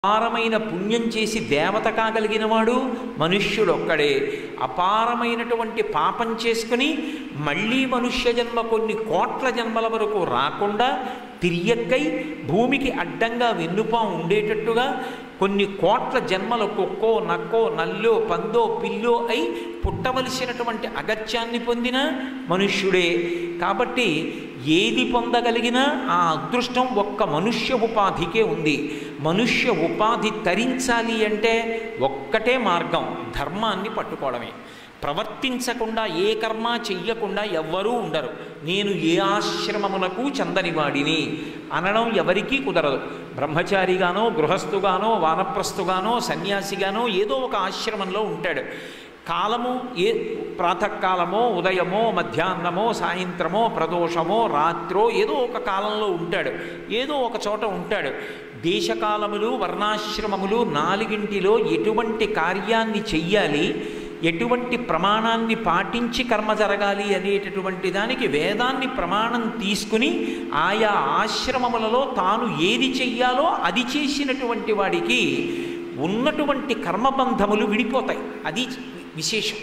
అపారమైన పుణ్యం చేసి దేవత కాగలిగిన వాడు మనుష్యుడు ఒక్కడే అపారమైనటువంటి పాపం చేసుకుని మళ్ళీ మనుష్య జన్మ కొన్ని కోట్ల జన్మల వరకు రాకుండా తిరియక్కై భూమికి అడ్డంగా వెన్నుపా ఉండేటట్టుగా కొన్ని కోట్ల జన్మల కుక్కో నక్కో నల్లో పందో పిల్లో అయి పుట్టవలసినటువంటి అగత్యాన్ని పొందిన మనుష్యుడే కాబట్టి ఏది పొందగలిగినా ఆ అదృష్టం ఒక్క మనుష్య ఉపాధికే ఉంది మనుష్య ఉపాధి తరించాలి అంటే ఒక్కటే మార్గం ధర్మాన్ని పట్టుకోవడమే ప్రవర్తించకుండా ఏ కర్మ చెయ్యకుండా ఎవ్వరూ ఉండరు నేను ఏ ఆశ్రమమునకు చెందని వాడిని అనడం ఎవరికీ కుదరదు బ్రహ్మచారిగానో గృహస్థుగానో వానప్రస్థుగానో సన్యాసిగానో ఏదో ఒక ఆశ్రమంలో ఉంటాడు కాలము ఏ ప్రాతకాలమో ఉదయమో మధ్యాహ్నమో సాయంత్రమో ప్రదోషమో రాత్రో ఏదో ఒక కాలంలో ఉంటాడు ఏదో ఒక చోట ఉంటాడు దేశకాలములు వర్ణాశ్రమములు నాలుగింటిలో ఎటువంటి కార్యాన్ని చెయ్యాలి ఎటువంటి ప్రమాణాన్ని పాటించి కర్మ జరగాలి అనేటటువంటి దానికి వేదాన్ని ప్రమాణం తీసుకుని ఆయా ఆశ్రమములలో తాను ఏది చెయ్యాలో అది చేసినటువంటి వాడికి ఉన్నటువంటి కర్మబంధములు విడిపోతాయి అది విశేషం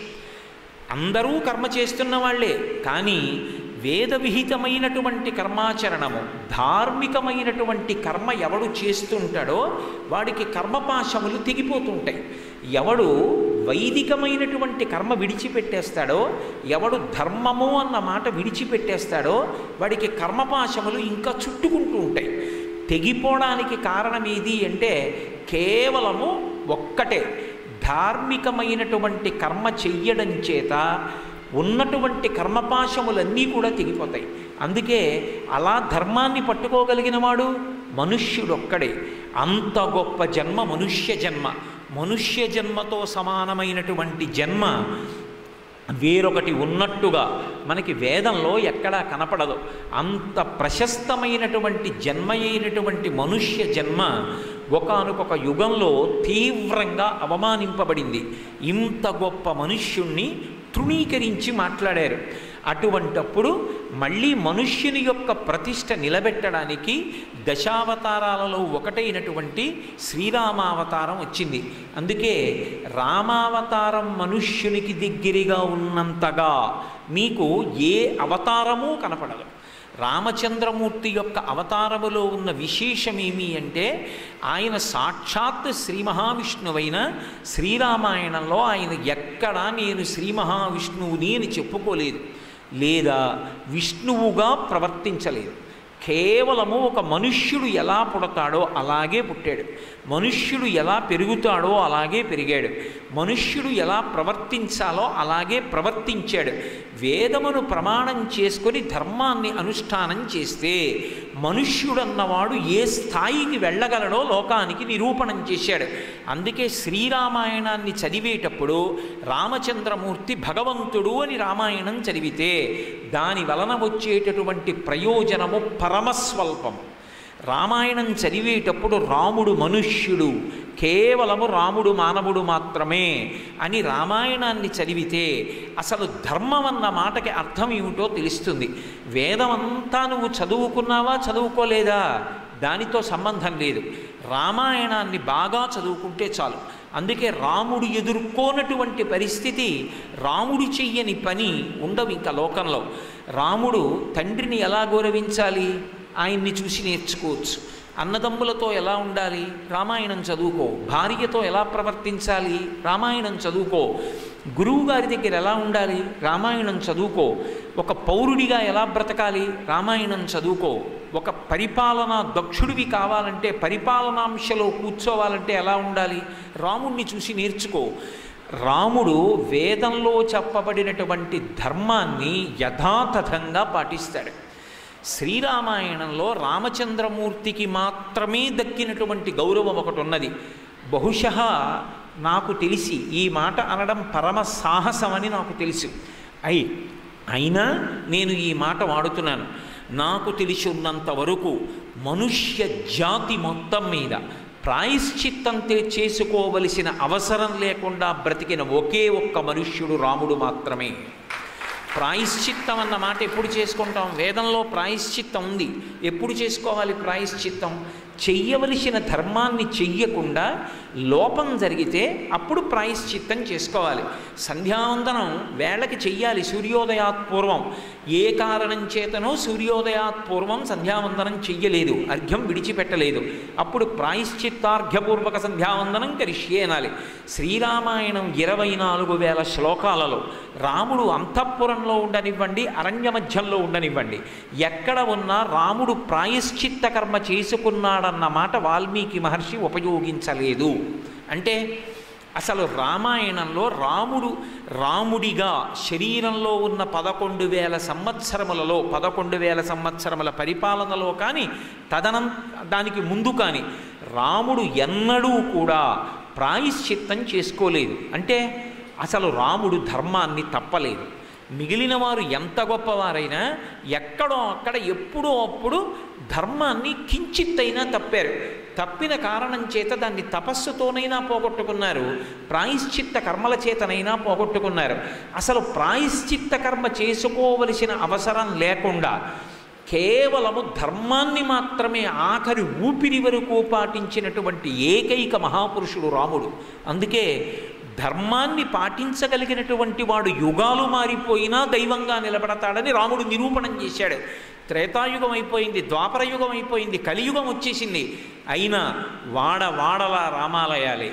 అందరూ కర్మ చేస్తున్న వాళ్ళే కానీ వేద విహితమైనటువంటి కర్మాచరణము ధార్మికమైనటువంటి కర్మ ఎవడు చేస్తుంటాడో వాడికి కర్మపాశములు తెగిపోతుంటాయి ఎవడు వైదికమైనటువంటి కర్మ విడిచిపెట్టేస్తాడో ఎవడు ధర్మము అన్న మాట విడిచిపెట్టేస్తాడో వాడికి కర్మపాశములు ఇంకా చుట్టుకుంటూ ఉంటాయి తెగిపోవడానికి కారణం ఏది అంటే కేవలము ఒక్కటే ధార్మికమైనటువంటి కర్మ చెయ్యడం చేత ఉన్నటువంటి కర్మపాశములన్నీ కూడా తెగిపోతాయి అందుకే అలా ధర్మాన్ని పట్టుకోగలిగిన వాడు మనుష్యుడొక్కడే అంత గొప్ప జన్మ మనుష్య జన్మ మనుష్య జన్మతో సమానమైనటువంటి జన్మ వేరొకటి ఉన్నట్టుగా మనకి వేదంలో ఎక్కడా కనపడదు అంత ప్రశస్తమైనటువంటి జన్మ అయినటువంటి మనుష్య జన్మ ఒకనొక యుగంలో తీవ్రంగా అవమానింపబడింది ఇంత గొప్ప మనుష్యుణ్ణి తృణీకరించి మాట్లాడారు అటువంటప్పుడు మళ్ళీ మనుష్యుని యొక్క ప్రతిష్ట నిలబెట్టడానికి దశావతారాలలో ఒకటైనటువంటి శ్రీరామావతారం వచ్చింది అందుకే రామావతారం మనుష్యునికి దగ్గరగా ఉన్నంతగా మీకు ఏ అవతారమూ కనపడదు రామచంద్రమూర్తి యొక్క అవతారములో ఉన్న విశేషమేమి అంటే ఆయన సాక్షాత్ శ్రీ మహావిష్ణువైన శ్రీరామాయణంలో ఆయన ఎక్కడా నేను శ్రీ మహావిష్ణువుని అని చెప్పుకోలేదు లేదా విష్ణువుగా ప్రవర్తించలేదు కేవలము ఒక మనుష్యుడు ఎలా పుడతాడో అలాగే పుట్టాడు మనుష్యుడు ఎలా పెరుగుతాడో అలాగే పెరిగాడు మనుష్యుడు ఎలా ప్రవర్తించాలో అలాగే ప్రవర్తించాడు వేదమును ప్రమాణం చేసుకొని ధర్మాన్ని అనుష్ఠానం చేస్తే మనుష్యుడన్నవాడు ఏ స్థాయికి వెళ్ళగలడో లోకానికి నిరూపణం చేశాడు అందుకే శ్రీరామాయణాన్ని చదివేటప్పుడు రామచంద్రమూర్తి భగవంతుడు అని రామాయణం చదివితే దాని వలన వచ్చేటటువంటి ప్రయోజనము పరమస్వల్పం రామాయణం చదివేటప్పుడు రాముడు మనుష్యుడు కేవలము రాముడు మానవుడు మాత్రమే అని రామాయణాన్ని చదివితే అసలు ధర్మం అన్న మాటకి అర్థం ఏమిటో తెలుస్తుంది వేదమంతా నువ్వు చదువుకున్నావా చదువుకోలేదా దానితో సంబంధం లేదు రామాయణాన్ని బాగా చదువుకుంటే చాలు అందుకే రాముడు ఎదుర్కోనటువంటి పరిస్థితి రాముడు చెయ్యని పని ఉండవు ఇంకా లోకంలో రాముడు తండ్రిని ఎలా గౌరవించాలి ఆయన్ని చూసి నేర్చుకోవచ్చు అన్నదమ్ములతో ఎలా ఉండాలి రామాయణం చదువుకో భార్యతో ఎలా ప్రవర్తించాలి రామాయణం చదువుకో గురువు గారి దగ్గర ఎలా ఉండాలి రామాయణం చదువుకో ఒక పౌరుడిగా ఎలా బ్రతకాలి రామాయణం చదువుకో ఒక పరిపాలన దక్షుడివి కావాలంటే పరిపాలనాంశలో కూర్చోవాలంటే ఎలా ఉండాలి రాముణ్ణి చూసి నేర్చుకో రాముడు వేదంలో చెప్పబడినటువంటి ధర్మాన్ని యథాతథంగా పాటిస్తాడు శ్రీరామాయణంలో రామచంద్రమూర్తికి మాత్రమే దక్కినటువంటి గౌరవం ఒకటి ఉన్నది బహుశ నాకు తెలిసి ఈ మాట అనడం పరమ సాహసమని నాకు తెలుసు అయి అయినా నేను ఈ మాట వాడుతున్నాను నాకు తెలిసి ఉన్నంత వరకు మనుష్య జాతి మొత్తం మీద ప్రాయశ్చిత్తం చేసుకోవలసిన అవసరం లేకుండా బ్రతికిన ఒకే ఒక్క మనుష్యుడు రాముడు మాత్రమే ప్రాయశ్చిత్తం అన్న మాట ఎప్పుడు చేసుకుంటాం వేదంలో ప్రాయశ్చిత్తం ఉంది ఎప్పుడు చేసుకోవాలి ప్రాయశ్చిత్తం చెయ్యవలసిన ధర్మాన్ని చెయ్యకుండా లోపం జరిగితే అప్పుడు ప్రాయశ్చిత్తం చేసుకోవాలి సంధ్యావందనం వేళకి చెయ్యాలి సూర్యోదయాత్ పూర్వం ఏ కారణం చేతనో సూర్యోదయాత్ పూర్వం సంధ్యావందనం చెయ్యలేదు అర్ఘ్యం విడిచిపెట్టలేదు అప్పుడు ప్రాయశ్చిత్తార్ఘ్యపూర్వక సంధ్యావందనం కరిష్యే అనాలి శ్రీరామాయణం ఇరవై నాలుగు వేల శ్లోకాలలో రాముడు అంతఃపురంలో ఉండనివ్వండి అరణ్య మధ్యంలో ఉండనివ్వండి ఎక్కడ ఉన్నా రాముడు ప్రాయశ్చిత్త కర్మ చేసుకున్నాడన్న మాట వాల్మీకి మహర్షి ఉపయోగించలేదు అంటే అసలు రామాయణంలో రాముడు రాముడిగా శరీరంలో ఉన్న పదకొండు వేల సంవత్సరములలో పదకొండు వేల సంవత్సరముల పరిపాలనలో కానీ తదనం దానికి ముందు కానీ రాముడు ఎన్నడూ కూడా ప్రాయశ్చిత్తం చేసుకోలేదు అంటే అసలు రాముడు ధర్మాన్ని తప్పలేదు మిగిలిన వారు ఎంత గొప్పవారైనా ఎక్కడో అక్కడ ఎప్పుడో అప్పుడు ధర్మాన్ని కించిత్తైనా తప్పారు తప్పిన కారణం చేత దాన్ని తపస్సుతోనైనా పోగొట్టుకున్నారు ప్రాయశ్చిత్త కర్మల చేతనైనా పోగొట్టుకున్నారు అసలు ప్రాయశ్చిత్త కర్మ చేసుకోవలసిన అవసరం లేకుండా కేవలము ధర్మాన్ని మాత్రమే ఆఖరి ఊపిరి వరకు పాటించినటువంటి ఏకైక మహాపురుషుడు రాముడు అందుకే ధర్మాన్ని పాటించగలిగినటువంటి వాడు యుగాలు మారిపోయినా దైవంగా నిలబడతాడని రాముడు నిరూపణం చేశాడు త్రేతాయుగం అయిపోయింది ద్వాపర యుగం అయిపోయింది కలియుగం వచ్చేసింది అయినా వాడ వాడలా రామాలయాలే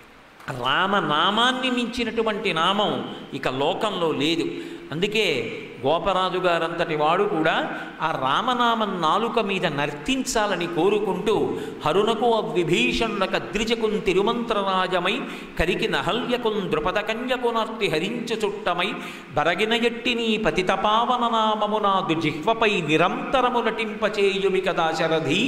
రామనామాన్ని మించినటువంటి నామం ఇక లోకంలో లేదు అందుకే గోపరాజు గారంతటి వాడు కూడా ఆ రామనామం నాలుక మీద నర్తించాలని కోరుకుంటూ హరునకు విభీషణుల కద్రిజకున్ తిరుమంత్రరాజమై కరికి నహల్యకున్ ద్రుపదకన్యకునర్తి హరించు చుట్టమై బరగిన ఎట్టి నీ పతితపావన నామమునాదు జిహ్వపై నిరంతరము నటింపచేయుమి కదా శరధి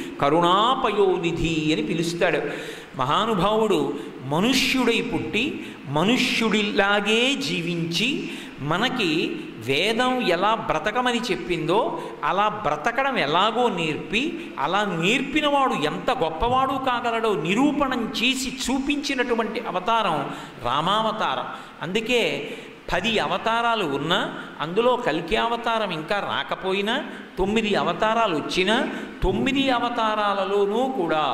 కరుణాపయోనిధి అని పిలుస్తాడు మహానుభావుడు మనుష్యుడై పుట్టి మనుష్యుడిలాగే జీవించి మనకి వేదం ఎలా బ్రతకమని చెప్పిందో అలా బ్రతకడం ఎలాగో నేర్పి అలా నేర్పినవాడు ఎంత గొప్పవాడు కాగలడో నిరూపణం చేసి చూపించినటువంటి అవతారం రామావతారం అందుకే పది అవతారాలు ఉన్నా అందులో కల్కి అవతారం ఇంకా రాకపోయినా తొమ్మిది అవతారాలు వచ్చినా తొమ్మిది అవతారాలలోనూ కూడా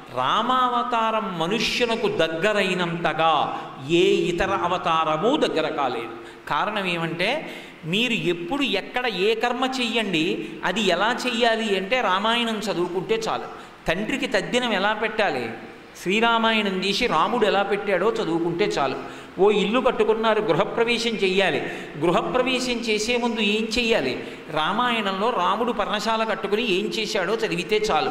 రామావతారం మనుష్యునకు దగ్గరైనంతగా ఏ ఇతర అవతారము దగ్గర కాలేదు కారణం ఏమంటే మీరు ఎప్పుడు ఎక్కడ ఏ కర్మ చెయ్యండి అది ఎలా చెయ్యాలి అంటే రామాయణం చదువుకుంటే చాలు తండ్రికి తద్దినం ఎలా పెట్టాలి శ్రీరామాయణం చేసి రాముడు ఎలా పెట్టాడో చదువుకుంటే చాలు ఓ ఇల్లు కట్టుకున్నారు గృహప్రవేశం చెయ్యాలి గృహప్రవేశం చేసే ముందు ఏం చెయ్యాలి రామాయణంలో రాముడు పర్ణశాల కట్టుకుని ఏం చేశాడో చదివితే చాలు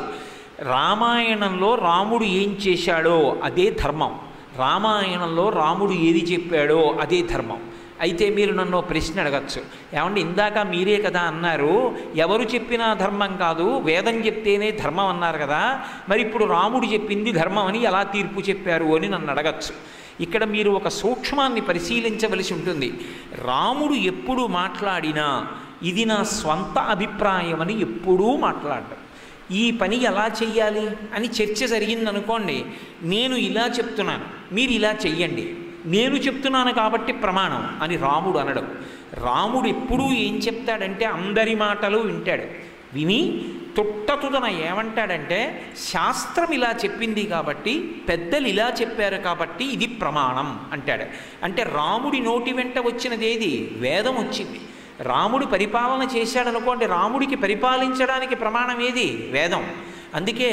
రామాయణంలో రాముడు ఏం చేశాడో అదే ధర్మం రామాయణంలో రాముడు ఏది చెప్పాడో అదే ధర్మం అయితే మీరు నన్ను ప్రశ్న అడగచ్చు ఏమంటే ఇందాక మీరే కదా అన్నారు ఎవరు చెప్పినా ధర్మం కాదు వేదం చెప్తేనే ధర్మం అన్నారు కదా మరి ఇప్పుడు రాముడు చెప్పింది ధర్మం అని ఎలా తీర్పు చెప్పారు అని నన్ను అడగచ్చు ఇక్కడ మీరు ఒక సూక్ష్మాన్ని పరిశీలించవలసి ఉంటుంది రాముడు ఎప్పుడు మాట్లాడినా ఇది నా స్వంత అభిప్రాయం అని ఎప్పుడూ మాట్లాడడం ఈ పని ఎలా చెయ్యాలి అని చర్చ జరిగిందనుకోండి నేను ఇలా చెప్తున్నాను మీరు ఇలా చెయ్యండి నేను చెప్తున్నాను కాబట్టి ప్రమాణం అని రాముడు అనడం రాముడు ఎప్పుడూ ఏం చెప్తాడంటే అందరి మాటలు వింటాడు విని తుట్టతుదన ఏమంటాడంటే శాస్త్రం ఇలా చెప్పింది కాబట్టి పెద్దలు ఇలా చెప్పారు కాబట్టి ఇది ప్రమాణం అంటాడు అంటే రాముడి నోటి వెంట వచ్చినది ఏది వేదం వచ్చింది రాముడు పరిపాలన చేశాడనుకోండి రాముడికి పరిపాలించడానికి ప్రమాణం ఏది వేదం అందుకే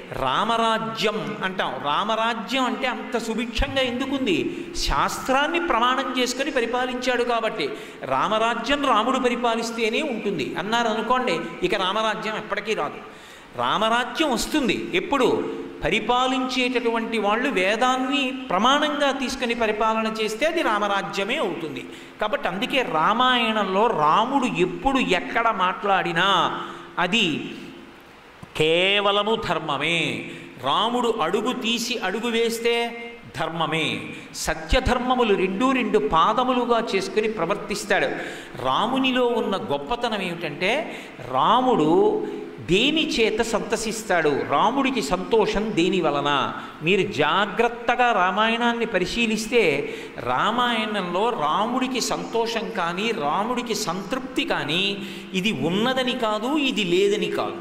రామరాజ్యం అంటాం రామరాజ్యం అంటే అంత సుభిక్షంగా ఎందుకుంది శాస్త్రాన్ని ప్రమాణం చేసుకొని పరిపాలించాడు కాబట్టి రామరాజ్యం రాముడు పరిపాలిస్తేనే ఉంటుంది అన్నారు అనుకోండి ఇక రామరాజ్యం ఎప్పటికీ రాదు రామరాజ్యం వస్తుంది ఎప్పుడు పరిపాలించేటటువంటి వాళ్ళు వేదాన్ని ప్రమాణంగా తీసుకుని పరిపాలన చేస్తే అది రామరాజ్యమే అవుతుంది కాబట్టి అందుకే రామాయణంలో రాముడు ఎప్పుడు ఎక్కడ మాట్లాడినా అది కేవలము ధర్మమే రాముడు అడుగు తీసి అడుగు వేస్తే ధర్మమే సత్యధర్మములు రెండు రెండు పాదములుగా చేసుకుని ప్రవర్తిస్తాడు రామునిలో ఉన్న గొప్పతనం ఏమిటంటే రాముడు దేని చేత సంతసిస్తాడు రాముడికి సంతోషం దేని వలన మీరు జాగ్రత్తగా రామాయణాన్ని పరిశీలిస్తే రామాయణంలో రాముడికి సంతోషం కానీ రాముడికి సంతృప్తి కానీ ఇది ఉన్నదని కాదు ఇది లేదని కాదు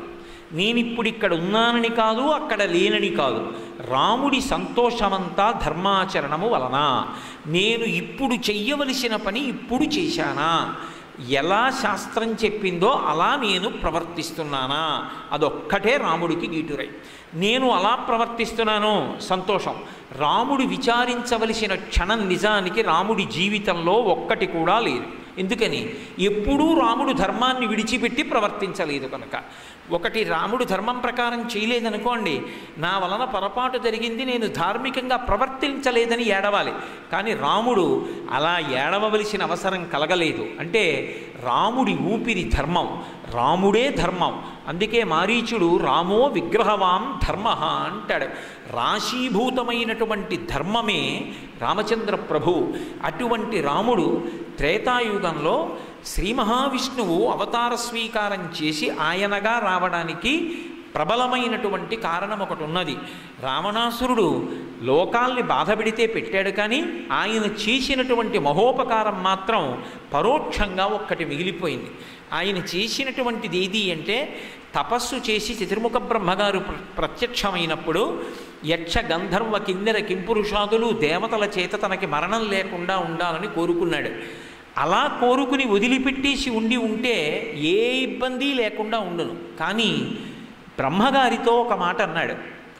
నేను ఇప్పుడు ఇక్కడ ఉన్నానని కాదు అక్కడ లేనని కాదు రాముడి సంతోషమంతా ధర్మాచరణము వలన నేను ఇప్పుడు చెయ్యవలసిన పని ఇప్పుడు చేశానా ఎలా శాస్త్రం చెప్పిందో అలా నేను ప్రవర్తిస్తున్నానా అదొక్కటే రాముడికి గీటురై నేను అలా ప్రవర్తిస్తున్నాను సంతోషం రాముడు విచారించవలసిన క్షణం నిజానికి రాముడి జీవితంలో ఒక్కటి కూడా లేదు ఎందుకని ఎప్పుడూ రాముడు ధర్మాన్ని విడిచిపెట్టి ప్రవర్తించలేదు కనుక ఒకటి రాముడు ధర్మం ప్రకారం చేయలేదనుకోండి నా వలన పొరపాటు జరిగింది నేను ధార్మికంగా ప్రవర్తించలేదని ఏడవాలి కానీ రాముడు అలా ఏడవలసిన అవసరం కలగలేదు అంటే రాముడి ఊపిరి ధర్మం రాముడే ధర్మం అందుకే మారీచుడు రామో విగ్రహవాం ధర్మ అంటాడు రాశీభూతమైనటువంటి ధర్మమే రామచంద్ర ప్రభు అటువంటి రాముడు త్రేతాయుగంలో శ్రీ మహావిష్ణువు అవతార స్వీకారం చేసి ఆయనగా రావడానికి ప్రబలమైనటువంటి కారణం ఒకటి ఉన్నది రావణాసురుడు లోకాల్ని బాధపెడితే పెట్టాడు కానీ ఆయన చేసినటువంటి మహోపకారం మాత్రం పరోక్షంగా ఒక్కటి మిగిలిపోయింది ఆయన చేసినటువంటిది ఏది అంటే తపస్సు చేసి చతుర్ముఖ బ్రహ్మగారు ప్ర- ప్రత్యక్షమైనప్పుడు యక్ష గంధర్వ కిందర కింపురుషాదులు దేవతల చేత తనకి మరణం లేకుండా ఉండాలని కోరుకున్నాడు అలా కోరుకుని వదిలిపెట్టేసి ఉండి ఉంటే ఏ ఇబ్బంది లేకుండా ఉండును కానీ బ్రహ్మగారితో ఒక మాట అన్నాడు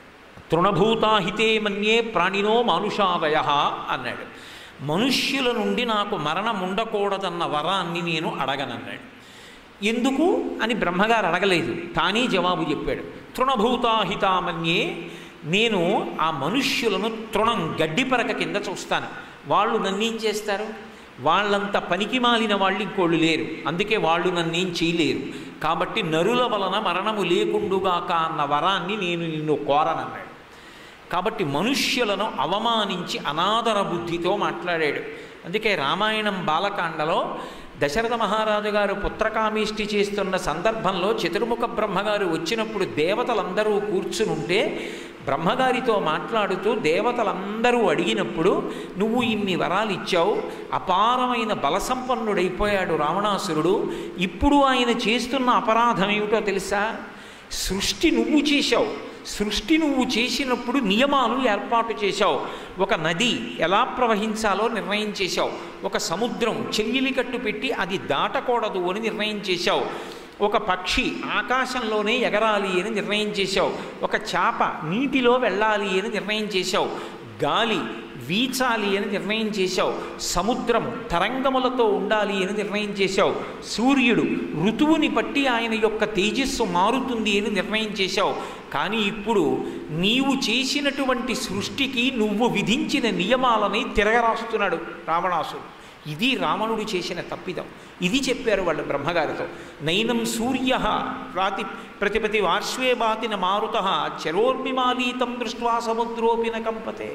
తృణభూతాహితే మన్యే ప్రాణినో మానుషాదయ అన్నాడు మనుష్యుల నుండి నాకు మరణం ఉండకూడదన్న వరాన్ని నేను అడగనన్నాడు ఎందుకు అని బ్రహ్మగారు అడగలేదు తానే జవాబు చెప్పాడు తృణభూతాహితామన్యే నేను ఆ మనుష్యులను తృణం గడ్డిపరక కింద చూస్తాను వాళ్ళు నన్నేం చేస్తారు వాళ్ళంత పనికి మాలిన వాళ్ళు ఇంకోళ్ళు లేరు అందుకే వాళ్ళు నన్నేం చేయలేరు కాబట్టి నరుల వలన మరణము లేకుండుగాక అన్న వరాన్ని నేను నిన్ను కోరనన్నాడు కాబట్టి మనుష్యులను అవమానించి అనాదర బుద్ధితో మాట్లాడాడు అందుకే రామాయణం బాలకాండలో దశరథ మహారాజు గారు పుత్రకామేష్టి చేస్తున్న సందర్భంలో చతుర్ముఖ బ్రహ్మగారు వచ్చినప్పుడు దేవతలందరూ కూర్చునుంటే బ్రహ్మగారితో మాట్లాడుతూ దేవతలందరూ అడిగినప్పుడు నువ్వు ఇన్ని వరాలు ఇచ్చావు అపారమైన బలసంపన్నుడైపోయాడు రావణాసురుడు ఇప్పుడు ఆయన చేస్తున్న అపరాధం ఏమిటో తెలుసా సృష్టి నువ్వు చేశావు సృష్టి నువ్వు చేసినప్పుడు నియమాలు ఏర్పాటు చేశావు ఒక నది ఎలా ప్రవహించాలో నిర్ణయం చేశావు ఒక సముద్రం చెయ్యిలి కట్టు పెట్టి అది దాటకూడదు అని నిర్ణయం చేశావు ఒక పక్షి ఆకాశంలోనే ఎగరాలి అని నిర్ణయం చేశావు ఒక చేప నీటిలో వెళ్ళాలి అని నిర్ణయం చేశావు గాలి వీచాలి అని నిర్ణయం చేశావు సముద్రం తరంగములతో ఉండాలి అని నిర్ణయం చేశావు సూర్యుడు ఋతువుని బట్టి ఆయన యొక్క తేజస్సు మారుతుంది అని నిర్ణయం చేశావు కానీ ఇప్పుడు నీవు చేసినటువంటి సృష్టికి నువ్వు విధించిన నియమాలని తిరగరాస్తున్నాడు రావణాసుడు ఇది రావణుడు చేసిన తప్పిదం ఇది చెప్పారు వాళ్ళు బ్రహ్మగారితో నైనం సూర్య ప్రాతి ప్రతిపతి వార్ష్వే బాతిన మారుత చరోర్మిమాలీతం దృష్ట్వా సముద్రోపిన కంపతే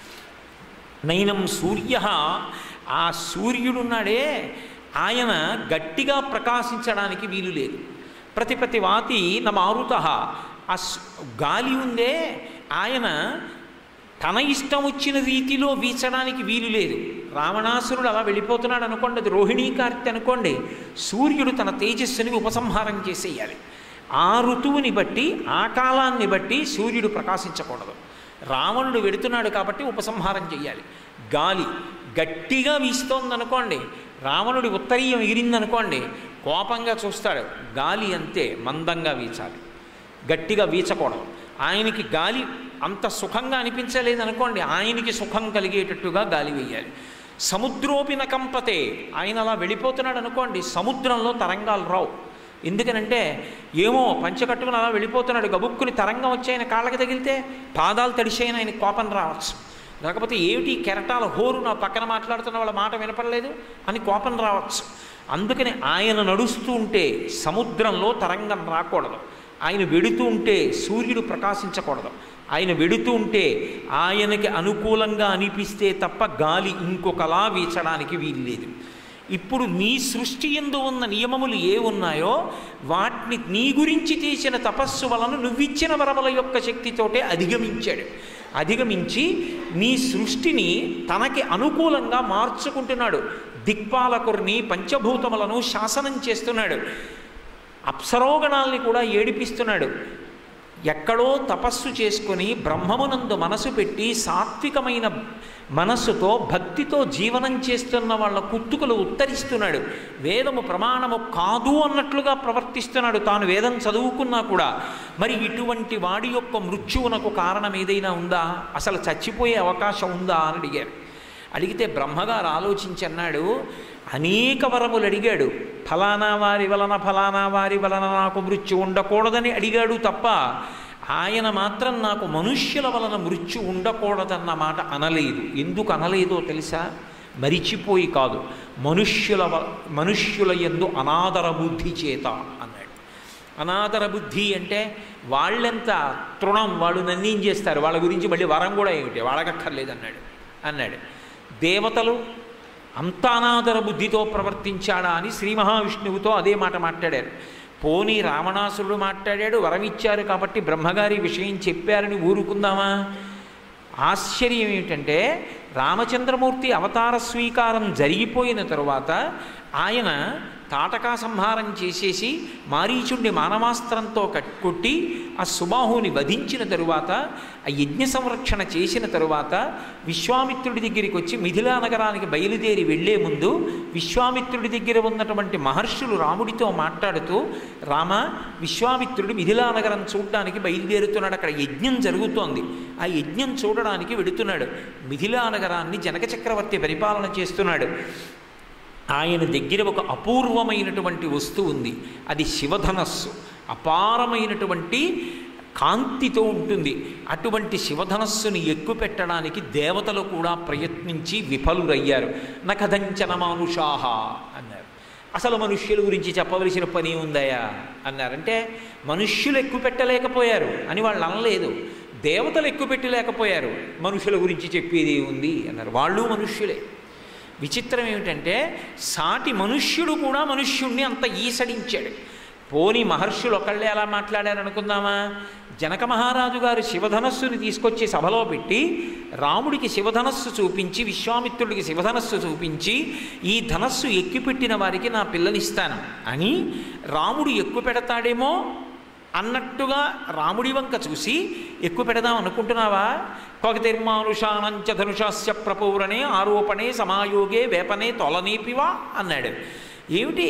నైనం సూర్య ఆ సూర్యుడున్నాడే ఆయన గట్టిగా ప్రకాశించడానికి వీలు లేదు ప్రతిపతి వాలి న మారుత ఆ స్- గాలి ఉందే ఆయన తన ఇష్టం వచ్చిన రీతిలో వీచడానికి వీలు లేదు రావణాసురుడు అలా వెళ్ళిపోతున్నాడు అనుకోండి అది రోహిణీ కార్తె అనుకోండి సూర్యుడు తన తేజస్సుని ఉపసంహారం చేసేయాలి ఆ ఋతువుని బట్టి ఆ కాలాన్ని బట్టి సూర్యుడు ప్రకాశించకూడదు రావణుడు వెడుతున్నాడు కాబట్టి ఉపసంహారం చెయ్యాలి గాలి గట్టిగా వీస్తోందనుకోండి రావణుడి ఉత్తరీయం ఎగిరిందనుకోండి కోపంగా చూస్తాడు గాలి అంతే మందంగా వీచాలి గట్టిగా వీచకూడదు ఆయనకి గాలి అంత సుఖంగా అనిపించలేదనుకోండి ఆయనకి సుఖం కలిగేటట్టుగా గాలి వేయాలి సముద్రోపిన కంపతే ఆయన అలా వెళ్ళిపోతున్నాడు అనుకోండి సముద్రంలో తరంగాలు రావు ఎందుకనంటే ఏమో పంచకట్టుకుని అలా వెళ్ళిపోతున్నాడు గబుక్కుని తరంగం వచ్చి ఆయన కాళ్ళకి తగిలితే పాదాలు తడిసైన ఆయన కోపం రావచ్చు లేకపోతే ఏమిటి ఈ కెరటాల హోరు నా పక్కన మాట్లాడుతున్న వాళ్ళ మాట వినపడలేదు అని కోపం రావచ్చు అందుకని ఆయన నడుస్తూ ఉంటే సముద్రంలో తరంగం రాకూడదు ఆయన వెడుతూ ఉంటే సూర్యుడు ప్రకాశించకూడదు ఆయన వెడుతూ ఉంటే ఆయనకి అనుకూలంగా అనిపిస్తే తప్ప గాలి ఇంకొకలా వీచడానికి వీల్లేదు ఇప్పుడు నీ సృష్టి ఎందు ఉన్న నియమములు ఏ ఉన్నాయో వాటిని నీ గురించి చేసిన తపస్సు వలన నువ్విచ్చిన వరముల యొక్క శక్తితోటే అధిగమించాడు అధిగమించి నీ సృష్టిని తనకి అనుకూలంగా మార్చుకుంటున్నాడు దిక్పాలకుర్ని పంచభూతములను శాసనం చేస్తున్నాడు అప్సరోగణాల్ని కూడా ఏడిపిస్తున్నాడు ఎక్కడో తపస్సు చేసుకొని బ్రహ్మమునందు మనసు పెట్టి సాత్వికమైన మనస్సుతో భక్తితో జీవనం చేస్తున్న వాళ్ళ కుత్తుకలు ఉత్తరిస్తున్నాడు వేదము ప్రమాణము కాదు అన్నట్లుగా ప్రవర్తిస్తున్నాడు తాను వేదం చదువుకున్నా కూడా మరి ఇటువంటి వాడి యొక్క మృత్యువునకు కారణం ఏదైనా ఉందా అసలు చచ్చిపోయే అవకాశం ఉందా అని అడిగారు అడిగితే బ్రహ్మగారు ఆలోచించి అన్నాడు అనేక వరములు అడిగాడు ఫలానా వారి వలన ఫలానా వారి వలన నాకు మృత్యు ఉండకూడదని అడిగాడు తప్ప ఆయన మాత్రం నాకు మనుష్యుల వలన మృత్యు ఉండకూడదన్న మాట అనలేదు ఎందుకు అనలేదో తెలుసా మరిచిపోయి కాదు మనుష్యుల వ మనుష్యుల ఎందు అనాదర బుద్ధి చేత అన్నాడు అనాదర బుద్ధి అంటే వాళ్ళెంత తృణం వాళ్ళు నన్నేం చేస్తారు వాళ్ళ గురించి మళ్ళీ వరం కూడా ఏమిటి వాళ్ళకక్కర్లేదు అన్నాడు అన్నాడు దేవతలు అంత అనాదర బుద్ధితో ప్రవర్తించాడా అని శ్రీ మహావిష్ణువుతో అదే మాట మాట్లాడారు పోనీ రావణాసురుడు మాట్లాడాడు వరం ఇచ్చారు కాబట్టి బ్రహ్మగారి విషయం చెప్పారని ఊరుకుందామా ఆశ్చర్యం ఏమిటంటే రామచంద్రమూర్తి అవతార స్వీకారం జరిగిపోయిన తరువాత ఆయన తాటకా సంహారం చేసేసి మారీచుడిని మానవాస్త్రంతో కట్టుకొట్టి ఆ సుబాహుని వధించిన తరువాత ఆ యజ్ఞ సంరక్షణ చేసిన తరువాత విశ్వామిత్రుడి దగ్గరికి వచ్చి మిథిలా నగరానికి బయలుదేరి వెళ్లే ముందు విశ్వామిత్రుడి దగ్గర ఉన్నటువంటి మహర్షులు రాముడితో మాట్లాడుతూ రామ విశ్వామిత్రుడు మిథిలా నగరం చూడడానికి బయలుదేరుతున్నాడు అక్కడ యజ్ఞం జరుగుతోంది ఆ యజ్ఞం చూడడానికి వెడుతున్నాడు మిథిలా నగరాన్ని జనక చక్రవర్తి పరిపాలన చేస్తున్నాడు ఆయన దగ్గర ఒక అపూర్వమైనటువంటి వస్తువు ఉంది అది శివధనస్సు అపారమైనటువంటి కాంతితో ఉంటుంది అటువంటి శివధనస్సుని ఎక్కుపెట్టడానికి దేవతలు కూడా ప్రయత్నించి విఫలురయ్యారు నకథంచన మానుషాహ అన్నారు అసలు మనుష్యుల గురించి చెప్పవలసిన పని ఉందయా అన్నారంటే మనుష్యులు ఎక్కువ పెట్టలేకపోయారు అని వాళ్ళు అనలేదు దేవతలు ఎక్కువ పెట్టలేకపోయారు మనుషుల గురించి చెప్పేది ఉంది అన్నారు వాళ్ళు మనుష్యులే విచిత్రం ఏమిటంటే సాటి మనుష్యుడు కూడా మనుష్యుణ్ణి అంత ఈసడించాడు పోని మహర్షులు ఒకళ్ళే అలా మాట్లాడారు అనుకుందామా జనక మహారాజు గారు శివధనస్సుని తీసుకొచ్చి సభలో పెట్టి రాముడికి శివధనస్సు చూపించి విశ్వామిత్రుడికి శివధనస్సు చూపించి ఈ ధనస్సు ఎక్కుపెట్టిన వారికి నా పిల్లనిస్తాను అని రాముడు ఎక్కువ పెడతాడేమో అన్నట్టుగా రాముడి వంక చూసి ఎక్కువ పెడదాం అనుకుంటున్నావా కొగతిర్మానుషానంచ ధనుషాస్య ప్రపూరణే ఆరోపణే సమాయోగే వేపనే తొలనీపివా అన్నాడు ఏమిటి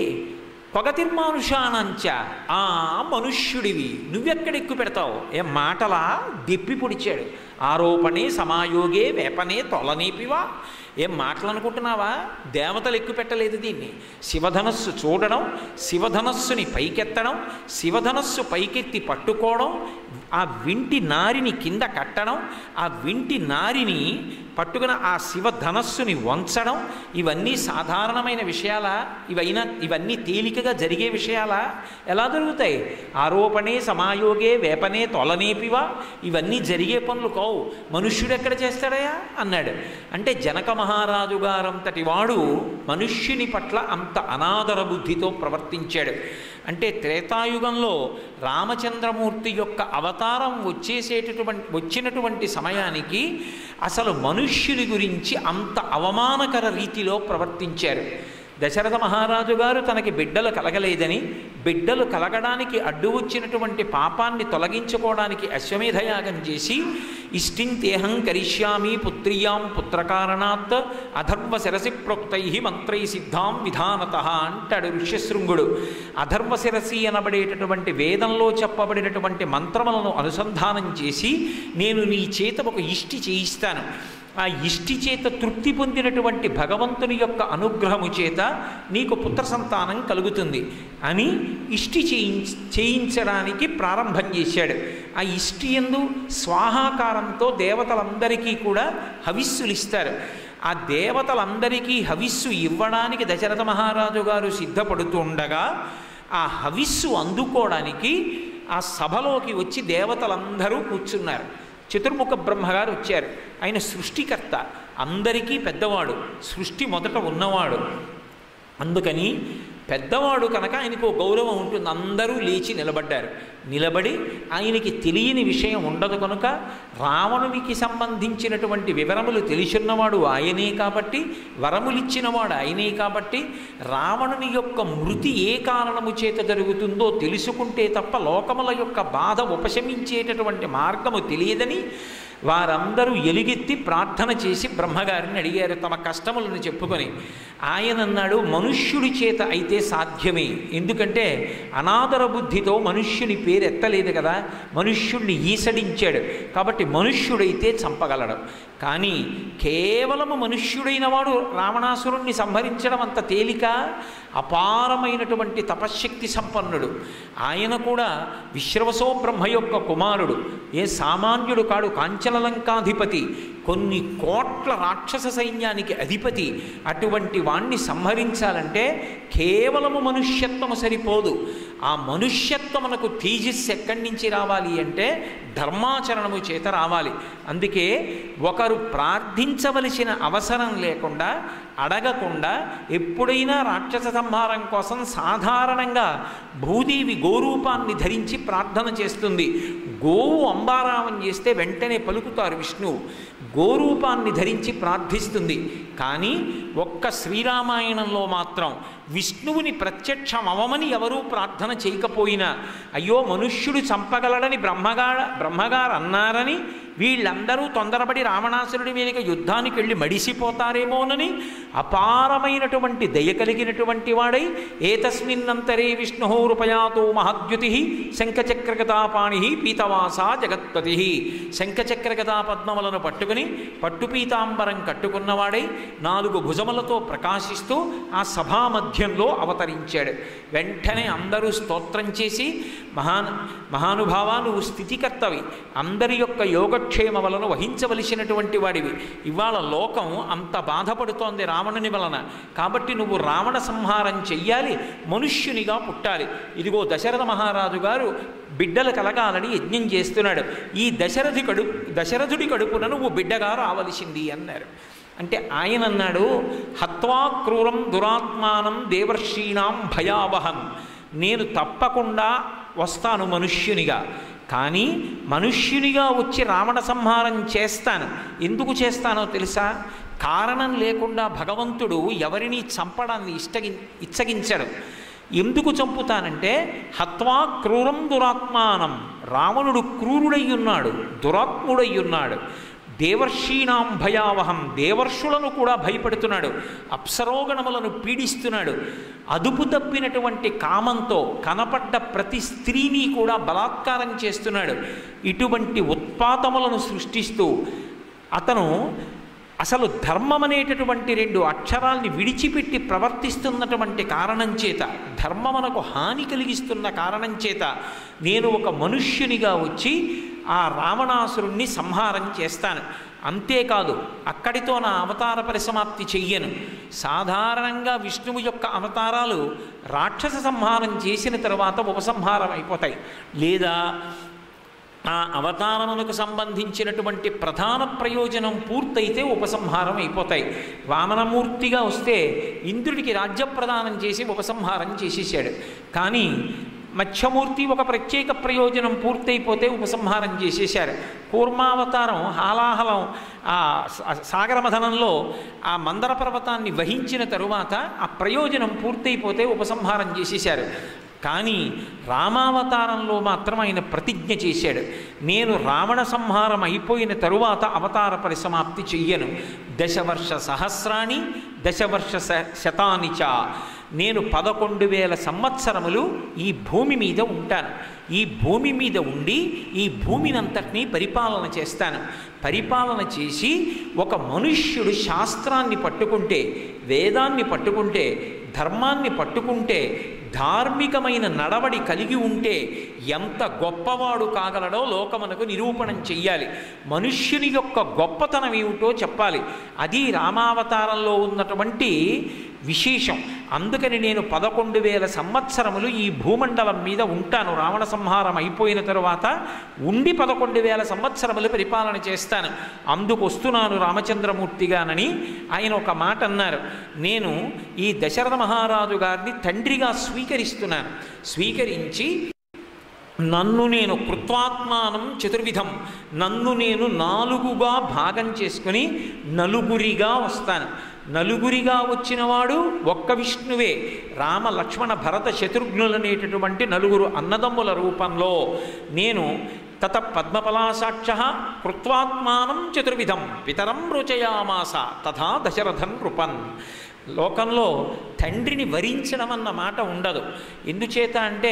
పొగతిర్మానుషానంచ ఆ మనుష్యుడివి నువ్వెక్కడ ఎక్కువ పెడతావు ఏ మాటలా దెప్పి పొడిచాడు ఆరోపణే సమాయోగే వేపనే తొలనీపివా ఏం మాటలు అనుకుంటున్నావా దేవతలు ఎక్కువ పెట్టలేదు దీన్ని శివధనస్సు చూడడం శివధనస్సుని పైకెత్తడం శివధనస్సు పైకెత్తి పట్టుకోవడం ఆ వింటి నారిని కింద కట్టడం ఆ వింటి నారిని పట్టుకున్న ఆ శివధనస్సుని వంచడం ఇవన్నీ సాధారణమైన విషయాలా ఇవైనా ఇవన్నీ తేలికగా జరిగే విషయాలా ఎలా జరుగుతాయి ఆరోపణే సమాయోగే వేపనే తొలనేపివా ఇవన్నీ జరిగే పనులు కావు మనుష్యుడు ఎక్కడ చేస్తాడయా అన్నాడు అంటే జనక మహారాజు గారంతటి వాడు మనుష్యుని పట్ల అంత అనాదర బుద్ధితో ప్రవర్తించాడు అంటే త్రేతాయుగంలో రామచంద్రమూర్తి యొక్క అవతారం వచ్చేసేటటువంటి వచ్చినటువంటి సమయానికి అసలు మనుష్యుని గురించి అంత అవమానకర రీతిలో ప్రవర్తించారు దశరథ మహారాజు గారు తనకి బిడ్డలు కలగలేదని బిడ్డలు కలగడానికి అడ్డు వచ్చినటువంటి పాపాన్ని తొలగించుకోవడానికి అశ్వమేధయాగం చేసి ఇష్టింతేహం కరిష్యామి పుత్రియాం పుత్రకారణాత్ అధర్వ శిరసి ప్రోక్తై మంత్రై సిద్ధాం విధానత అంటాడు ఋష్యశృంగుడు అధర్వ శిరసి అనబడేటటువంటి వేదంలో చెప్పబడినటువంటి మంత్రములను అనుసంధానం చేసి నేను నీ చేత ఒక ఇష్టి చేయిస్తాను ఆ ఇష్టి చేత తృప్తి పొందినటువంటి భగవంతుని యొక్క అనుగ్రహము చేత నీకు పుత్ర సంతానం కలుగుతుంది అని ఇష్టి చేయించ చేయించడానికి ప్రారంభం చేశాడు ఆ ఇష్టి ఎందు స్వాహాకారంతో దేవతలందరికీ కూడా హవిస్సులు ఇస్తారు ఆ దేవతలందరికీ హవిస్సు ఇవ్వడానికి దశరథ మహారాజు గారు సిద్ధపడుతుండగా ఆ హవిస్సు అందుకోవడానికి ఆ సభలోకి వచ్చి దేవతలందరూ కూర్చున్నారు చతుర్ముఖ బ్రహ్మగారు వచ్చారు ఆయన సృష్టికర్త అందరికీ పెద్దవాడు సృష్టి మొదట ఉన్నవాడు అందుకని పెద్దవాడు కనుక ఆయనకు ఓ గౌరవం ఉంటుంది అందరూ లేచి నిలబడ్డారు నిలబడి ఆయనకి తెలియని విషయం ఉండదు కనుక రావణునికి సంబంధించినటువంటి వివరములు తెలిసిన్నవాడు ఆయనే కాబట్టి వరములిచ్చినవాడు ఆయనే కాబట్టి రావణుని యొక్క మృతి ఏ కారణము చేత జరుగుతుందో తెలుసుకుంటే తప్ప లోకముల యొక్క బాధ ఉపశమించేటటువంటి మార్గము తెలియదని వారందరూ ఎలుగెత్తి ప్రార్థన చేసి బ్రహ్మగారిని అడిగారు తమ కష్టములను చెప్పుకొని ఆయన అన్నాడు మనుష్యుడి చేత అయితే సాధ్యమే ఎందుకంటే అనాదర బుద్ధితో మనుష్యుని పేరు ఎత్తలేదు కదా మనుష్యుణ్ణి ఈసడించాడు కాబట్టి మనుష్యుడైతే చంపగలడు కానీ కేవలము మనుష్యుడైన వాడు రావణాసురుణ్ణి సంహరించడం అంత తేలిక అపారమైనటువంటి తపశ్శక్తి సంపన్నుడు ఆయన కూడా విశ్రవసో బ్రహ్మ యొక్క కుమారుడు ఏ సామాన్యుడు కాడు కాంచనలంకాధిపతి కొన్ని కోట్ల రాక్షస సైన్యానికి అధిపతి అటువంటి వాణ్ణి సంహరించాలంటే కేవలము మనుష్యత్వము సరిపోదు ఆ మనుష్యత్వమునకు తేజస్సు ఎక్కడి నుంచి రావాలి అంటే ధర్మాచరణము చేత రావాలి అందుకే ఒకరు ప్రార్థించవలసిన అవసరం లేకుండా అడగకుండా ఎప్పుడైనా రాక్షస సంహారం కోసం సాధారణంగా భూదేవి గోరూపాన్ని ధరించి ప్రార్థన చేస్తుంది గోవు అంబారామం చేస్తే వెంటనే పలుకుతారు విష్ణువు గోరూపాన్ని ధరించి ప్రార్థిస్తుంది కానీ ఒక్క శ్రీరామాయణంలో మాత్రం విష్ణువుని ప్రత్యక్షం అవమని ఎవరూ ప్రార్థన చేయకపోయినా అయ్యో మనుష్యుడు చంపగలడని బ్రహ్మగారు బ్రహ్మగారు అన్నారని వీళ్ళందరూ తొందరపడి రావణాసురుడి మీదకి యుద్ధానికి వెళ్ళి మడిసిపోతారేమోనని అపారమైనటువంటి దయ కలిగినటువంటి వాడై ఏతస్మిన్నంతరే విష్ణు రూపయాతో మహద్యుతి శంఖచక్రగతాపాణి పీతవాస జగత్పతి శంఖచక్రగతా పద్మములను పట్టుకుని పట్టుపీతాంబరం కట్టుకున్నవాడై నాలుగు భుజములతో ప్రకాశిస్తూ ఆ సభా మధ్యంలో అవతరించాడు వెంటనే అందరూ స్తోత్రం చేసి మహాన్ మహానుభావా నువ్వు స్థితికర్తవి అందరి యొక్క యోగక్షేమ వలన వహించవలసినటువంటి వాడివి ఇవాళ లోకం అంత బాధపడుతోంది రావణుని వలన కాబట్టి నువ్వు రావణ సంహారం చెయ్యాలి మనుష్యునిగా పుట్టాలి ఇదిగో దశరథ మహారాజు గారు బిడ్డలు కలగాలని యజ్ఞం చేస్తున్నాడు ఈ దశరథి కడు దశరథుడి కడుపున నువ్వు బిడ్డగా రావలసింది అన్నారు అంటే ఆయన అన్నాడు హత్వా క్రూరం దురాత్మానం దేవర్షీణాం భయావహం నేను తప్పకుండా వస్తాను మనుష్యునిగా కానీ మనుష్యునిగా వచ్చి రావణ సంహారం చేస్తాను ఎందుకు చేస్తానో తెలుసా కారణం లేకుండా భగవంతుడు ఎవరిని చంపడాన్ని ఇష్టగి ఇచ్చగించడు ఎందుకు చంపుతానంటే హత్వా క్రూరం దురాత్మానం రావణుడు క్రూరుడై ఉన్నాడు దురాత్ముడై ఉన్నాడు దేవర్షీణాం భయావహం దేవర్షులను కూడా భయపెడుతున్నాడు అప్సరోగణములను పీడిస్తున్నాడు అదుపు తప్పినటువంటి కామంతో కనపడ్డ ప్రతి స్త్రీని కూడా బలాత్కారం చేస్తున్నాడు ఇటువంటి ఉత్పాతములను సృష్టిస్తూ అతను అసలు ధర్మం అనేటటువంటి రెండు అక్షరాల్ని విడిచిపెట్టి ప్రవర్తిస్తున్నటువంటి కారణం చేత ధర్మమునకు హాని కలిగిస్తున్న కారణం చేత నేను ఒక మనుష్యునిగా వచ్చి ఆ రావణాసురుణ్ణి సంహారం చేస్తాను అంతేకాదు అక్కడితో నా అవతార పరిసమాప్తి చెయ్యను సాధారణంగా విష్ణువు యొక్క అవతారాలు రాక్షస సంహారం చేసిన తర్వాత ఉపసంహారం అయిపోతాయి లేదా ఆ అవతారములకు సంబంధించినటువంటి ప్రధాన ప్రయోజనం పూర్తయితే ఉపసంహారం అయిపోతాయి వామనమూర్తిగా వస్తే ఇంద్రుడికి రాజ్యప్రదానం చేసి ఉపసంహారం చేసేసాడు కానీ మత్స్యమూర్తి ఒక ప్రత్యేక ప్రయోజనం పూర్తయిపోతే ఉపసంహారం చేసేశారు కూర్మావతారం హాలాహలం ఆ సాగరమథనంలో ఆ మందర పర్వతాన్ని వహించిన తరువాత ఆ ప్రయోజనం పూర్తయిపోతే ఉపసంహారం చేసేశారు కానీ రామావతారంలో మాత్రం ఆయన ప్రతిజ్ఞ చేశాడు నేను రావణ సంహారం అయిపోయిన తరువాత అవతార పరిసమాప్తి చెయ్యను దశవర్ష సహస్రాణి దశవర్ష శతాని చ నేను పదకొండు వేల సంవత్సరములు ఈ భూమి మీద ఉంటాను ఈ భూమి మీద ఉండి ఈ భూమినంతటినీ పరిపాలన చేస్తాను పరిపాలన చేసి ఒక మనుష్యుడు శాస్త్రాన్ని పట్టుకుంటే వేదాన్ని పట్టుకుంటే ధర్మాన్ని పట్టుకుంటే ధార్మికమైన నడవడి కలిగి ఉంటే ఎంత గొప్పవాడు కాగలడో లోకమునకు నిరూపణం చెయ్యాలి మనుష్యుని యొక్క గొప్పతనం ఏమిటో చెప్పాలి అది రామావతారంలో ఉన్నటువంటి విశేషం అందుకని నేను పదకొండు వేల సంవత్సరములు ఈ భూమండలం మీద ఉంటాను రావణ సంహారం అయిపోయిన తరువాత ఉండి పదకొండు వేల సంవత్సరములు పరిపాలన చేస్తాను అందుకు వస్తున్నాను రామచంద్రమూర్తిగానని ఆయన ఒక మాట అన్నారు నేను ఈ దశరథ మహారాజు గారిని తండ్రిగా స్వీకరిస్తున్నాను స్వీకరించి నన్ను నేను కృత్వాత్మానం చతుర్విధం నన్ను నేను నాలుగుగా భాగం చేసుకుని నలుగురిగా వస్తాను నలుగురిగా వచ్చినవాడు ఒక్క విష్ణువే రామ లక్ష్మణ భరత శత్రుఘ్నులనేటటువంటి నలుగురు అన్నదమ్ముల రూపంలో నేను తత పద్మపలాసాక్ష కృత్వాత్మానం చతుర్విధం పితరం రుచయామాస తథా దశరథన్ నృపన్ లోకంలో తండ్రిని వరించడం అన్న మాట ఉండదు ఎందుచేత అంటే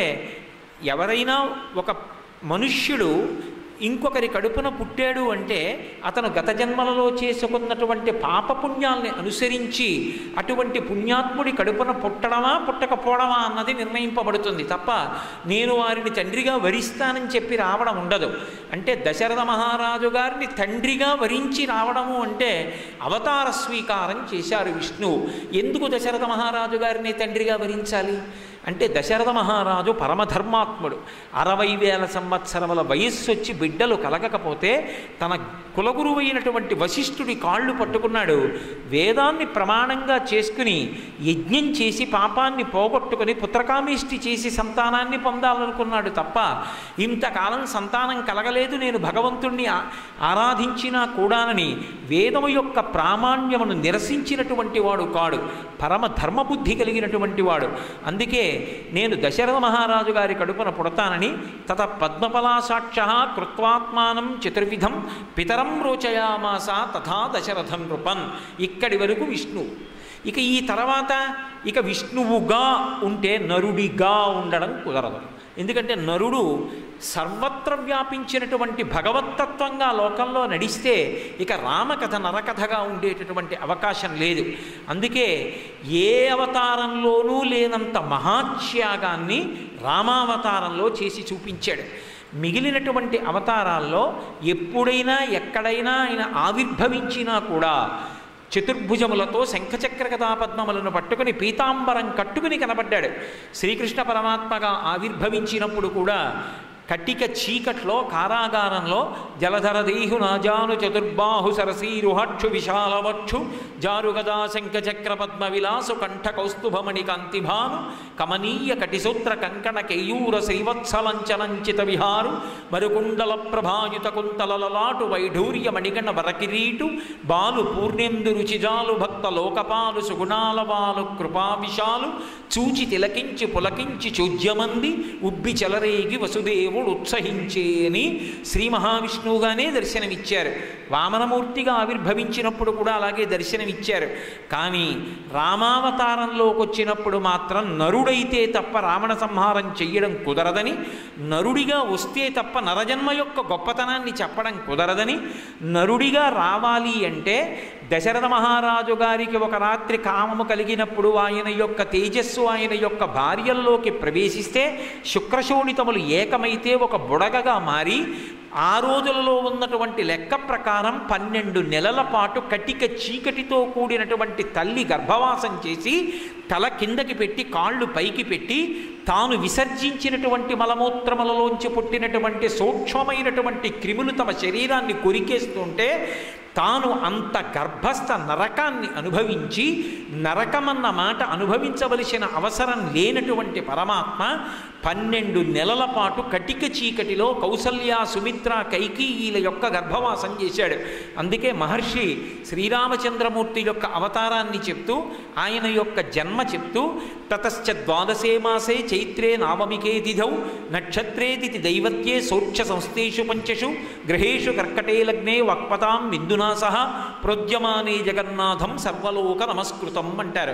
ఎవరైనా ఒక మనుష్యుడు ఇంకొకరి కడుపున పుట్టాడు అంటే అతను గత జన్మలలో చేసుకున్నటువంటి పాపపుణ్యాల్ని అనుసరించి అటువంటి పుణ్యాత్ముడి కడుపున పుట్టడమా పుట్టకపోవడమా అన్నది నిర్ణయింపబడుతుంది తప్ప నేను వారిని తండ్రిగా వరిస్తానని చెప్పి రావడం ఉండదు అంటే దశరథ మహారాజు గారిని తండ్రిగా వరించి రావడము అంటే అవతార స్వీకారం చేశారు విష్ణువు ఎందుకు దశరథ మహారాజు గారిని తండ్రిగా వరించాలి అంటే దశరథ మహారాజు పరమధర్మాత్ముడు అరవై వేల సంవత్సరముల వయస్సు వచ్చి బిడ్డలు కలగకపోతే తన కులగురువు అయినటువంటి వశిష్ఠుడి కాళ్ళు పట్టుకున్నాడు వేదాన్ని ప్రమాణంగా చేసుకుని యజ్ఞం చేసి పాపాన్ని పోగొట్టుకుని పుత్రకామేష్టి చేసి సంతానాన్ని పొందాలనుకున్నాడు తప్ప ఇంతకాలం సంతానం కలగలేదు నేను భగవంతుణ్ణి ఆ- ఆరాధించినా కూడానని వేదము యొక్క ప్రామాణ్యమును నిరసించినటువంటి వాడు కాడు పరమ ధర్మబుద్ధి కలిగినటువంటి వాడు అందుకే నేను దశరథ మహారాజు గారి కడుపున పుడతానని తత పద్మపలాసాక్ష కృత్వాత్మానం చతుర్విధం పితరం రోచయామాస తథా దశరథం నృపన్ ఇక్కడి వరకు విష్ణు ఇక ఈ తర్వాత ఇక విష్ణువుగా ఉంటే నరుడిగా ఉండడం కుదరదు ఎందుకంటే నరుడు సర్వత్ర వ్యాపించినటువంటి భగవత్తత్వంగా లోకంలో నడిస్తే ఇక రామకథ నరకథగా ఉండేటటువంటి అవకాశం లేదు అందుకే ఏ అవతారంలోనూ లేనంత మహాత్యాగాన్ని రామావతారంలో చేసి చూపించాడు మిగిలినటువంటి అవతారాల్లో ఎప్పుడైనా ఎక్కడైనా ఆయన ఆవిర్భవించినా కూడా చతుర్భుజములతో శంఖచక్ర కథాపద్మములను పట్టుకుని పీతాంబరం కట్టుకుని కనబడ్డాడు శ్రీకృష్ణ పరమాత్మగా ఆవిర్భవించినప్పుడు కూడా కటిక చీకట్లో కారాగారంలో జలధర దేహు నాజాను చతుర్బాహు సరసీరుహక్షు విశాలవక్షు జారుగదా శంఖచక్ర పద్మ విలాసు కంఠ కౌస్తుభమణి కాంతిభాను కమనీయ కటిసూత్ర కంకణ కేయూర శ్రీవత్సలంచలంచిత విహారు మరుకుండల ప్రభాయుత కుంతలలాటు వైఢూర్య మణిగణ వరకిరీటు బాలు పూర్ణేందు రుచిజాలు భక్త లోకపాలు సుగుణాల బాలు కృపావిశాలు చూచి తిలకించి పులకించి చూజ్యమంది ఉబ్బి చెలరేగి వసుదేవుడు ఉత్సహించే అని శ్రీ మహావిష్ణువుగానే దర్శనమిచ్చారు వామనమూర్తిగా ఆవిర్భవించినప్పుడు కూడా అలాగే దర్శనమిచ్చారు కానీ రామావతారంలోకి వచ్చినప్పుడు మాత్రం నరుడైతే తప్ప రావణ సంహారం చెయ్యడం కుదరదని నరుడిగా వస్తే తప్ప నరజన్మ యొక్క గొప్పతనాన్ని చెప్పడం కుదరదని నరుడిగా రావాలి అంటే దశరథ మహారాజు గారికి ఒక రాత్రి కామము కలిగినప్పుడు ఆయన యొక్క తేజస్సు ఆయన యొక్క భార్యల్లోకి ప్రవేశిస్తే శుక్రశోణితములు ఏకమైతే ఒక బుడగగా మారి ఆ రోజులలో ఉన్నటువంటి లెక్క ప్రకారం పన్నెండు నెలల పాటు కటిక చీకటితో కూడినటువంటి తల్లి గర్భవాసం చేసి తల కిందకి పెట్టి కాళ్ళు పైకి పెట్టి తాను విసర్జించినటువంటి మలమూత్రములలోంచి పుట్టినటువంటి సూక్ష్మమైనటువంటి క్రిములు తమ శరీరాన్ని కొరికేస్తుంటే తాను అంత గర్భస్థ నరకాన్ని అనుభవించి నరకమన్న మాట అనుభవించవలసిన అవసరం లేనటువంటి పరమాత్మ పన్నెండు నెలల పాటు కటిక చీకటిలో కౌసల్య సుమిత్ర కైకీయుల యొక్క గర్భవాసం చేశాడు అందుకే మహర్షి శ్రీరామచంద్రమూర్తి యొక్క అవతారాన్ని చెప్తూ ఆయన యొక్క జన్మ చెప్తూ తతశ్చ ద్వాదశే మాసే చైత్రే నావమికే తిథౌ నక్షత్రే తిథి దైవత్యే సోక్ష సంస్థేషు పంచషు గ్రహేషు కర్కటే లగ్నే వక్పతాం విందునా సహ ప్రోద్యమానే జగన్నాథం సర్వలోక నమస్కృతం అంటారు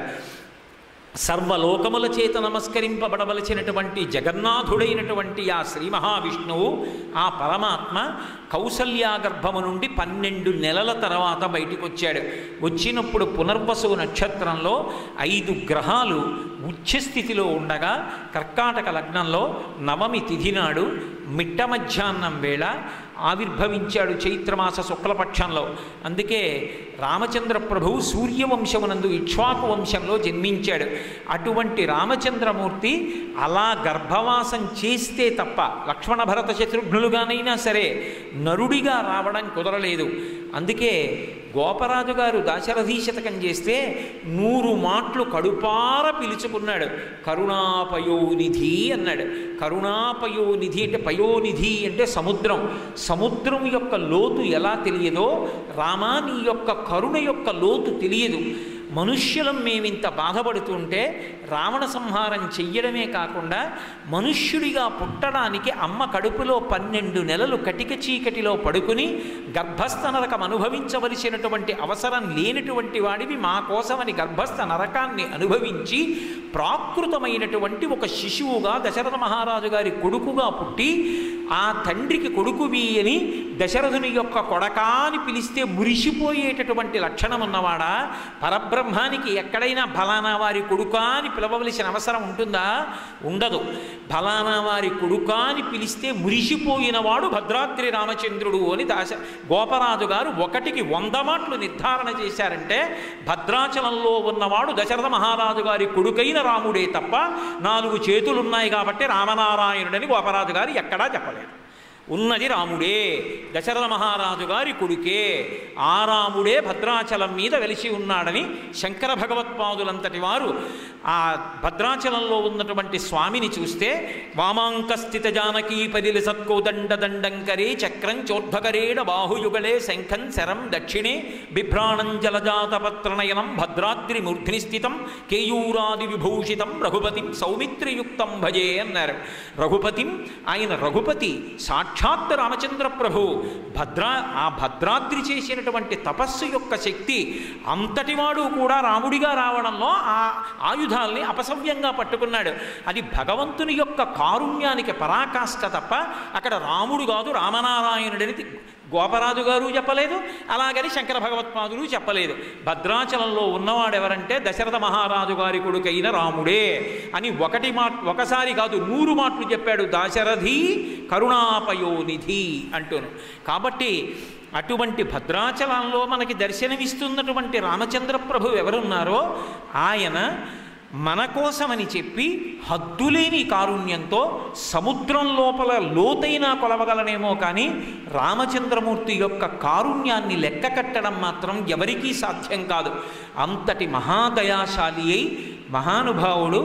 సర్వలోకముల చేత నమస్కరింపబడవలసినటువంటి జగన్నాథుడైనటువంటి ఆ శ్రీ మహావిష్ణువు ఆ పరమాత్మ కౌసల్యా గర్భము నుండి పన్నెండు నెలల తర్వాత బయటికి వచ్చాడు వచ్చినప్పుడు పునర్వసు నక్షత్రంలో ఐదు గ్రహాలు ఉచ్ఛస్థితిలో ఉండగా కర్కాటక లగ్నంలో నవమి తిథి నాడు మిట్ట మధ్యాహ్నం వేళ ఆవిర్భవించాడు చైత్రమాస శుక్లపక్షంలో అందుకే రామచంద్ర ప్రభువు సూర్యవంశమునందు ఇక్ష్వాకు వంశంలో జన్మించాడు అటువంటి రామచంద్రమూర్తి అలా గర్భవాసం చేస్తే తప్ప లక్ష్మణ భరత శత్రుఘ్నులుగానైనా సరే నరుడిగా రావడం కుదరలేదు అందుకే గోపరాజు గారు దాశరథీశతకం చేస్తే నూరు మాట్లు కడుపార పిలుచుకున్నాడు కరుణాపయోనిధి అన్నాడు కరుణాపయోనిధి అంటే పయోనిధి అంటే సముద్రం సముద్రం యొక్క లోతు ఎలా తెలియదో రామా నీ యొక్క కరుణ యొక్క లోతు తెలియదు మనుష్యులం మేమింత బాధపడుతుంటే రావణ సంహారం చెయ్యడమే కాకుండా మనుష్యుడిగా పుట్టడానికి అమ్మ కడుపులో పన్నెండు నెలలు కటిక చీకటిలో పడుకుని గర్భస్థ నరకం అనుభవించవలసినటువంటి అవసరం లేనటువంటి వాడివి మా కోసమని గర్భస్థ నరకాన్ని అనుభవించి ప్రాకృతమైనటువంటి ఒక శిశువుగా దశరథ మహారాజు గారి కొడుకుగా పుట్టి ఆ తండ్రికి కొడుకువి అని దశరథుని యొక్క కొడకా అని పిలిస్తే మురిసిపోయేటటువంటి లక్షణం ఉన్నవాడా పరబ్రహ్మానికి ఎక్కడైనా ఫలానా వారి కొడుకా అని పిలవవలసిన అవసరం ఉంటుందా ఉండదు ఫలానా వారి కొడుకా అని పిలిస్తే మురిసిపోయినవాడు భద్రాద్రి రామచంద్రుడు అని దాశ గోపరాజు గారు ఒకటికి వంద మాటలు నిర్ధారణ చేశారంటే భద్రాచలంలో ఉన్నవాడు దశరథ మహారాజు గారి కొడుకైన రాముడే తప్ప నాలుగు చేతులున్నాయి కాబట్టి రామనారాయణుడని గోపరాజు గారు ఎక్కడా చెప్పలేదు ఉన్నది రాముడే దశరథ మహారాజు గారి కొడుకే ఆ రాముడే భద్రాచలం మీద వెలిసి ఉన్నాడని శంకర భగవత్పాదులంతటి వారు ఆ భద్రాచలంలో ఉన్నటువంటి స్వామిని చూస్తే వామాంకస్థిత జానకీ పరిలి సత్కోదండ దండంకరే చక్రం చోద్భకరేణ బాహుయుగలే శంఖం శరం దక్షిణే బిభ్రాణం జలజాతపత్రనయనం భద్రాద్రి మూర్ధిని స్థితం కేయూరాది విభూషితం రఘుపతిం సౌమిత్రియుక్తం భజే అన్నారు రఘుపతిం ఆయన రఘుపతి సాక్షాత్ రామచంద్ర ప్రభు భద్రా ఆ భద్రాద్రి చేసినటువంటి తపస్సు యొక్క శక్తి అంతటివాడు కూడా రాముడిగా రావడంలో ఆ ఆయుధాల్ని అపసవ్యంగా పట్టుకున్నాడు అది భగవంతుని యొక్క కారుణ్యానికి పరాకాష్ట తప్ప అక్కడ రాముడు కాదు రామనారాయణుడని గోపరాజు గారు చెప్పలేదు అలాగని శంకర భగవత్పాదులు చెప్పలేదు భద్రాచలంలో ఉన్నవాడెవరంటే దశరథ మహారాజు గారి కొడుకైన రాముడే అని ఒకటి మాట ఒకసారి కాదు నూరు మాటలు చెప్పాడు దాశరథి కరుణాపయోనిధి అంటూను కాబట్టి అటువంటి భద్రాచలంలో మనకి దర్శనమిస్తున్నటువంటి రామచంద్ర ప్రభు ఎవరున్నారో ఆయన మన కోసమని చెప్పి హద్దులేని కారుణ్యంతో సముద్రం లోపల లోతైన కొలవగలనేమో కానీ రామచంద్రమూర్తి యొక్క కారుణ్యాన్ని లెక్క కట్టడం మాత్రం ఎవరికీ సాధ్యం కాదు అంతటి మహాదయాశాలి అయి మహానుభావుడు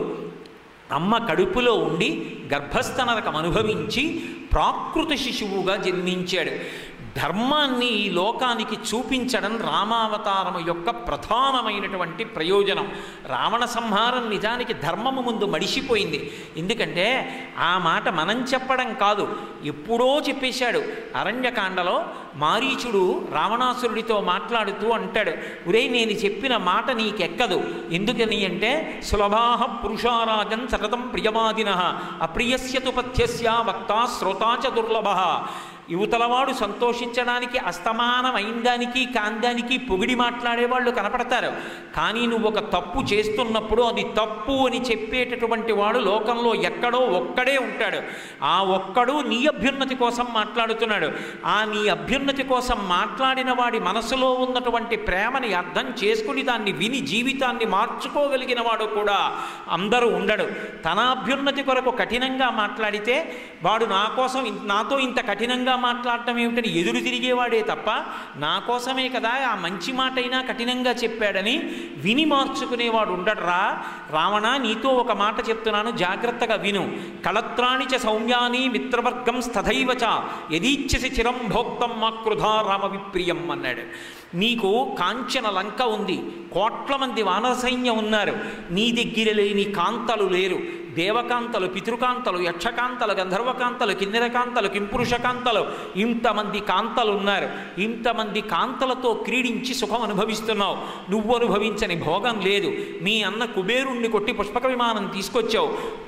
అమ్మ కడుపులో ఉండి గర్భస్థ నరకం అనుభవించి ప్రాకృత శిశువుగా జన్మించాడు ధర్మాన్ని ఈ లోకానికి చూపించడం రామావతారము యొక్క ప్రధానమైనటువంటి ప్రయోజనం రావణ సంహారం నిజానికి ధర్మము ముందు మడిసిపోయింది ఎందుకంటే ఆ మాట మనం చెప్పడం కాదు ఎప్పుడో చెప్పేశాడు అరణ్యకాండలో మారీచుడు రావణాసురుడితో మాట్లాడుతూ అంటాడు ఉరే నేను చెప్పిన మాట నీకెక్కదు ఎందుకని అంటే సులభాహ పురుషారాజన్ సతతం ప్రియవాదిన అప్రియస్యతు పథ్యస్య వక్త శ్రోతాచ దుర్లభ యువతలవాడు సంతోషించడానికి అస్తమానం అయిందానికి కాందానికి పొగిడి మాట్లాడేవాళ్ళు కనపడతారు కానీ నువ్వు ఒక తప్పు చేస్తున్నప్పుడు అది తప్పు అని చెప్పేటటువంటి వాడు లోకంలో ఎక్కడో ఒక్కడే ఉంటాడు ఆ ఒక్కడు నీ అభ్యున్నతి కోసం మాట్లాడుతున్నాడు ఆ నీ అభ్యున్నతి కోసం మాట్లాడిన వాడి మనసులో ఉన్నటువంటి ప్రేమని అర్థం చేసుకుని దాన్ని విని జీవితాన్ని మార్చుకోగలిగిన వాడు కూడా అందరూ ఉండడు తన అభ్యున్నతి కొరకు కఠినంగా మాట్లాడితే వాడు నా కోసం ఇన్- నాతో ఇంత కఠినంగా మాట్లాడటం ఏమిటని ఎదురు తిరిగేవాడే తప్ప నా కోసమే కదా ఆ మంచి మాట అయినా కఠినంగా చెప్పాడని విని మార్చుకునేవాడు ఉండడరా రావణ నీతో ఒక మాట చెప్తున్నాను జాగ్రత్తగా విను కళత్రాణి చ సౌమ్యాని మిత్రవర్గం స్థథైవ చ యదీచ్ఛసి చిరం భోక్తం మా కృధా రామ విప్రియం అన్నాడు నీకు కాంచన లంక ఉంది కోట్ల మంది వానర సైన్యం ఉన్నారు నీ దగ్గర లేని కాంతలు లేరు దేవకాంతలు పితృకాంతలు యక్షకాంతలు గంధర్వకాంతలు కిన్నెరకాంతలు కింపురుషకాంతలు ఇంతమంది కాంతలు ఉన్నారు ఇంతమంది కాంతలతో క్రీడించి సుఖం అనుభవిస్తున్నావు నువ్వు అనుభవించని భోగం లేదు మీ అన్న కుబేరుణ్ణి కొట్టి పుష్పక విమానం తీసుకొచ్చావు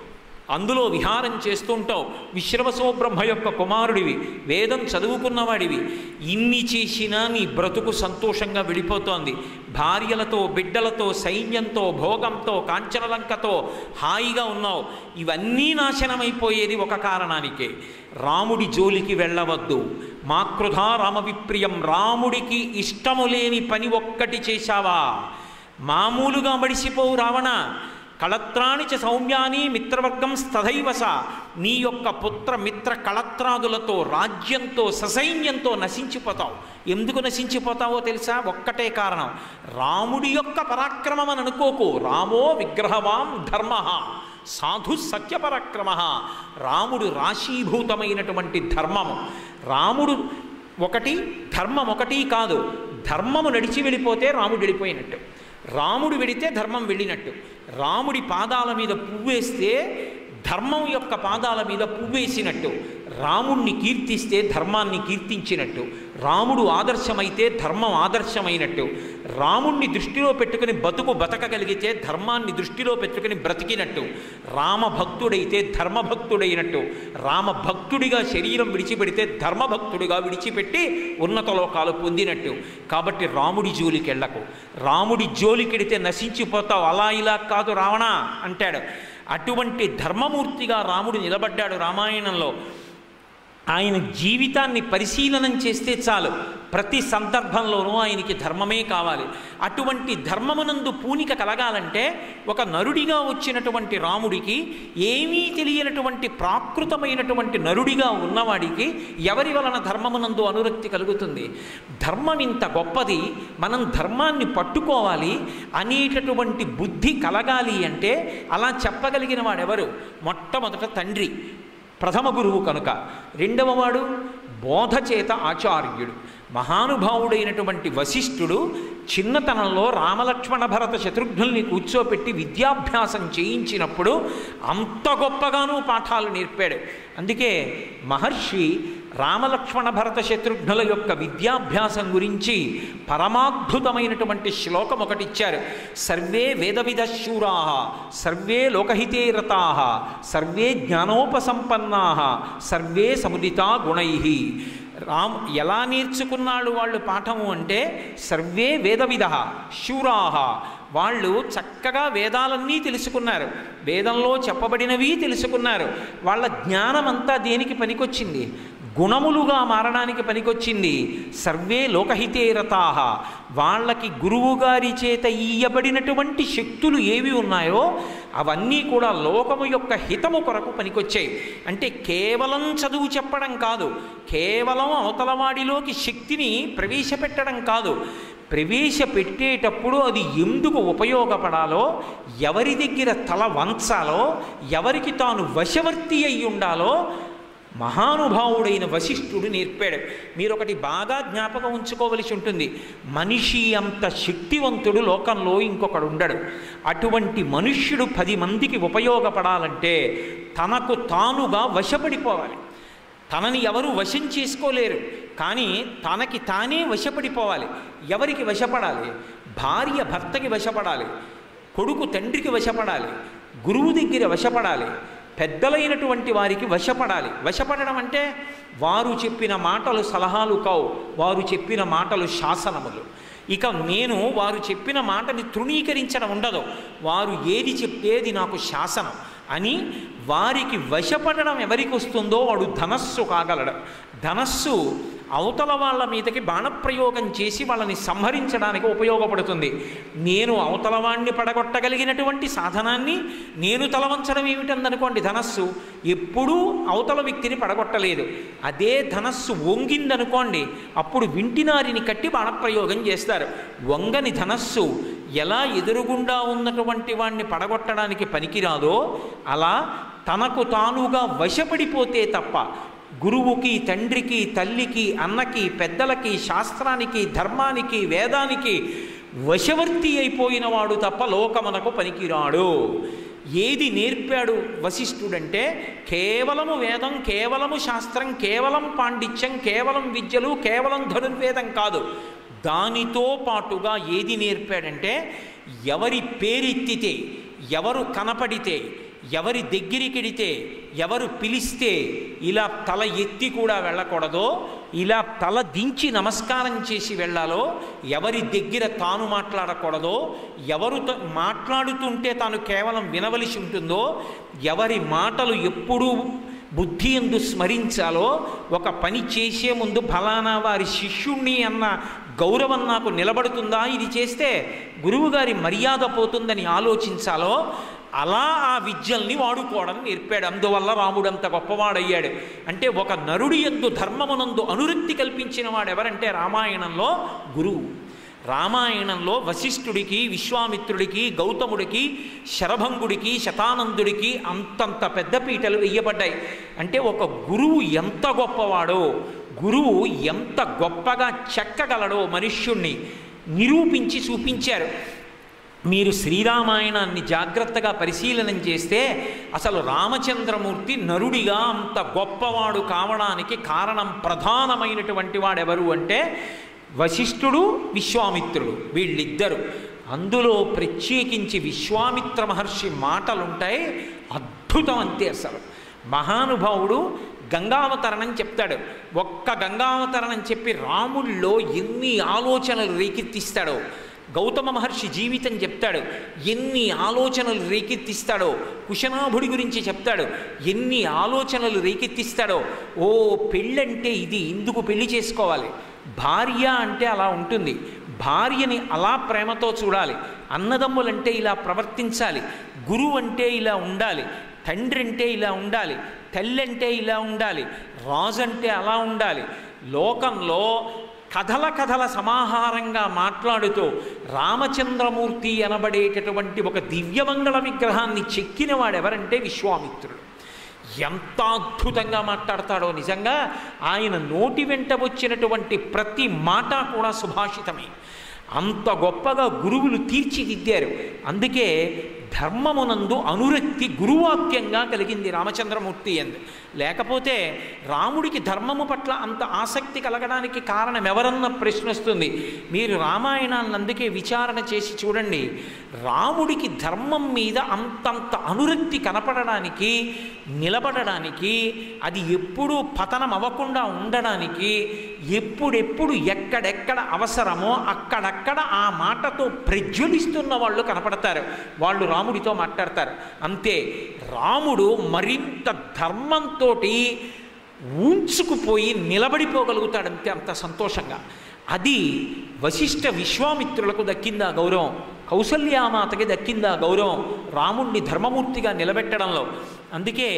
అందులో విహారం చేస్తుంటావు విశ్రవసో బ్రహ్మ యొక్క కుమారుడివి వేదం చదువుకున్నవాడివి ఇన్ని చేసినా నీ బ్రతుకు సంతోషంగా వెళ్ళిపోతోంది భార్యలతో బిడ్డలతో సైన్యంతో భోగంతో కాంచనలంకతో హాయిగా ఉన్నావు ఇవన్నీ నాశనమైపోయేది ఒక కారణానికే రాముడి జోలికి వెళ్ళవద్దు మాకృధా రామవిప్రియం రాముడికి ఇష్టము లేని పని ఒక్కటి చేశావా మామూలుగా మడిసిపోవు రావణ కళత్రాణి చ సౌమ్యాని మిత్రవర్గం స్తథైవస నీ యొక్క పుత్ర మిత్ర కళత్రాదులతో రాజ్యంతో ససైన్యంతో నశించిపోతావు ఎందుకు నశించిపోతావో తెలుసా ఒక్కటే కారణం రాముడి యొక్క పరాక్రమం అని అనుకోకు రామో విగ్రహవాం ధర్మ సాధు సత్యపరాక్రమ రాముడు రాశీభూతమైనటువంటి ధర్మము రాముడు ఒకటి ధర్మం ఒకటి కాదు ధర్మము నడిచి వెళ్ళిపోతే రాముడు వెళ్ళిపోయినట్టు రాముడు వెడితే ధర్మం వెళ్ళినట్టు రాముడి పాదాల మీద పువ్వేస్తే ధర్మం యొక్క పాదాల మీద పువ్వేసినట్టు రాముణ్ణి కీర్తిస్తే ధర్మాన్ని కీర్తించినట్టు రాముడు ఆదర్శమైతే ధర్మం ఆదర్శమైనట్టు రాముణ్ణి దృష్టిలో పెట్టుకుని బతుకు బతకగలిగితే ధర్మాన్ని దృష్టిలో పెట్టుకుని బ్రతికినట్టు రామభక్తుడైతే ధర్మభక్తుడైనట్టు రామభక్తుడిగా శరీరం విడిచిపెడితే ధర్మభక్తుడిగా విడిచిపెట్టి ఉన్నత లోకాలు పొందినట్టు కాబట్టి రాముడి జోలికి వెళ్ళకు రాముడి జోలికెడితే నశించిపోతావు అలా ఇలా కాదు రావణ అంటాడు అటువంటి ధర్మమూర్తిగా రాముడు నిలబడ్డాడు రామాయణంలో ఆయన జీవితాన్ని పరిశీలనం చేస్తే చాలు ప్రతి సందర్భంలోనూ ఆయనకి ధర్మమే కావాలి అటువంటి ధర్మమునందు పూనిక కలగాలంటే ఒక నరుడిగా వచ్చినటువంటి రాముడికి ఏమీ తెలియనటువంటి ప్రాకృతమైనటువంటి నరుడిగా ఉన్నవాడికి ఎవరి వలన ధర్మమునందు అనురక్తి కలుగుతుంది ధర్మం ఇంత గొప్పది మనం ధర్మాన్ని పట్టుకోవాలి అనేటటువంటి బుద్ధి కలగాలి అంటే అలా చెప్పగలిగిన వాడెవరు మొట్టమొదట తండ్రి ప్రథమ గురువు కనుక రెండవ వాడు బోధ చేత ఆచార్యుడు మహానుభావుడైనటువంటి వశిష్ఠుడు చిన్నతనంలో రామలక్ష్మణ భరత శత్రుఘ్నుల్ని కూర్చోపెట్టి విద్యాభ్యాసం చేయించినప్పుడు అంత గొప్పగానూ పాఠాలు నేర్పాడు అందుకే మహర్షి రామలక్ష్మణ భరత శత్రుఘ్నుల యొక్క విద్యాభ్యాసం గురించి పరమాద్భుతమైనటువంటి శ్లోకం ఒకటి ఇచ్చారు సర్వే వేదవిద శూరా సర్వే లోకహితే రతా సర్వే జ్ఞానోపసంపన్నా సర్వే సముదితా గుణై రామ్ ఎలా నేర్చుకున్నాడు వాళ్ళు పాఠము అంటే సర్వే వేదవిద శూరాహ వాళ్ళు చక్కగా వేదాలన్నీ తెలుసుకున్నారు వేదంలో చెప్పబడినవి తెలుసుకున్నారు వాళ్ళ జ్ఞానమంతా దేనికి పనికొచ్చింది గుణములుగా మారడానికి పనికొచ్చింది సర్వే లోకహితే రతాహ వాళ్ళకి గురువుగారి చేత ఇయ్యబడినటువంటి శక్తులు ఏవి ఉన్నాయో అవన్నీ కూడా లోకము యొక్క హితము కొరకు పనికొచ్చాయి అంటే కేవలం చదువు చెప్పడం కాదు కేవలం అవతలవాడిలోకి శక్తిని ప్రవేశపెట్టడం కాదు ప్రవేశపెట్టేటప్పుడు అది ఎందుకు ఉపయోగపడాలో ఎవరి దగ్గర తల వంచాలో ఎవరికి తాను వశవర్తి అయి ఉండాలో మహానుభావుడైన వశిష్ఠుడు నేర్పాడు మీరు ఒకటి బాగా జ్ఞాపకం ఉంచుకోవలసి ఉంటుంది మనిషి అంత శక్తివంతుడు లోకంలో ఇంకొకడు ఉండడు అటువంటి మనుష్యుడు పది మందికి ఉపయోగపడాలంటే తనకు తానుగా వశపడిపోవాలి తనని ఎవరు వశం చేసుకోలేరు కానీ తనకి తానే వశపడిపోవాలి ఎవరికి వశపడాలి భార్య భర్తకి వశపడాలి కొడుకు తండ్రికి వశపడాలి గురువు దగ్గర వశపడాలి పెద్దలైనటువంటి వారికి వశపడాలి వశపడడం అంటే వారు చెప్పిన మాటలు సలహాలు కావు వారు చెప్పిన మాటలు శాసనములు ఇక నేను వారు చెప్పిన మాటని తృణీకరించడం ఉండదు వారు ఏది చెప్పేది నాకు శాసనం అని వారికి వశపడడం ఎవరికి వస్తుందో వాడు ధనస్సు కాగలడు ధనస్సు అవతల వాళ్ళ మీదకి బాణప్రయోగం చేసి వాళ్ళని సంహరించడానికి ఉపయోగపడుతుంది నేను అవతల వాణ్ణి పడగొట్టగలిగినటువంటి సాధనాన్ని నేను తలవంచడం ఏమిటందనుకోండి ధనస్సు ఎప్పుడూ అవతల వ్యక్తిని పడగొట్టలేదు అదే ధనస్సు వంగిందనుకోండి అప్పుడు వింటినారిని కట్టి బాణప్రయోగం చేస్తారు వంగని ధనస్సు ఎలా ఎదురుగుండా ఉన్నటువంటి వాణ్ణి పడగొట్టడానికి పనికిరాదో అలా తనకు తానుగా వశపడిపోతే తప్ప గురువుకి తండ్రికి తల్లికి అన్నకి పెద్దలకి శాస్త్రానికి ధర్మానికి వేదానికి వశవర్తి అయిపోయిన వాడు తప్ప లోకమునకు పనికిరాడు ఏది నేర్పాడు వశిష్ఠుడంటే కేవలము వేదం కేవలము శాస్త్రం కేవలం పాండిత్యం కేవలం విద్యలు కేవలం ధనుర్వేదం కాదు దానితో పాటుగా ఏది నేర్పాడంటే ఎవరి పేరెత్తితే ఎవరు కనపడితే ఎవరి దగ్గరికెడితే ఎవరు పిలిస్తే ఇలా తల ఎత్తి కూడా వెళ్ళకూడదో ఇలా తల దించి నమస్కారం చేసి వెళ్ళాలో ఎవరి దగ్గర తాను మాట్లాడకూడదో ఎవరు త- మాట్లాడుతుంటే తాను కేవలం వినవలసి ఉంటుందో ఎవరి మాటలు ఎప్పుడూ బుద్ధి ఎందు స్మరించాలో ఒక పని చేసే ముందు ఫలానా వారి శిష్యుణ్ణి అన్న గౌరవం నాకు నిలబడుతుందా ఇది చేస్తే గురువుగారి మర్యాద పోతుందని ఆలోచించాలో అలా ఆ విద్యల్ని వాడుకోవడం నేర్పాడు అందువల్ల రాముడు అంత గొప్పవాడయ్యాడు అంటే ఒక నరుడి ఎందు ధర్మమునందు అనురక్తి కల్పించిన వాడు ఎవరంటే రామాయణంలో గురువు రామాయణంలో వశిష్ఠుడికి విశ్వామిత్రుడికి గౌతముడికి శరభంగుడికి శతానందుడికి అంతంత పెద్ద పీటలు వెయ్యబడ్డాయి అంటే ఒక గురువు ఎంత గొప్పవాడో గురువు ఎంత గొప్పగా చెక్కగలడో మనుష్యుణ్ణి నిరూపించి చూపించారు మీరు శ్రీరామాయణాన్ని జాగ్రత్తగా పరిశీలనం చేస్తే అసలు రామచంద్రమూర్తి నరుడిగా అంత గొప్పవాడు కావడానికి కారణం ప్రధానమైనటువంటి వాడెవరు అంటే వశిష్ఠుడు విశ్వామిత్రుడు వీళ్ళిద్దరు అందులో ప్రత్యేకించి విశ్వామిత్ర మహర్షి మాటలుంటాయి అద్భుతం అంతే అసలు మహానుభావుడు గంగావతరణం చెప్తాడు ఒక్క గంగావతరణం చెప్పి రాముల్లో ఎన్ని ఆలోచనలు రేకెత్తిస్తాడో గౌతమ మహర్షి జీవితం చెప్తాడు ఎన్ని ఆలోచనలు రేకెత్తిస్తాడో కుశనాభుడి గురించి చెప్తాడు ఎన్ని ఆలోచనలు రేకెత్తిస్తాడో ఓ పెళ్ళంటే ఇది ఇందుకు పెళ్లి చేసుకోవాలి భార్య అంటే అలా ఉంటుంది భార్యని అలా ప్రేమతో చూడాలి అన్నదమ్ములంటే ఇలా ప్రవర్తించాలి గురువు అంటే ఇలా ఉండాలి తండ్రి అంటే ఇలా ఉండాలి తల్లి అంటే ఇలా ఉండాలి రాజు అంటే అలా ఉండాలి లోకంలో కథల కథల సమాహారంగా మాట్లాడుతూ రామచంద్రమూర్తి అనబడేటటువంటి ఒక దివ్యమంగళ విగ్రహాన్ని చెక్కిన వాడెవరంటే విశ్వామిత్రుడు ఎంత అద్భుతంగా మాట్లాడతాడో నిజంగా ఆయన నోటి వెంట వచ్చినటువంటి ప్రతి మాట కూడా సుభాషితమే అంత గొప్పగా గురువులు తీర్చిదిద్దారు అందుకే ధర్మమునందు అనురక్తి గురువాక్యంగా కలిగింది రామచంద్రమూర్తి ఎందు లేకపోతే రాముడికి ధర్మము పట్ల అంత ఆసక్తి కలగడానికి కారణం ఎవరన్న ప్రశ్న వస్తుంది మీరు రామాయణాన్ని అందుకే విచారణ చేసి చూడండి రాముడికి ధర్మం మీద అంతంత అనురక్తి కనపడడానికి నిలబడడానికి అది ఎప్పుడూ పతనం అవ్వకుండా ఉండడానికి ఎప్పుడెప్పుడు ఎక్కడెక్కడ అవసరమో అక్కడక్కడ ఆ మాటతో ప్రజ్వలిస్తున్న వాళ్ళు కనపడతారు వాళ్ళు రాముడితో మాట్లాడతారు అంతే రాముడు మరింత ధర్మంతో ఊంచుకుపోయి నిలబడిపోగలుగుతాడంతే అంత సంతోషంగా అది వశిష్ఠ విశ్వామిత్రులకు దక్కిందా గౌరవం కౌసల్యామాతకి దక్కిందా గౌరవం రాముణ్ణి ధర్మమూర్తిగా నిలబెట్టడంలో అందుకే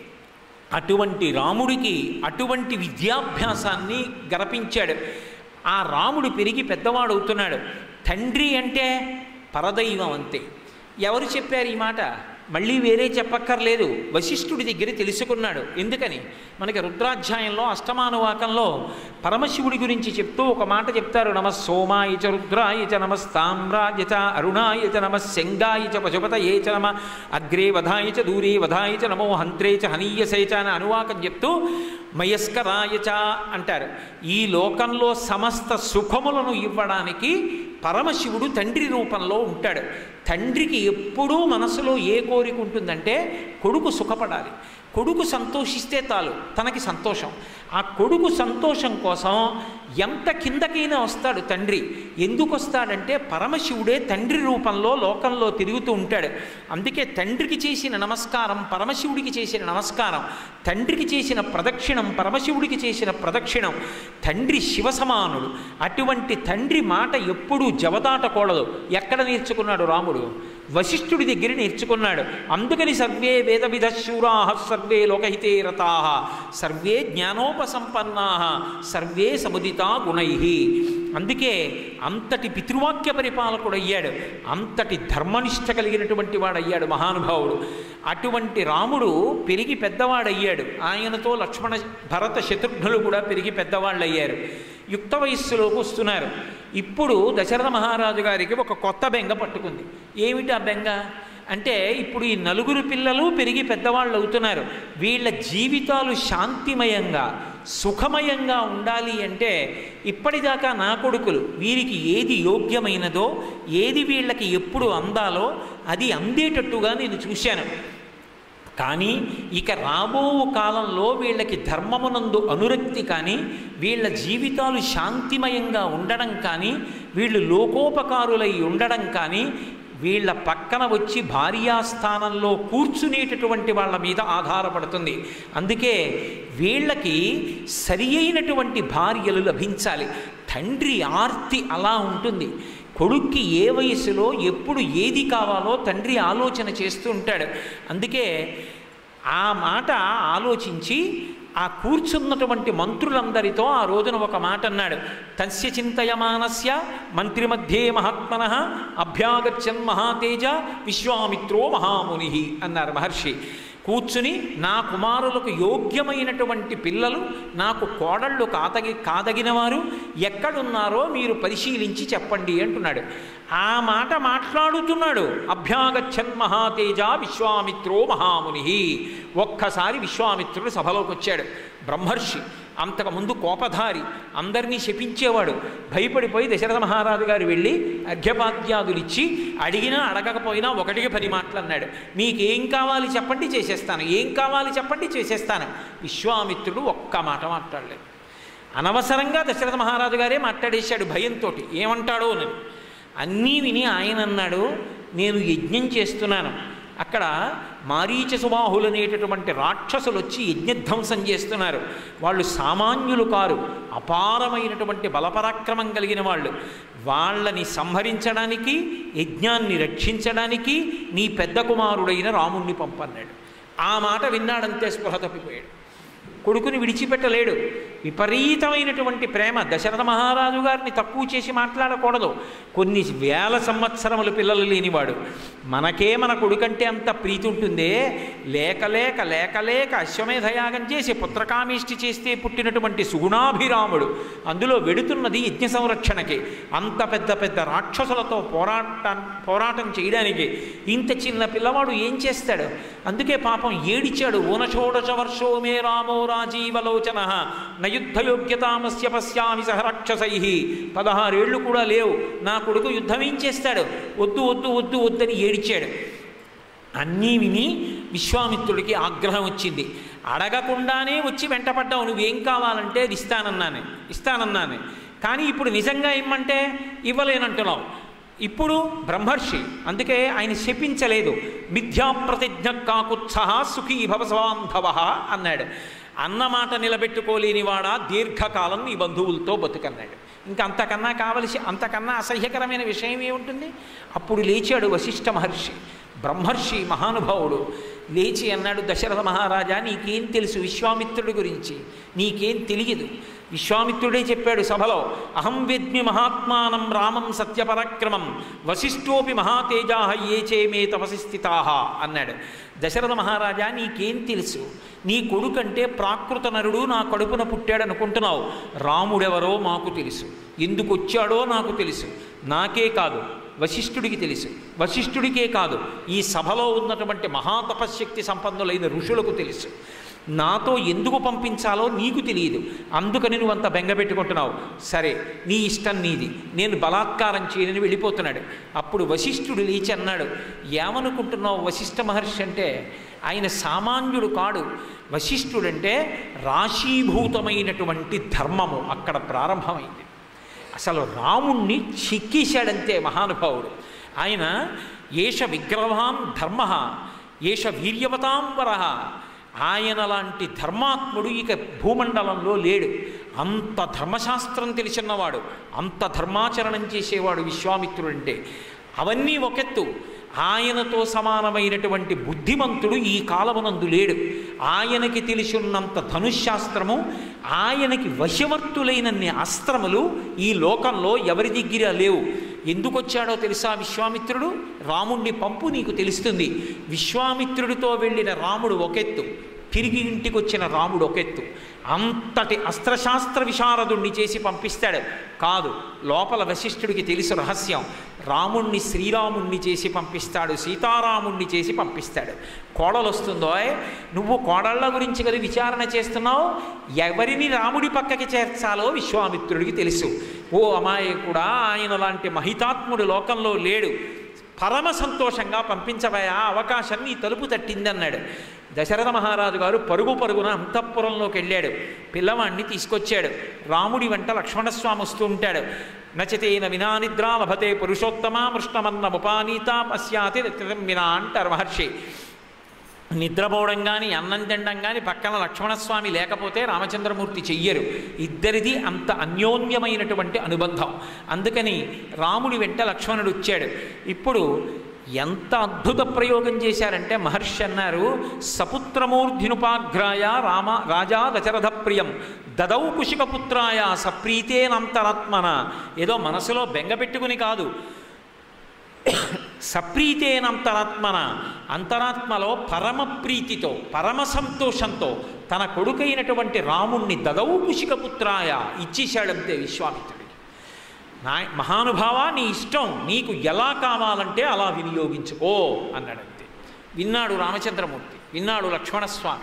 అటువంటి రాముడికి అటువంటి విద్యాభ్యాసాన్ని గరపించాడు ఆ రాముడు పెరిగి పెద్దవాడు అవుతున్నాడు తండ్రి అంటే పరదైవం అంతే ఎవరు చెప్పారు ఈ మాట మళ్ళీ వేరే చెప్పక్కర్లేదు వశిష్ఠుడి దగ్గర తెలుసుకున్నాడు ఎందుకని మనకి రుద్రాధ్యాయంలో అష్టమానువాకంలో పరమశివుడి గురించి చెప్తూ ఒక మాట చెప్తారు నమ సోమాయ చ రుద్రాయ చ నమ స్తామ్రాయ చ అరుణాయ చ నమ శంగాయ చ పశుపతయే చ నమ అగ్రే వధాయ చ దూరే వధాయ చ నమో హంత్రే చ హనీయసే చ అని అనువాకం చెప్తూ మయస్కరాయ చ అంటారు ఈ లోకంలో సమస్త సుఖములను ఇవ్వడానికి పరమశివుడు తండ్రి రూపంలో ఉంటాడు తండ్రికి ఎప్పుడూ మనసులో ఏ కోరిక ఉంటుందంటే కొడుకు సుఖపడాలి కొడుకు సంతోషిస్తే తాలు తనకి సంతోషం ఆ కొడుకు సంతోషం కోసం ఎంత కిందకైనా వస్తాడు తండ్రి ఎందుకు వస్తాడంటే పరమశివుడే తండ్రి రూపంలో లోకంలో తిరుగుతూ ఉంటాడు అందుకే తండ్రికి చేసిన నమస్కారం పరమశివుడికి చేసిన నమస్కారం తండ్రికి చేసిన ప్రదక్షిణం పరమశివుడికి చేసిన ప్రదక్షిణం తండ్రి శివసమానుడు అటువంటి తండ్రి మాట ఎప్పుడూ జవదాటకూడదు ఎక్కడ నేర్చుకున్నాడు రాముడు వశిష్ఠుడి దగ్గర నేర్చుకున్నాడు అందుకని సర్వే వేద విధ శూరా సర్వే లోకహితే రతా సర్వే జ్ఞానోపసంపన్నా సర్వే సముదితా గుణై అందుకే అంతటి పితృవాక్య పరిపాలకుడు అయ్యాడు అంతటి ధర్మనిష్ట కలిగినటువంటి వాడయ్యాడు మహానుభావుడు అటువంటి రాముడు పెరిగి పెద్దవాడయ్యాడు ఆయనతో లక్ష్మణ భరత శత్రుఘ్నులు కూడా పెరిగి పెద్దవాళ్ళు అయ్యారు యుక్త వయస్సులోకి వస్తున్నారు ఇప్పుడు దశరథ మహారాజు గారికి ఒక కొత్త బెంగ పట్టుకుంది ఏమిటి ఆ బెంగ అంటే ఇప్పుడు ఈ నలుగురు పిల్లలు పెరిగి పెద్దవాళ్ళు అవుతున్నారు వీళ్ళ జీవితాలు శాంతిమయంగా సుఖమయంగా ఉండాలి అంటే ఇప్పటిదాకా నా కొడుకులు వీరికి ఏది యోగ్యమైనదో ఏది వీళ్ళకి ఎప్పుడు అందాలో అది అందేటట్టుగా నేను చూశాను కానీ ఇక రాబో కాలంలో వీళ్ళకి ధర్మమునందు అనురక్తి కానీ వీళ్ళ జీవితాలు శాంతిమయంగా ఉండడం కానీ వీళ్ళు లోకోపకారులై ఉండడం కానీ వీళ్ళ పక్కన వచ్చి భార్యాస్థానంలో కూర్చునేటటువంటి వాళ్ళ మీద ఆధారపడుతుంది అందుకే వీళ్ళకి సరి అయినటువంటి భార్యలు లభించాలి తండ్రి ఆర్తి అలా ఉంటుంది కొడుక్కి ఏ వయసులో ఎప్పుడు ఏది కావాలో తండ్రి ఆలోచన చేస్తూ ఉంటాడు అందుకే ఆ మాట ఆలోచించి ఆ కూర్చున్నటువంటి మంత్రులందరితో ఆ రోజున ఒక మాట అన్నాడు తస్య చింతయమానస్య మంత్రి మధ్యే మహాత్మన అభ్యాగచ్చన్ మహాతేజ విశ్వామిత్రో మహాముని అన్నారు మహర్షి కూర్చుని నా కుమారులకు యోగ్యమైనటువంటి పిల్లలు నాకు కోడళ్ళు కాదగి కాదగిన వారు ఎక్కడున్నారో మీరు పరిశీలించి చెప్పండి అంటున్నాడు ఆ మాట మాట్లాడుతున్నాడు అభ్యాగచ్చన్ మహాతేజ విశ్వామిత్రో మహాముని ఒక్కసారి విశ్వామిత్రుడు సభలోకి వచ్చాడు బ్రహ్మర్షి అంతకుముందు కోపధారి అందరినీ శపించేవాడు భయపడిపోయి దశరథ మహారాజు గారు వెళ్ళి అర్ఘ్యపాద్యాదులు ఇచ్చి అడిగినా అడగకపోయినా ఒకటికి పది మాటలు అన్నాడు మీకేం కావాలి చెప్పండి చేసేస్తాను ఏం కావాలి చెప్పండి చేసేస్తాను విశ్వామిత్రుడు ఒక్క మాట మాట్లాడలేదు అనవసరంగా దశరథ మహారాజు గారే మాట్లాడేశాడు భయంతో ఏమంటాడో అని అన్నీ విని ఆయన అన్నాడు నేను యజ్ఞం చేస్తున్నాను అక్కడ మారీచ సుబాహులు అనేటటువంటి రాక్షసులు వచ్చి యజ్ఞధ్వంసం చేస్తున్నారు వాళ్ళు సామాన్యులు కారు అపారమైనటువంటి బలపరాక్రమం కలిగిన వాళ్ళు వాళ్ళని సంహరించడానికి యజ్ఞాన్ని రక్షించడానికి నీ పెద్ద కుమారుడైన రాముణ్ణి పంపన్నాడు ఆ మాట విన్నాడంతే స్పృహ తప్పిపోయాడు కొడుకుని విడిచిపెట్టలేడు విపరీతమైనటువంటి ప్రేమ దశరథ మహారాజు గారిని తక్కువ చేసి మాట్లాడకూడదు కొన్ని వేల సంవత్సరములు పిల్లలు లేనివాడు మనకే మన కొడుకంటే అంత ప్రీతి ఉంటుందే లేక లేక లేక లేక అశ్వమేధయాగం చేసి పుత్రకామేష్టి చేస్తే పుట్టినటువంటి సుగుణాభిరాముడు అందులో వెడుతున్నది యజ్ఞ సంరక్షణకి అంత పెద్ద పెద్ద రాక్షసులతో పోరాట పోరాటం చేయడానికి ఇంత చిన్న పిల్లవాడు ఏం చేస్తాడు అందుకే పాపం ఏడిచాడు ఊనషోడశ వర్షో మే రామో రాజీవలోచన నయుద్ధయోగ్యతామస్య పశ్యామి సహ రాక్షసై పదహారేళ్ళు కూడా లేవు నా కొడుకు యుద్ధం ఏం చేస్తాడు వద్దు వద్దు వద్దు వద్దని ఏడిచాడు అన్నీ విని విశ్వామిత్రుడికి ఆగ్రహం వచ్చింది అడగకుండానే వచ్చి వెంటపడ్డావు నువ్వేం కావాలంటే అది ఇస్తానన్నాను ఇస్తానన్నాను కానీ ఇప్పుడు నిజంగా ఇమ్మంటే ఇవ్వలేనంటున్నావు ఇప్పుడు బ్రహ్మర్షి అందుకే ఆయన శపించలేదు మిథ్యాప్రతిజ్ఞ కాకుత్సహ సుఖీ భవసవాంధవ అన్నాడు అన్నమాట నిలబెట్టుకోలేని వాడా దీర్ఘకాలం నీ బంధువులతో బతుకన్నాడు ఇంకా అంతకన్నా కావలసి అంతకన్నా అసహ్యకరమైన విషయం ఏముంటుంది అప్పుడు లేచాడు వశిష్ఠ మహర్షి బ్రహ్మర్షి మహానుభావుడు లేచి అన్నాడు దశరథ మహారాజా నీకేం తెలుసు విశ్వామిత్రుడి గురించి నీకేం తెలియదు విశ్వామిత్రుడే చెప్పాడు సభలో అహం విద్మి మహాత్మానం రామం సత్యపరాక్రమం వశిష్ఠోపి మహాతేజా ఏ చేమే తపసి స్థితా అన్నాడు దశరథ మహారాజా నీకేం తెలుసు నీ కొడుకంటే ప్రాకృత నరుడు నా కడుపున పుట్టాడు అనుకుంటున్నావు రాముడెవరో మాకు తెలుసు ఎందుకు వచ్చాడో నాకు తెలుసు నాకే కాదు వశిష్ఠుడికి తెలుసు వశిష్ఠుడికే కాదు ఈ సభలో ఉన్నటువంటి మహాతపశక్తి సంపన్నులైన ఋషులకు తెలుసు నాతో ఎందుకు పంపించాలో నీకు తెలియదు అందుకని నువ్వు అంత బెంగ పెట్టుకుంటున్నావు సరే నీ ఇష్టం నీది నేను బలాత్కారం చేయనని వెళ్ళిపోతున్నాడు అప్పుడు వశిష్ఠుడు లేచి అన్నాడు ఏమనుకుంటున్నావు వశిష్ఠ మహర్షి అంటే ఆయన సామాన్యుడు కాడు వశిష్ఠుడంటే రాశీభూతమైనటువంటి ధర్మము అక్కడ ప్రారంభమైంది అసలు రాముణ్ణి చిక్కేశాడంతే మహానుభావుడు ఆయన ఏష విగ్రహాం ధర్మ ఏష వీర్యవతాంబర ఆయన లాంటి ధర్మాత్ముడు ఇక భూమండలంలో లేడు అంత ధర్మశాస్త్రం తెలిసినవాడు అంత ధర్మాచరణం చేసేవాడు విశ్వామిత్రుడంటే అవన్నీ ఒకెత్తు ఆయనతో సమానమైనటువంటి బుద్ధిమంతుడు ఈ కాలమునందు లేడు ఆయనకి తెలిసినంత ధనుశాస్త్రము ఆయనకి వశవర్తులైనన్ని అస్త్రములు ఈ లోకంలో ఎవరి దగ్గర లేవు ఎందుకు వచ్చాడో తెలుసా విశ్వామిత్రుడు రాముణ్ణి పంపు నీకు తెలుస్తుంది విశ్వామిత్రుడితో వెళ్ళిన రాముడు ఒకెత్తు తిరిగి ఇంటికి వచ్చిన రాముడు ఒకెత్తు అంతటి అస్త్రశాస్త్ర విశారదుణ్ణి చేసి పంపిస్తాడు కాదు లోపల వశిష్ఠుడికి తెలుసు రహస్యం రాముణ్ణి శ్రీరాముణ్ణి చేసి పంపిస్తాడు సీతారాముణ్ణి చేసి పంపిస్తాడు కోడలు వస్తుందో నువ్వు కోడళ్ళ గురించి కదా విచారణ చేస్తున్నావు ఎవరిని రాముడి పక్కకి చేర్చాలో విశ్వామిత్రుడికి తెలుసు ఓ అమాయ కూడా ఆయన లాంటి మహితాత్ముడు లోకంలో లేడు పరమ సంతోషంగా పంపించబోయా అవకాశం నీ తలుపు తట్టిందన్నాడు దశరథ మహారాజు గారు పరుగు పరుగున అంతఃపురంలోకి వెళ్ళాడు పిల్లవాణ్ణి తీసుకొచ్చాడు రాముడి వెంట లక్ష్మణస్వామి వస్తూ ఉంటాడు నచతేన వినా నిద్రా లభతే పురుషోత్తమా మృష్ణమన్న ముపానీత పశ్యాతి వినా అంటారు మహర్షి నిద్రపోవడం కానీ అన్నం తినడం కానీ పక్కన లక్ష్మణస్వామి లేకపోతే రామచంద్రమూర్తి చెయ్యరు ఇద్దరిది అంత అన్యోన్యమైనటువంటి అనుబంధం అందుకని రాముడి వెంట లక్ష్మణుడు వచ్చాడు ఇప్పుడు ఎంత అద్భుత ప్రయోగం చేశారంటే మహర్షి అన్నారు సపుత్రమూర్ధినుపాఘ్రాయ రామ రాజా దశరథ ప్రియం దదౌ కుశికపుత్రాయ సప్రీతేనంతరాత్మన ఏదో మనసులో బెంగ పెట్టుకుని కాదు సప్రీతేనంతరాత్మన అంతరాత్మలో పరమ ప్రీతితో పరమ సంతోషంతో తన కొడుకైనటువంటి రాముణ్ణి దదౌ కుశికపుత్రాయ ఇచ్చేశాడంతే విశ్వామిత్రుడికి నా మహానుభావ నీ ఇష్టం నీకు ఎలా కావాలంటే అలా వినియోగించుకో అన్నాడంతే విన్నాడు రామచంద్రమూర్తి విన్నాడు లక్ష్మణస్వామి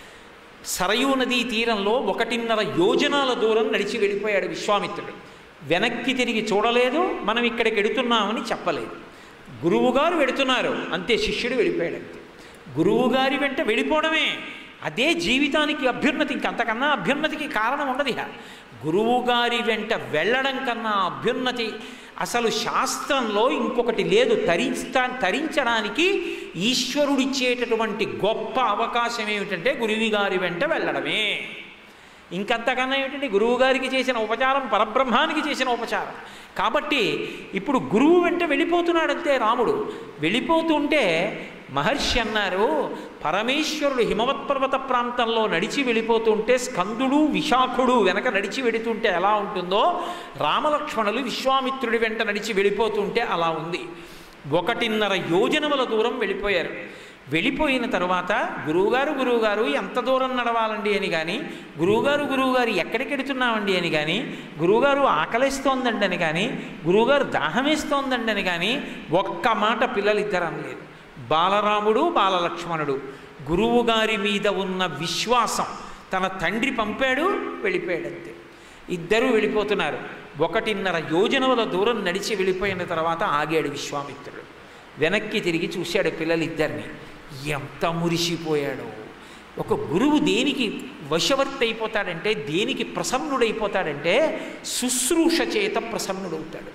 సరయూ నదీ తీరంలో ఒకటిన్నర యోజనాల దూరం నడిచి వెళ్ళిపోయాడు విశ్వామిత్రుడు వెనక్కి తిరిగి చూడలేదు మనం ఇక్కడికి ఎడుతున్నామని చెప్పలేదు గురువుగారు వెడుతున్నారు అంతే శిష్యుడు వెళ్ళిపోయాడు అంతే గురువుగారి వెంట వెళ్ళిపోవడమే అదే జీవితానికి అభ్యున్నతి ఇంకంతకన్నా అభ్యున్నతికి కారణం ఉండదు ఇక గురువుగారి వెంట వెళ్ళడం కన్నా అభ్యున్నతి అసలు శాస్త్రంలో ఇంకొకటి లేదు తరించా తరించడానికి ఈశ్వరుడిచ్చేటటువంటి గొప్ప అవకాశం ఏమిటంటే గురువు గారి వెంట వెళ్ళడమే ఇంకంతకన్నా ఏమిటంటే గురువు గారికి చేసిన ఉపచారం పరబ్రహ్మానికి చేసిన ఉపచారం కాబట్టి ఇప్పుడు గురువు వెంట వెళ్ళిపోతున్నాడంతే రాముడు వెళ్ళిపోతుంటే మహర్షి అన్నారు పరమేశ్వరుడు హిమవత్ పర్వత ప్రాంతంలో నడిచి వెళ్ళిపోతుంటే స్కందుడు విశాఖుడు వెనక నడిచి వెళుతుంటే ఎలా ఉంటుందో రామలక్ష్మణులు విశ్వామిత్రుడి వెంట నడిచి వెళ్ళిపోతుంటే అలా ఉంది ఒకటిన్నర యోజనముల దూరం వెళ్ళిపోయారు వెళ్ళిపోయిన తర్వాత గురువుగారు గురువుగారు ఎంత దూరం నడవాలండి అని కానీ గురువుగారు గురువుగారు ఎక్కడికి వెడుతున్నామండి అని కానీ గురువుగారు ఆకలిస్తోందండి అని కానీ గురువుగారు దాహమేస్తోందండి అని కానీ ఒక్క మాట పిల్లలిద్దరు అనలేదు బాలరాముడు బాలలక్ష్మణుడు గురువుగారి మీద ఉన్న విశ్వాసం తన తండ్రి పంపాడు వెళ్ళిపోయాడు అంతే ఇద్దరూ వెళ్ళిపోతున్నారు ఒకటిన్నర యోజనముల దూరం నడిచి వెళ్ళిపోయిన తర్వాత ఆగాడు విశ్వామిత్రుడు వెనక్కి తిరిగి చూశాడు పిల్లలిద్దరిని ఎంత మురిసిపోయాడో ఒక గురువు దేనికి వశవర్తి అయిపోతాడంటే దేనికి ప్రసన్నుడైపోతాడంటే శుశ్రూష చేత ప్రసన్నుడవుతాడు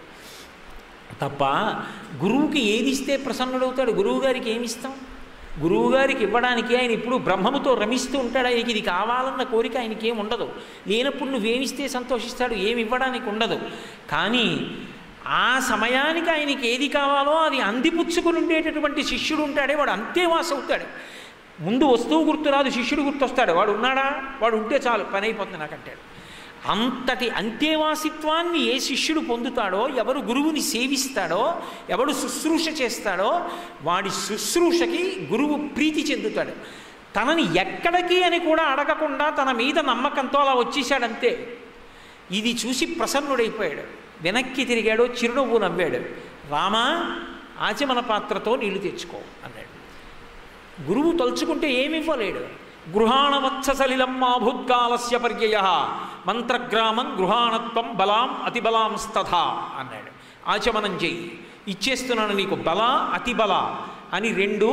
తప్ప గురువుకి ఏది ఇస్తే ప్రసన్నుడవుతాడు గురువు గారికి ఏమి ఇస్తాం గురువు గారికి ఇవ్వడానికి ఆయన ఇప్పుడు బ్రహ్మముతో రమిస్తూ ఉంటాడు ఆయనకి ఇది కావాలన్న కోరిక ఆయనకి ఏమి ఉండదు లేనప్పుడు నువ్వేమిస్తే సంతోషిస్తాడు ఏమి ఇవ్వడానికి ఉండదు కానీ ఆ సమయానికి ఆయనకి ఏది కావాలో అది అందిపుచ్చుకుని ఉండేటటువంటి శిష్యుడు ఉంటాడే వాడు అంతేవాస అవుతాడు ముందు వస్తువు గుర్తురాదు శిష్యుడు గుర్తొస్తాడు వాడు ఉన్నాడా వాడు ఉంటే చాలు పని అయిపోతుంది నాకంటాడు అంతటి అంత్యవాసిత్వాన్ని ఏ శిష్యుడు పొందుతాడో ఎవరు గురువుని సేవిస్తాడో ఎవడు శుశ్రూష చేస్తాడో వాడి శుశ్రూషకి గురువు ప్రీతి చెందుతాడు తనని ఎక్కడికి అని కూడా అడగకుండా తన మీద నమ్మకంతో అలా వచ్చేసాడంతే ఇది చూసి ప్రసన్నుడైపోయాడు వెనక్కి తిరిగాడు చిరునవ్వు నవ్వాడు రామా ఆచమన పాత్రతో నీళ్లు తెచ్చుకో అన్నాడు గురువు తలుచుకుంటే ఏమి ఇవ్వలేడు గృహాణవత్ససలిలం మాభూత్కాలస్య పర్యయ మంత్రగ్రామం గృహాణత్వం బలాం అతిబలాం స్తథా అన్నాడు ఆచమనం చెయ్యి ఇచ్చేస్తున్నాను నీకు బల అతిబల అని రెండు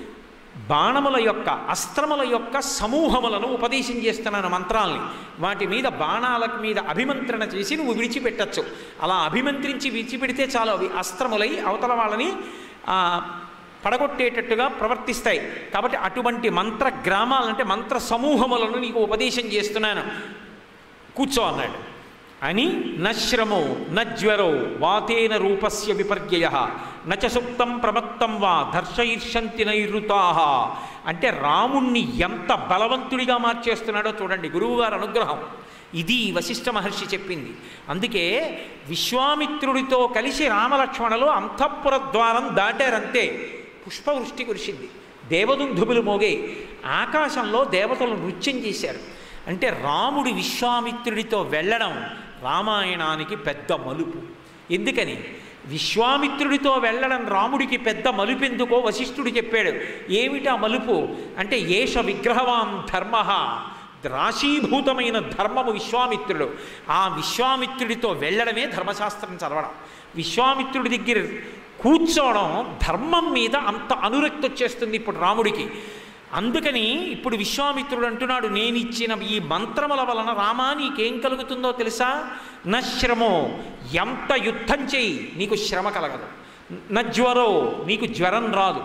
బాణముల యొక్క అస్త్రముల యొక్క సమూహములను ఉపదేశం చేస్తున్నాను మంత్రాల్ని వాటి మీద బాణాల మీద అభిమంత్రణ చేసి నువ్వు విడిచిపెట్టచ్చు అలా అభిమంత్రించి విడిచిపెడితే చాలు అవి అస్త్రములై అవతల వాళ్ళని పడగొట్టేటట్టుగా ప్రవర్తిస్తాయి కాబట్టి అటువంటి మంత్ర గ్రామాలంటే మంత్ర సమూహములను నీకు ఉపదేశం చేస్తున్నాను కూర్చో అన్నాడు అని నశ్రమో నజ్వరో వాతేన రూపస్య విపర్యయ నచ సుప్తం ప్రమత్తం వా దర్శయిర్షంతి నైరుతా అంటే రాముణ్ణి ఎంత బలవంతుడిగా మార్చేస్తున్నాడో చూడండి గురువుగారు అనుగ్రహం ఇది వశిష్ఠ మహర్షి చెప్పింది అందుకే విశ్వామిత్రుడితో కలిసి రామలక్ష్మణులు అంతఃపుర ద్వారం దాటారంతే పుష్పవృష్టి కురిసింది దేవదుంధుబులు మోగే ఆకాశంలో దేవతలు నృత్యం చేశారు అంటే రాముడి విశ్వామిత్రుడితో వెళ్ళడం రామాయణానికి పెద్ద మలుపు ఎందుకని విశ్వామిత్రుడితో వెళ్ళడం రాముడికి పెద్ద మలుపు ఎందుకో వశిష్ఠుడు చెప్పాడు ఏమిటా మలుపు అంటే ఏష విగ్రహవాన్ ధర్మ రాశీభూతమైన ధర్మము విశ్వామిత్రుడు ఆ విశ్వామిత్రుడితో వెళ్ళడమే ధర్మశాస్త్రం చదవడం విశ్వామిత్రుడి దగ్గర కూర్చోవడం ధర్మం మీద అంత అనురక్తి వచ్చేస్తుంది ఇప్పుడు రాముడికి అందుకని ఇప్పుడు విశ్వామిత్రుడు అంటున్నాడు నేను ఇచ్చిన ఈ మంత్రముల వలన రామా నీకేం కలుగుతుందో తెలుసా నశ్రమో ఎంత యుద్ధం చేయి నీకు శ్రమ కలగదు నజ్వరో నీకు జ్వరం రాదు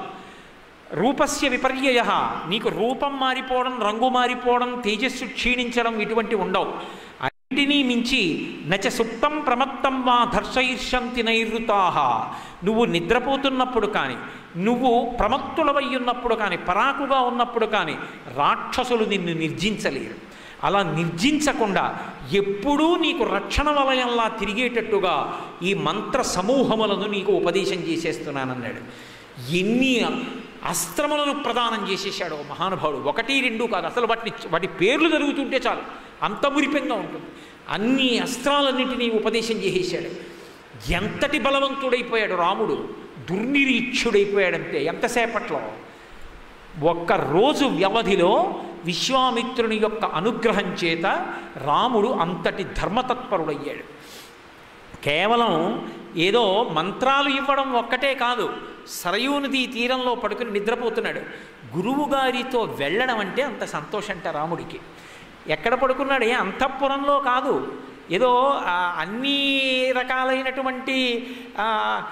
రూపస్య విపర్యయ నీకు రూపం మారిపోవడం రంగు మారిపోవడం తేజస్సు క్షీణించడం ఇటువంటి ఉండవు అన్నిటినీ మించి నచ సుప్తం ప్రమత్తం వా ధర్షయిర్షంతి నైరుతాహ నువ్వు నిద్రపోతున్నప్పుడు కానీ నువ్వు ప్రమత్తులవై ఉన్నప్పుడు కానీ పరాకుగా ఉన్నప్పుడు కానీ రాక్షసులు నిన్ను నిర్జించలేరు అలా నిర్జించకుండా ఎప్పుడూ నీకు రక్షణ వలయంలా తిరిగేటట్టుగా ఈ మంత్ర సమూహములను నీకు ఉపదేశం చేసేస్తున్నానన్నాడు ఎన్ని అస్త్రములను ప్రదానం చేసేసాడు ఓ మహానుభావుడు ఒకటి రెండు కాదు అసలు వాటిని వాటి పేర్లు జరుగుతుంటే చాలు అంత మురిపెంగా ఉంటుంది అన్ని అస్త్రాలన్నింటినీ ఉపదేశం చేసేసాడు ఎంతటి బలవంతుడైపోయాడు రాముడు దుర్నిరీక్షుడైపోయాడంటే ఎంతసేపట్లో ఒక్క రోజు వ్యవధిలో విశ్వామిత్రుని యొక్క అనుగ్రహం చేత రాముడు అంతటి ధర్మతత్పరుడయ్యాడు కేవలం ఏదో మంత్రాలు ఇవ్వడం ఒక్కటే కాదు సరయూ నదీ తీరంలో పడుకుని నిద్రపోతున్నాడు గురువుగారితో వెళ్ళడం అంటే అంత సంతోషంట రాముడికి ఎక్కడ పడుకున్నాడు ఏ అంతఃపురంలో కాదు ఏదో ఆ, అన్ని రకాలైనటువంటి ఆ,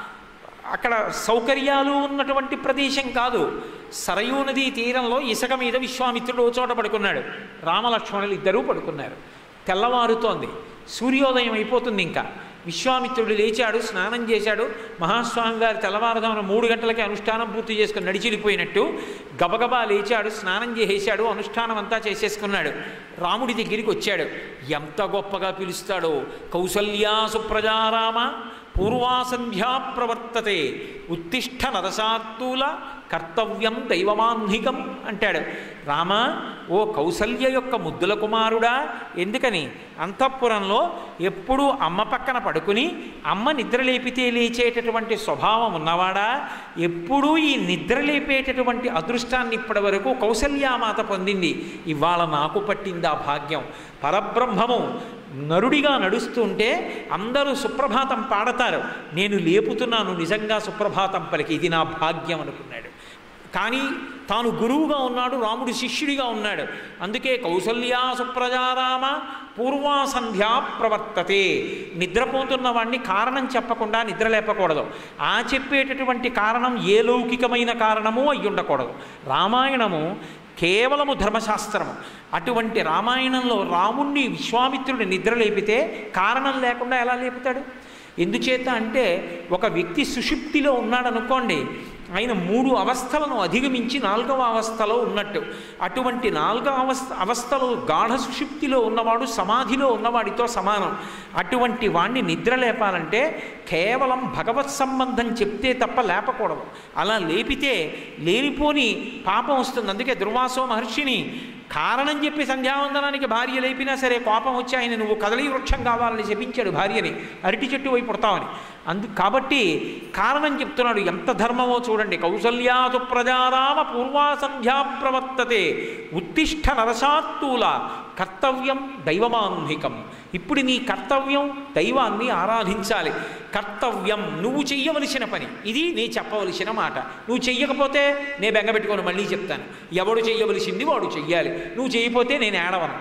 అక్కడ సౌకర్యాలు ఉన్నటువంటి ప్రదేశం కాదు సరయూ నదీ తీరంలో ఇసుక మీద విశ్వామిత్రుడు ఓ చోట పడుకున్నాడు రామలక్ష్మణులు ఇద్దరూ పడుకున్నారు తెల్లవారుతోంది సూర్యోదయం అయిపోతుంది ఇంకా విశ్వామిత్రుడు లేచాడు స్నానం చేశాడు మహాస్వామి గారు తెల్లవారుదామున మూడు గంటలకి అనుష్ఠానం పూర్తి చేసుకుని నడిచిలిపోయినట్టు గబగబా లేచాడు స్నానం చేసేశాడు అనుష్ఠానం అంతా చేసేసుకున్నాడు రాముడి దగ్గరికి వచ్చాడు ఎంత గొప్పగా పిలుస్తాడో కౌసల్యా సుప్రజారామ పూర్వాసంధ్యా ప్రవర్తతే ఉత్తిష్ట నరసాత్తూల కర్తవ్యం దైవమాన్హికం అంటాడు రామ ఓ కౌసల్య యొక్క ముద్దుల కుమారుడా ఎందుకని అంతఃపురంలో ఎప్పుడూ అమ్మ పక్కన పడుకుని అమ్మ నిద్రలేపితే లేచేటటువంటి స్వభావం ఉన్నవాడా ఎప్పుడూ ఈ నిద్రలేపేటటువంటి అదృష్టాన్ని ఇప్పటి వరకు కౌసల్యామాత పొందింది ఇవాళ నాకు పట్టింది ఆ భాగ్యం పరబ్రహ్మము నరుడిగా నడుస్తుంటే అందరూ సుప్రభాతం పాడతారు నేను లేపుతున్నాను నిజంగా సుప్రభాతం పలికి ఇది నా భాగ్యం అనుకున్నాడు కానీ తాను గురువుగా ఉన్నాడు రాముడు శిష్యుడిగా ఉన్నాడు అందుకే కౌసల్యా సుప్రజారామ పూర్వా సంధ్యా ప్రవర్తతే నిద్రపోతున్న వాడిని కారణం చెప్పకుండా నిద్ర లేపకూడదు ఆ చెప్పేటటువంటి కారణం ఏ లౌకికమైన కారణమూ అయి ఉండకూడదు రామాయణము కేవలము ధర్మశాస్త్రము అటువంటి రామాయణంలో రాముణ్ణి విశ్వామిత్రుడి నిద్ర లేపితే కారణం లేకుండా ఎలా లేపుతాడు ఎందుచేత అంటే ఒక వ్యక్తి సుషుప్తిలో ఉన్నాడనుకోండి ఆయన మూడు అవస్థలను అధిగమించి నాలుగవ అవస్థలో ఉన్నట్టు అటువంటి నాలుగవ అవస్థ అవస్థలో గాఢ సుషుప్తిలో ఉన్నవాడు సమాధిలో ఉన్నవాడితో సమానం అటువంటి వాణ్ణి నిద్ర లేపాలంటే కేవలం భగవత్ సంబంధం చెప్తే తప్ప లేపకూడదు అలా లేపితే లేనిపోని పాపం వస్తుంది అందుకే దుర్వాసో మహర్షిని కారణం చెప్పి సంధ్యావందనానికి భార్య లేపినా సరే కోపం వచ్చి ఆయన నువ్వు కదలి వృక్షం కావాలని చెప్పించాడు భార్యని అరటి చెట్టు వైపు పుడతామని అందు కాబట్టి కారణం చెప్తున్నాడు ఎంత ధర్మమో చూడండి కౌసల్యాసు ప్రజారామ పూర్వా సంధ్యా ప్రవర్తతే ఉత్తిష్ట నరసాత్తూల కర్తవ్యం దైవమాన్హికం ఇప్పుడు నీ కర్తవ్యం దైవాన్ని ఆరాధించాలి కర్తవ్యం నువ్వు చెయ్యవలసిన పని ఇది నీ చెప్పవలసిన మాట నువ్వు చెయ్యకపోతే నే బెంగపెట్టుకొని మళ్ళీ చెప్తాను ఎవడు చెయ్యవలసింది వాడు చెయ్యాలి నువ్వు చేయకపోతే నేను ఏడవను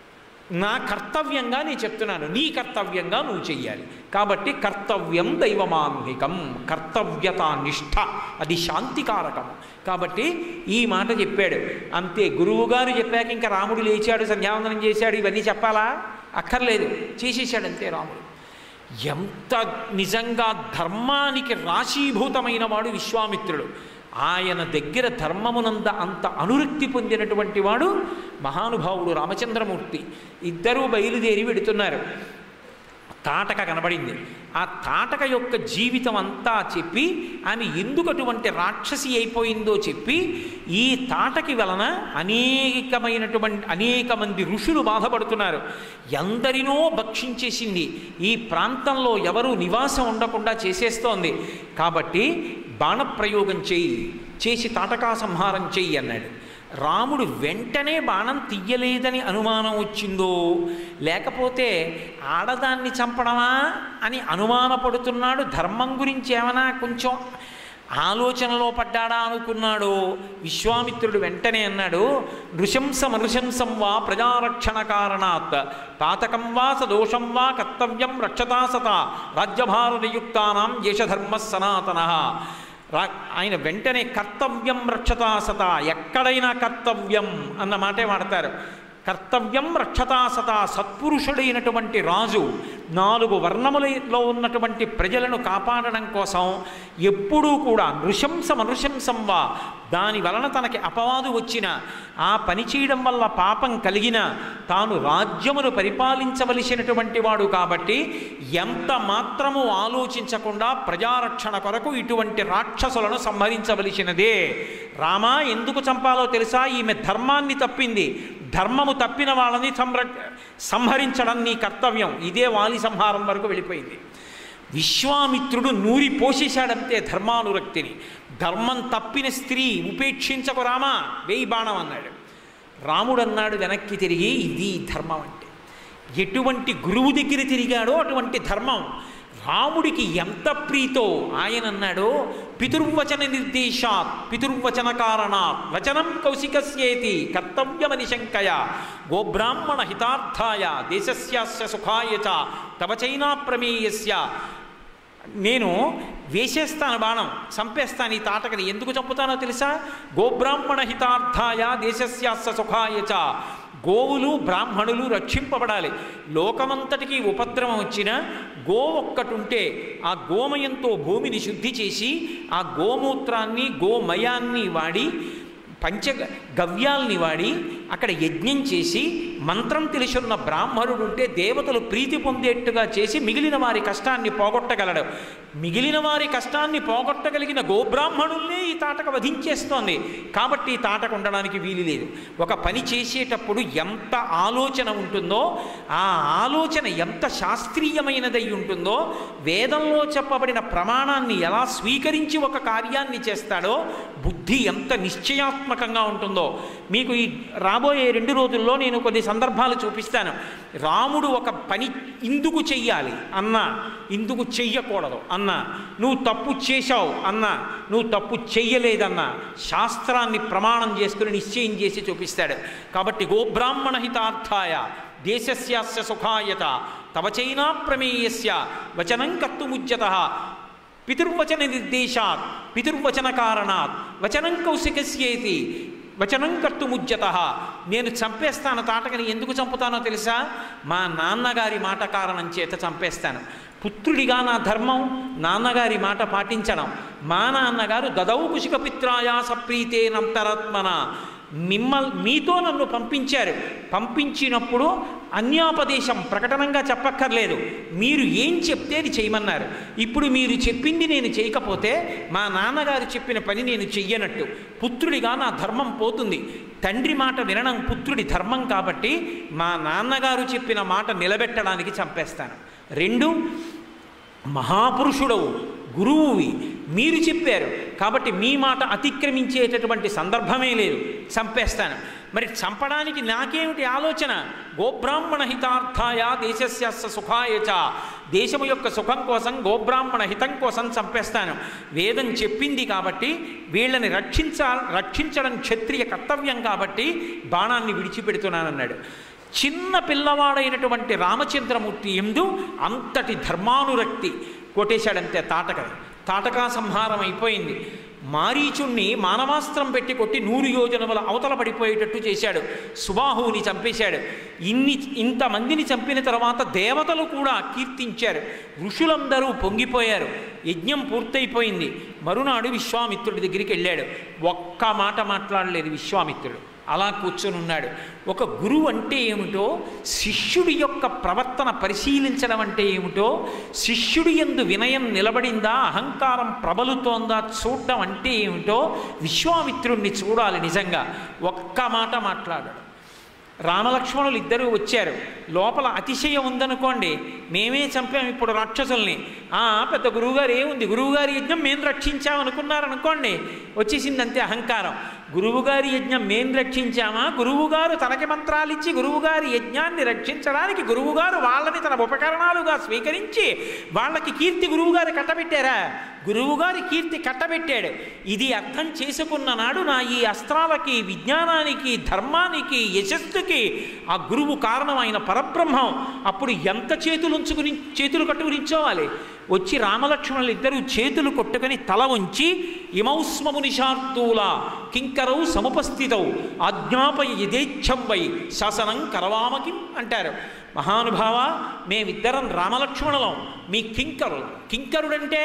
నా కర్తవ్యంగా నేను చెప్తున్నాను నీ కర్తవ్యంగా నువ్వు చెయ్యాలి కాబట్టి కర్తవ్యం దైవమాన్హికం కర్తవ్యత నిష్ఠ అది శాంతికారకం కాబట్టి ఈ మాట చెప్పాడు అంతే గురువుగారు చెప్పాక ఇంకా రాముడు లేచాడు సంధ్యావందనం చేశాడు ఇవన్నీ చెప్పాలా అక్కర్లేదు చేసేసాడు అంతే రాముడు ఎంత నిజంగా ధర్మానికి రాశీభూతమైన వాడు విశ్వామిత్రుడు ఆయన దగ్గర ధర్మమునంద అంత అనురక్తి పొందినటువంటి వాడు మహానుభావుడు రామచంద్రమూర్తి ఇద్దరూ బయలుదేరి వెడుతున్నారు తాటక కనబడింది ఆ తాటక యొక్క జీవితం అంతా చెప్పి ఆమె ఎందుకు అటువంటి రాక్షసి అయిపోయిందో చెప్పి ఈ తాటకి వలన అనేకమైనటువంటి అనేక మంది ఋషులు బాధపడుతున్నారు ఎందరినో భక్షించేసింది ఈ ప్రాంతంలో ఎవరు నివాసం ఉండకుండా చేసేస్తోంది కాబట్టి బాణప్రయోగం చేయి చేసి తాటకా సంహారం చెయ్యి అన్నాడు రాముడు వెంటనే బాణం తీయలేదని అనుమానం వచ్చిందో లేకపోతే ఆడదాన్ని చంపడమా అని అనుమానపడుతున్నాడు ధర్మం గురించి ఏమైనా కొంచెం ఆలోచనలో పడ్డాడా అనుకున్నాడు విశ్వామిత్రుడు వెంటనే అన్నాడు నృశంసం నృశంసం వా ప్రజారక్షణ కారణాత్ పాతకం వా సదోషం వా కర్తవ్యం రక్షతా సత రాజ్యభారనియుక్తానాం యశధర్మ సనాతన రా ఆయన వెంటనే కర్తవ్యం రక్షతా సత ఎక్కడైనా కర్తవ్యం అన్న మాటే వాడతారు కర్తవ్యం రక్షతా సత సత్పురుషుడైనటువంటి రాజు నాలుగు వర్ణములలో ఉన్నటువంటి ప్రజలను కాపాడడం కోసం ఎప్పుడూ కూడా నృశంసం అనృశంసం వా దాని వలన తనకి అపవాదు వచ్చిన ఆ పని చేయడం వల్ల పాపం కలిగిన తాను రాజ్యమును పరిపాలించవలసినటువంటి వాడు కాబట్టి ఎంత మాత్రము ఆలోచించకుండా ప్రజారక్షణ కొరకు ఇటువంటి రాక్షసులను సంహరించవలసినదే రామా ఎందుకు చంపాలో తెలుసా ఈమె ధర్మాన్ని తప్పింది ధర్మము తప్పిన వాళ్ళని సంర సంహరించడం నీ కర్తవ్యం ఇదే వాలి సంహారం వరకు వెళ్ళిపోయింది విశ్వామిత్రుడు నూరి పోషేశాడంతే ధర్మానురక్తిని ధర్మం తప్పిన స్త్రీ ఉపేక్షించకు రామా వేయి బాణం అన్నాడు రాముడు అన్నాడు వెనక్కి తిరిగి ఇది ధర్మం అంటే ఎటువంటి గురువు దగ్గర తిరిగాడో అటువంటి ధర్మం రాముడికి ఎంత ప్రీతో ఆయన అన్నాడు పితుర్వచన నిర్దేశాత్ పితుర్వచన కారణాత్ వచనం కౌశికస్యేతి కర్తవ్యమని శంకయ గోబ్రాహ్మణ హితార్థాయ దేశస్యాస్య సుఖాయ చ తవ చైనా ప్రమేయస్య నేను వేసేస్తాను బాణం చంపేస్తాను ఈ తాటకని ఎందుకు చంపుతానో తెలుసా గోబ్రాహ్మణ హితార్థాయ దేశస్యాస్య సుఖాయ చ గోవులు బ్రాహ్మణులు రక్షింపబడాలి లోకమంతటికి ఉపద్రవం వచ్చిన గో ఒక్కటుంటే ఆ గోమయంతో భూమిని శుద్ధి చేసి ఆ గోమూత్రాన్ని గోమయాన్ని వాడి పంచ గవ్యాల్ని వాడి అక్కడ యజ్ఞం చేసి మంత్రం తెలిసున్న బ్రాహ్మణుడు ఉంటే దేవతలు ప్రీతి పొందేట్టుగా చేసి మిగిలిన వారి కష్టాన్ని పోగొట్టగలడు మిగిలిన వారి కష్టాన్ని పోగొట్టగలిగిన గోబ్రాహ్మణుల్నే ఈ తాటక వధించేస్తోంది కాబట్టి ఈ తాటక ఉండడానికి వీలు లేదు ఒక పని చేసేటప్పుడు ఎంత ఆలోచన ఉంటుందో ఆ ఆలోచన ఎంత శాస్త్రీయమైనదై ఉంటుందో వేదంలో చెప్పబడిన ప్రమాణాన్ని ఎలా స్వీకరించి ఒక కార్యాన్ని చేస్తాడో బుద్ధి ఎంత నిశ్చయాత్మకంగా ఉంటుందో మీకు ఈ రాబోయే రెండు రోజుల్లో నేను కొన్ని సందర్భాలు చూపిస్తాను రాముడు ఒక పని ఇందుకు చెయ్యాలి అన్నా ఇందుకు చెయ్యకూడదు అన్నా నువ్వు తప్పు చేశావు అన్నా నువ్వు తప్పు చెయ్యలేదన్నా శాస్త్రాన్ని ప్రమాణం చేసుకుని నిశ్చయం చేసి చూపిస్తాడు కాబట్టి గోబ్రాహ్మణ హితార్థాయ దేశస్యాస్య సుఖాయత తవ చైనా ప్రమేయస్య వచనం కర్తుముజ్యత పితుర్వచన నిర్దేశాత్ పితుర్వచన కారణాత్ వచనం కౌశికస్యేతి వచనం కర్తుముజ్యత నేను చంపేస్తాను తాటకని ఎందుకు చంపుతానో తెలుసా మా నాన్నగారి మాట కారణం చేత చంపేస్తాను పుత్రుడిగా నా ధర్మం నాన్నగారి మాట పాటించడం మా నాన్నగారు దదౌ కుశిక పిత్రాయా సప్రీతేనంతరాత్మన మిమ్మల్ మీతో నన్ను పంపించారు పంపించినప్పుడు అన్యాపదేశం ప్రకటనంగా చెప్పక్కర్లేదు మీరు ఏం చెప్తే అది చేయమన్నారు ఇప్పుడు మీరు చెప్పింది నేను చేయకపోతే మా నాన్నగారు చెప్పిన పని నేను చెయ్యనట్టు పుత్రుడిగా నా ధర్మం పోతుంది తండ్రి మాట వినడం పుత్రుడి ధర్మం కాబట్టి మా నాన్నగారు చెప్పిన మాట నిలబెట్టడానికి చంపేస్తాను రెండు మహాపురుషుడవు గురువువి మీరు చెప్పారు కాబట్టి మీ మాట అతిక్రమించేటటువంటి సందర్భమే లేదు చంపేస్తాను మరి చంపడానికి నాకేమిటి ఆలోచన గోబ్రాహ్మణ హితార్థాయ దేశస్యాస్య సుఖాయ చ దేశము యొక్క సుఖం కోసం గోబ్రాహ్మణ హితం కోసం చంపేస్తాను వేదం చెప్పింది కాబట్టి వీళ్ళని రక్షించ రక్షించడం క్షత్రియ కర్తవ్యం కాబట్టి బాణాన్ని విడిచిపెడుతున్నానన్నాడు చిన్న పిల్లవాడైనటువంటి రామచంద్రమూర్తి ఎందు అంతటి ధర్మానురక్తి కొట్టేశాడంతే తాటక తాటకా సంహారం అయిపోయింది మారీచుణ్ణి మానవాస్త్రం పెట్టి కొట్టి నూరు యోజనముల అవతల పడిపోయేటట్టు చేశాడు సుబాహువుని చంపేశాడు ఇన్ని ఇంతమందిని చంపిన తర్వాత దేవతలు కూడా కీర్తించారు ఋషులందరూ పొంగిపోయారు యజ్ఞం పూర్తయిపోయింది మరునాడు విశ్వామిత్రుడి దగ్గరికి వెళ్ళాడు ఒక్క మాట మాట్లాడలేదు విశ్వామిత్రుడు అలా కూర్చొని ఉన్నాడు ఒక గురువు అంటే ఏమిటో శిష్యుడి యొక్క ప్రవర్తన పరిశీలించడం అంటే ఏమిటో శిష్యుడి ఎందు వినయం నిలబడిందా అహంకారం ప్రబలుతోందా చూడడం అంటే ఏమిటో విశ్వామిత్రుణ్ణి చూడాలి నిజంగా ఒక్క మాట మాట్లాడాడు రామలక్ష్మణులు ఇద్దరూ వచ్చారు లోపల అతిశయం ఉందనుకోండి మేమే చంపాం ఇప్పుడు రాక్షసుల్ని ఆ పెద్ద గురువుగారు ఏముంది గురువుగారి యజ్ఞం మేము రక్షించామనుకున్నారనుకోండి వచ్చేసింది అంతే అహంకారం గురువుగారి యజ్ఞం మేం రక్షించామా గురువుగారు తనకి మంత్రాలిచ్చి గురువుగారి యజ్ఞాన్ని రక్షించడానికి గురువుగారు వాళ్ళని తన ఉపకరణాలుగా స్వీకరించి వాళ్ళకి కీర్తి గురువుగారు కట్టబెట్టారా గురువుగారి కీర్తి కట్టబెట్టాడు ఇది అర్థం చేసుకున్న నాడు నా ఈ అస్త్రాలకి విజ్ఞానానికి ధర్మానికి యశస్సుకి ఆ గురువు కారణమైన పరబ్రహ్మం అప్పుడు ఎంత చేతులు ఉంచుకుని చేతులు కట్టుకుని నిల్చోవాలి వచ్చి రామలక్ష్మణులు ఇద్దరు చేతులు కొట్టుకొని తల ఉంచి ఇమౌస్మము నిషార్దూల కింకరౌ సముపస్థితౌ ఆజ్ఞాపయ యథేచ్ఛం వై శాసనం కరవామకి అంటారు మహానుభావ మేమిద్దరం రామలక్ష్మణులం మీ కింకరులు కింకరుడంటే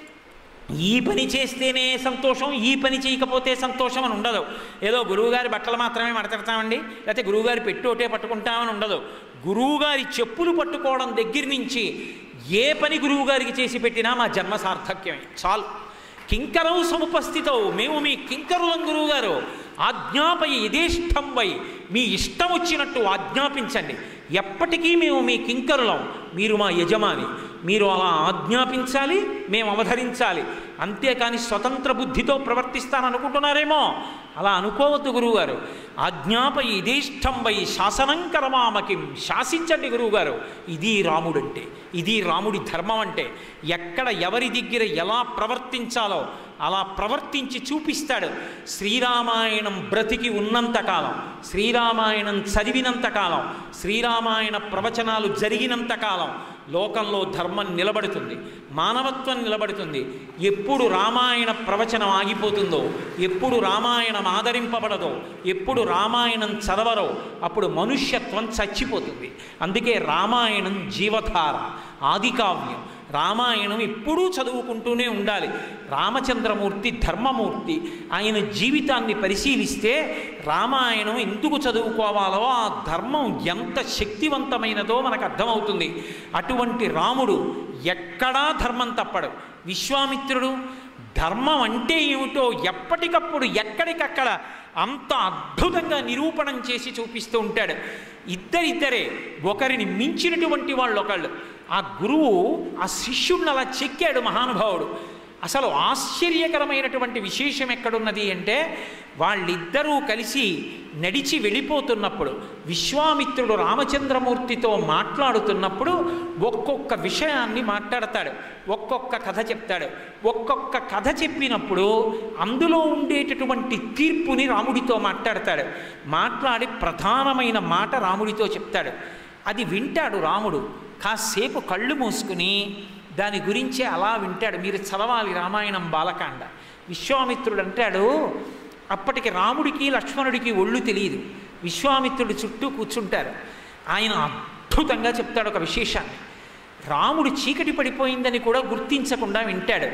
ఈ పని చేస్తేనే సంతోషం ఈ పని చేయకపోతే సంతోషం అని ఉండదు ఏదో గురువుగారి బట్టలు మాత్రమే మడతెడతామండి లేకపోతే గురువుగారి పెట్టోటే పట్టుకుంటామని ఉండదు గురువుగారి చెప్పులు పట్టుకోవడం దగ్గర నుంచి ఏ పని గురువుగారికి చేసి పెట్టినా మా జన్మ సార్థక్యమే చాలు కింకరవు సముపస్థితవు మేము మీ కింకరులం గురువుగారు ఆజ్ఞాపయ యథేష్టం వై మీ ఇష్టం వచ్చినట్టు ఆజ్ఞాపించండి ఎప్పటికీ మేము మీ కింకరులం మీరు మా యజమాని మీరు అలా ఆజ్ఞాపించాలి మేము అవధరించాలి అంతేకాని స్వతంత్ర బుద్ధితో ప్రవర్తిస్తాననుకుంటున్నారేమో అలా అనుకోవద్దు గురువుగారు ఆజ్ఞాపై ఇదేష్టం వై శాసనం కరమామకిం శాసించండి గురువుగారు ఇది రాముడంటే ఇది రాముడి ధర్మం అంటే ఎక్కడ ఎవరి దగ్గర ఎలా ప్రవర్తించాలో అలా ప్రవర్తించి చూపిస్తాడు శ్రీరామాయణం బ్రతికి ఉన్నంతకాలం శ్రీరామాయణం చదివినంతకాలం శ్రీరామాయణ ప్రవచనాలు జరిగినంతకాలం లోకంలో ధర్మం నిలబడుతుంది మానవత్వం నిలబడుతుంది ఎప్పుడు రామాయణ ప్రవచనం ఆగిపోతుందో ఎప్పుడు రామాయణం ఆదరింపబడదో ఎప్పుడు రామాయణం చదవరో అప్పుడు మనుష్యత్వం చచ్చిపోతుంది అందుకే రామాయణం జీవధార ఆదికావ్యం రామాయణం ఎప్పుడూ చదువుకుంటూనే ఉండాలి రామచంద్రమూర్తి ధర్మమూర్తి ఆయన జీవితాన్ని పరిశీలిస్తే రామాయణం ఎందుకు చదువుకోవాలో ఆ ధర్మం ఎంత శక్తివంతమైనదో మనకు అర్థమవుతుంది అటువంటి రాముడు ఎక్కడా ధర్మం తప్పడు విశ్వామిత్రుడు ధర్మం అంటే ఏమిటో ఎప్పటికప్పుడు ఎక్కడికక్కడ అంత అద్భుతంగా నిరూపణం చేసి చూపిస్తూ ఉంటాడు ఇద్దరిద్దరే ఒకరిని మించినటువంటి వాళ్ళు ఒకళ్ళు ఆ గురువు ఆ శిష్యుడిని అలా చెక్కాడు మహానుభావుడు అసలు ఆశ్చర్యకరమైనటువంటి విశేషం ఎక్కడున్నది అంటే వాళ్ళిద్దరూ కలిసి నడిచి వెళ్ళిపోతున్నప్పుడు విశ్వామిత్రుడు రామచంద్రమూర్తితో మాట్లాడుతున్నప్పుడు ఒక్కొక్క విషయాన్ని మాట్లాడతాడు ఒక్కొక్క కథ చెప్తాడు ఒక్కొక్క కథ చెప్పినప్పుడు అందులో ఉండేటటువంటి తీర్పుని రాముడితో మాట్లాడతాడు మాట్లాడి ప్రధానమైన మాట రాముడితో చెప్తాడు అది వింటాడు రాముడు కాసేపు కళ్ళు మూసుకుని దాని గురించి అలా వింటాడు మీరు చదవాలి రామాయణం బాలకాండ విశ్వామిత్రుడు అంటాడు అప్పటికి రాముడికి లక్ష్మణుడికి ఒళ్ళు తెలియదు విశ్వామిత్రుడు చుట్టూ కూర్చుంటారు ఆయన అద్భుతంగా చెప్తాడు ఒక విశేషాన్ని రాముడు చీకటి పడిపోయిందని కూడా గుర్తించకుండా వింటాడు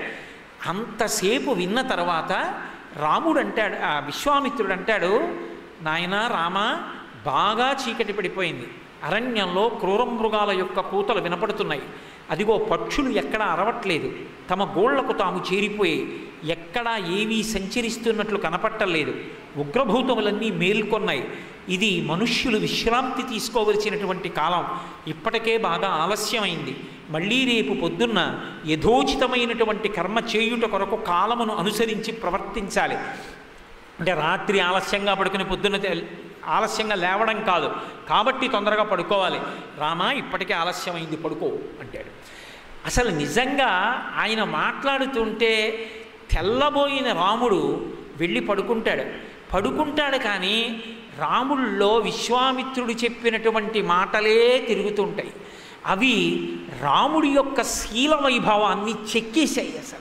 అంతసేపు విన్న తర్వాత రాముడు అంటాడు ఆ విశ్వామిత్రుడు అంటాడు నాయన రామ బాగా చీకటి పడిపోయింది అరణ్యంలో క్రూర మృగాల యొక్క కూతలు వినపడుతున్నాయి అదిగో పక్షులు ఎక్కడా అరవట్లేదు తమ గోళ్లకు తాము చేరిపోయి ఎక్కడా ఏవీ సంచరిస్తున్నట్లు కనపట్టలేదు ఉగ్రభూతములన్నీ మేల్కొన్నాయి ఇది మనుష్యులు విశ్రాంతి తీసుకోవలసినటువంటి కాలం ఇప్పటికే బాగా ఆలస్యమైంది మళ్ళీ రేపు పొద్దున్న యథోచితమైనటువంటి కర్మ చేయుట కొరకు కాలమును అనుసరించి ప్రవర్తించాలి అంటే రాత్రి ఆలస్యంగా పడుకుని పొద్దున్న తె- ఆలస్యంగా లేవడం కాదు కాబట్టి తొందరగా పడుకోవాలి రామా ఇప్పటికే ఆలస్యమైంది పడుకో అంటాడు అసలు నిజంగా ఆయన మాట్లాడుతుంటే తెల్లబోయిన రాముడు వెళ్ళి పడుకుంటాడు పడుకుంటాడు కానీ రాముల్లో విశ్వామిత్రుడు చెప్పినటువంటి మాటలే తిరుగుతుంటాయి అవి రాముడి యొక్క శీల వైభవాన్ని చెక్కేశాయి అసలు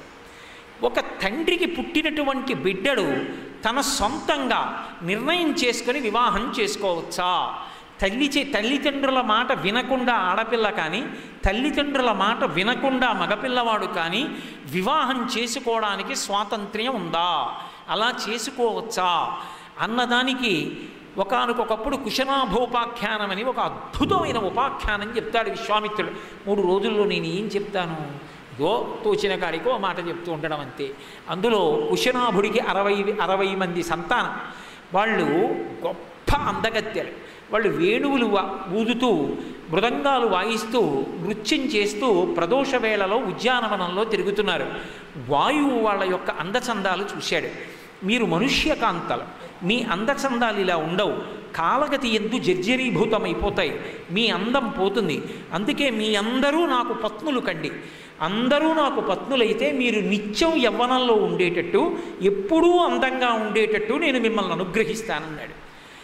ఒక తండ్రికి పుట్టినటువంటి బిడ్డడు తన సొంతంగా నిర్ణయం చేసుకొని వివాహం చేసుకోవచ్చా తల్లి చే తల్లిదండ్రుల మాట వినకుండా ఆడపిల్ల కానీ తల్లిదండ్రుల మాట వినకుండా మగపిల్లవాడు కానీ వివాహం చేసుకోవడానికి స్వాతంత్ర్యం ఉందా అలా చేసుకోవచ్చా అన్నదానికి ఒకానొకప్పుడు కుశనాభోపాఖ్యానం అని ఒక అద్భుతమైన ఉపాఖ్యానం చెప్తాడు విశ్వామిత్రుడు మూడు రోజుల్లో నేను ఏం చెప్తాను ఇదో తోచిన కాడికి ఓ మాట చెప్తూ ఉండడం అంతే అందులో కుశనాభుడికి అరవై అరవై మంది సంతానం వాళ్ళు గొప్ప అందగత్తెలు వాళ్ళు వేణువులు వా- ఊదుతూ మృదంగాలు వాయిస్తూ నృత్యం చేస్తూ ప్రదోష వేళలో ఉద్యానవనంలో తిరుగుతున్నారు వాయువు వాళ్ళ యొక్క అందచందాలు చూశాడు మీరు మనుష్యకాంతలు మీ అందచందాలు ఇలా ఉండవు కాలగతి ఎందు జర్జరీభూతమైపోతాయి మీ అందం పోతుంది అందుకే మీ అందరూ నాకు పత్నులు కండి అందరూ నాకు పత్నులైతే మీరు నిత్యం యవ్వనంలో ఉండేటట్టు ఎప్పుడూ అందంగా ఉండేటట్టు నేను మిమ్మల్ని అనుగ్రహిస్తానన్నాడు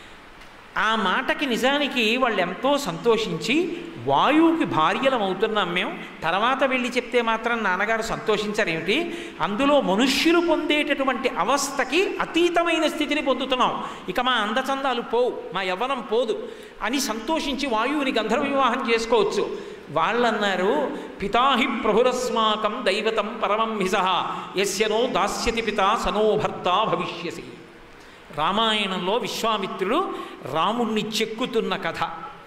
ఆ మాటకి నిజానికి వాళ్ళు ఎంతో సంతోషించి వాయువుకి భార్యలం అవుతున్నాం మేము తర్వాత వెళ్ళి చెప్తే మాత్రం నాన్నగారు సంతోషించరేమిటి అందులో మనుష్యులు పొందేటటువంటి అవస్థకి అతీతమైన స్థితిని పొందుతున్నాం ఇక మా అందచందాలు పోవు మా యవ్వనం పోదు అని సంతోషించి వాయువుని గంధర్వ వివాహం చేసుకోవచ్చు వాళ్ళన్నారు పితాహి ప్రభురస్మాకం దైవతం పరమం హిస యస్యనో దాస్యతి పిత సనో భర్త భవిష్యసి రామాయణంలో విశ్వామిత్రుడు రాముణ్ణి చెక్కుతున్న కథ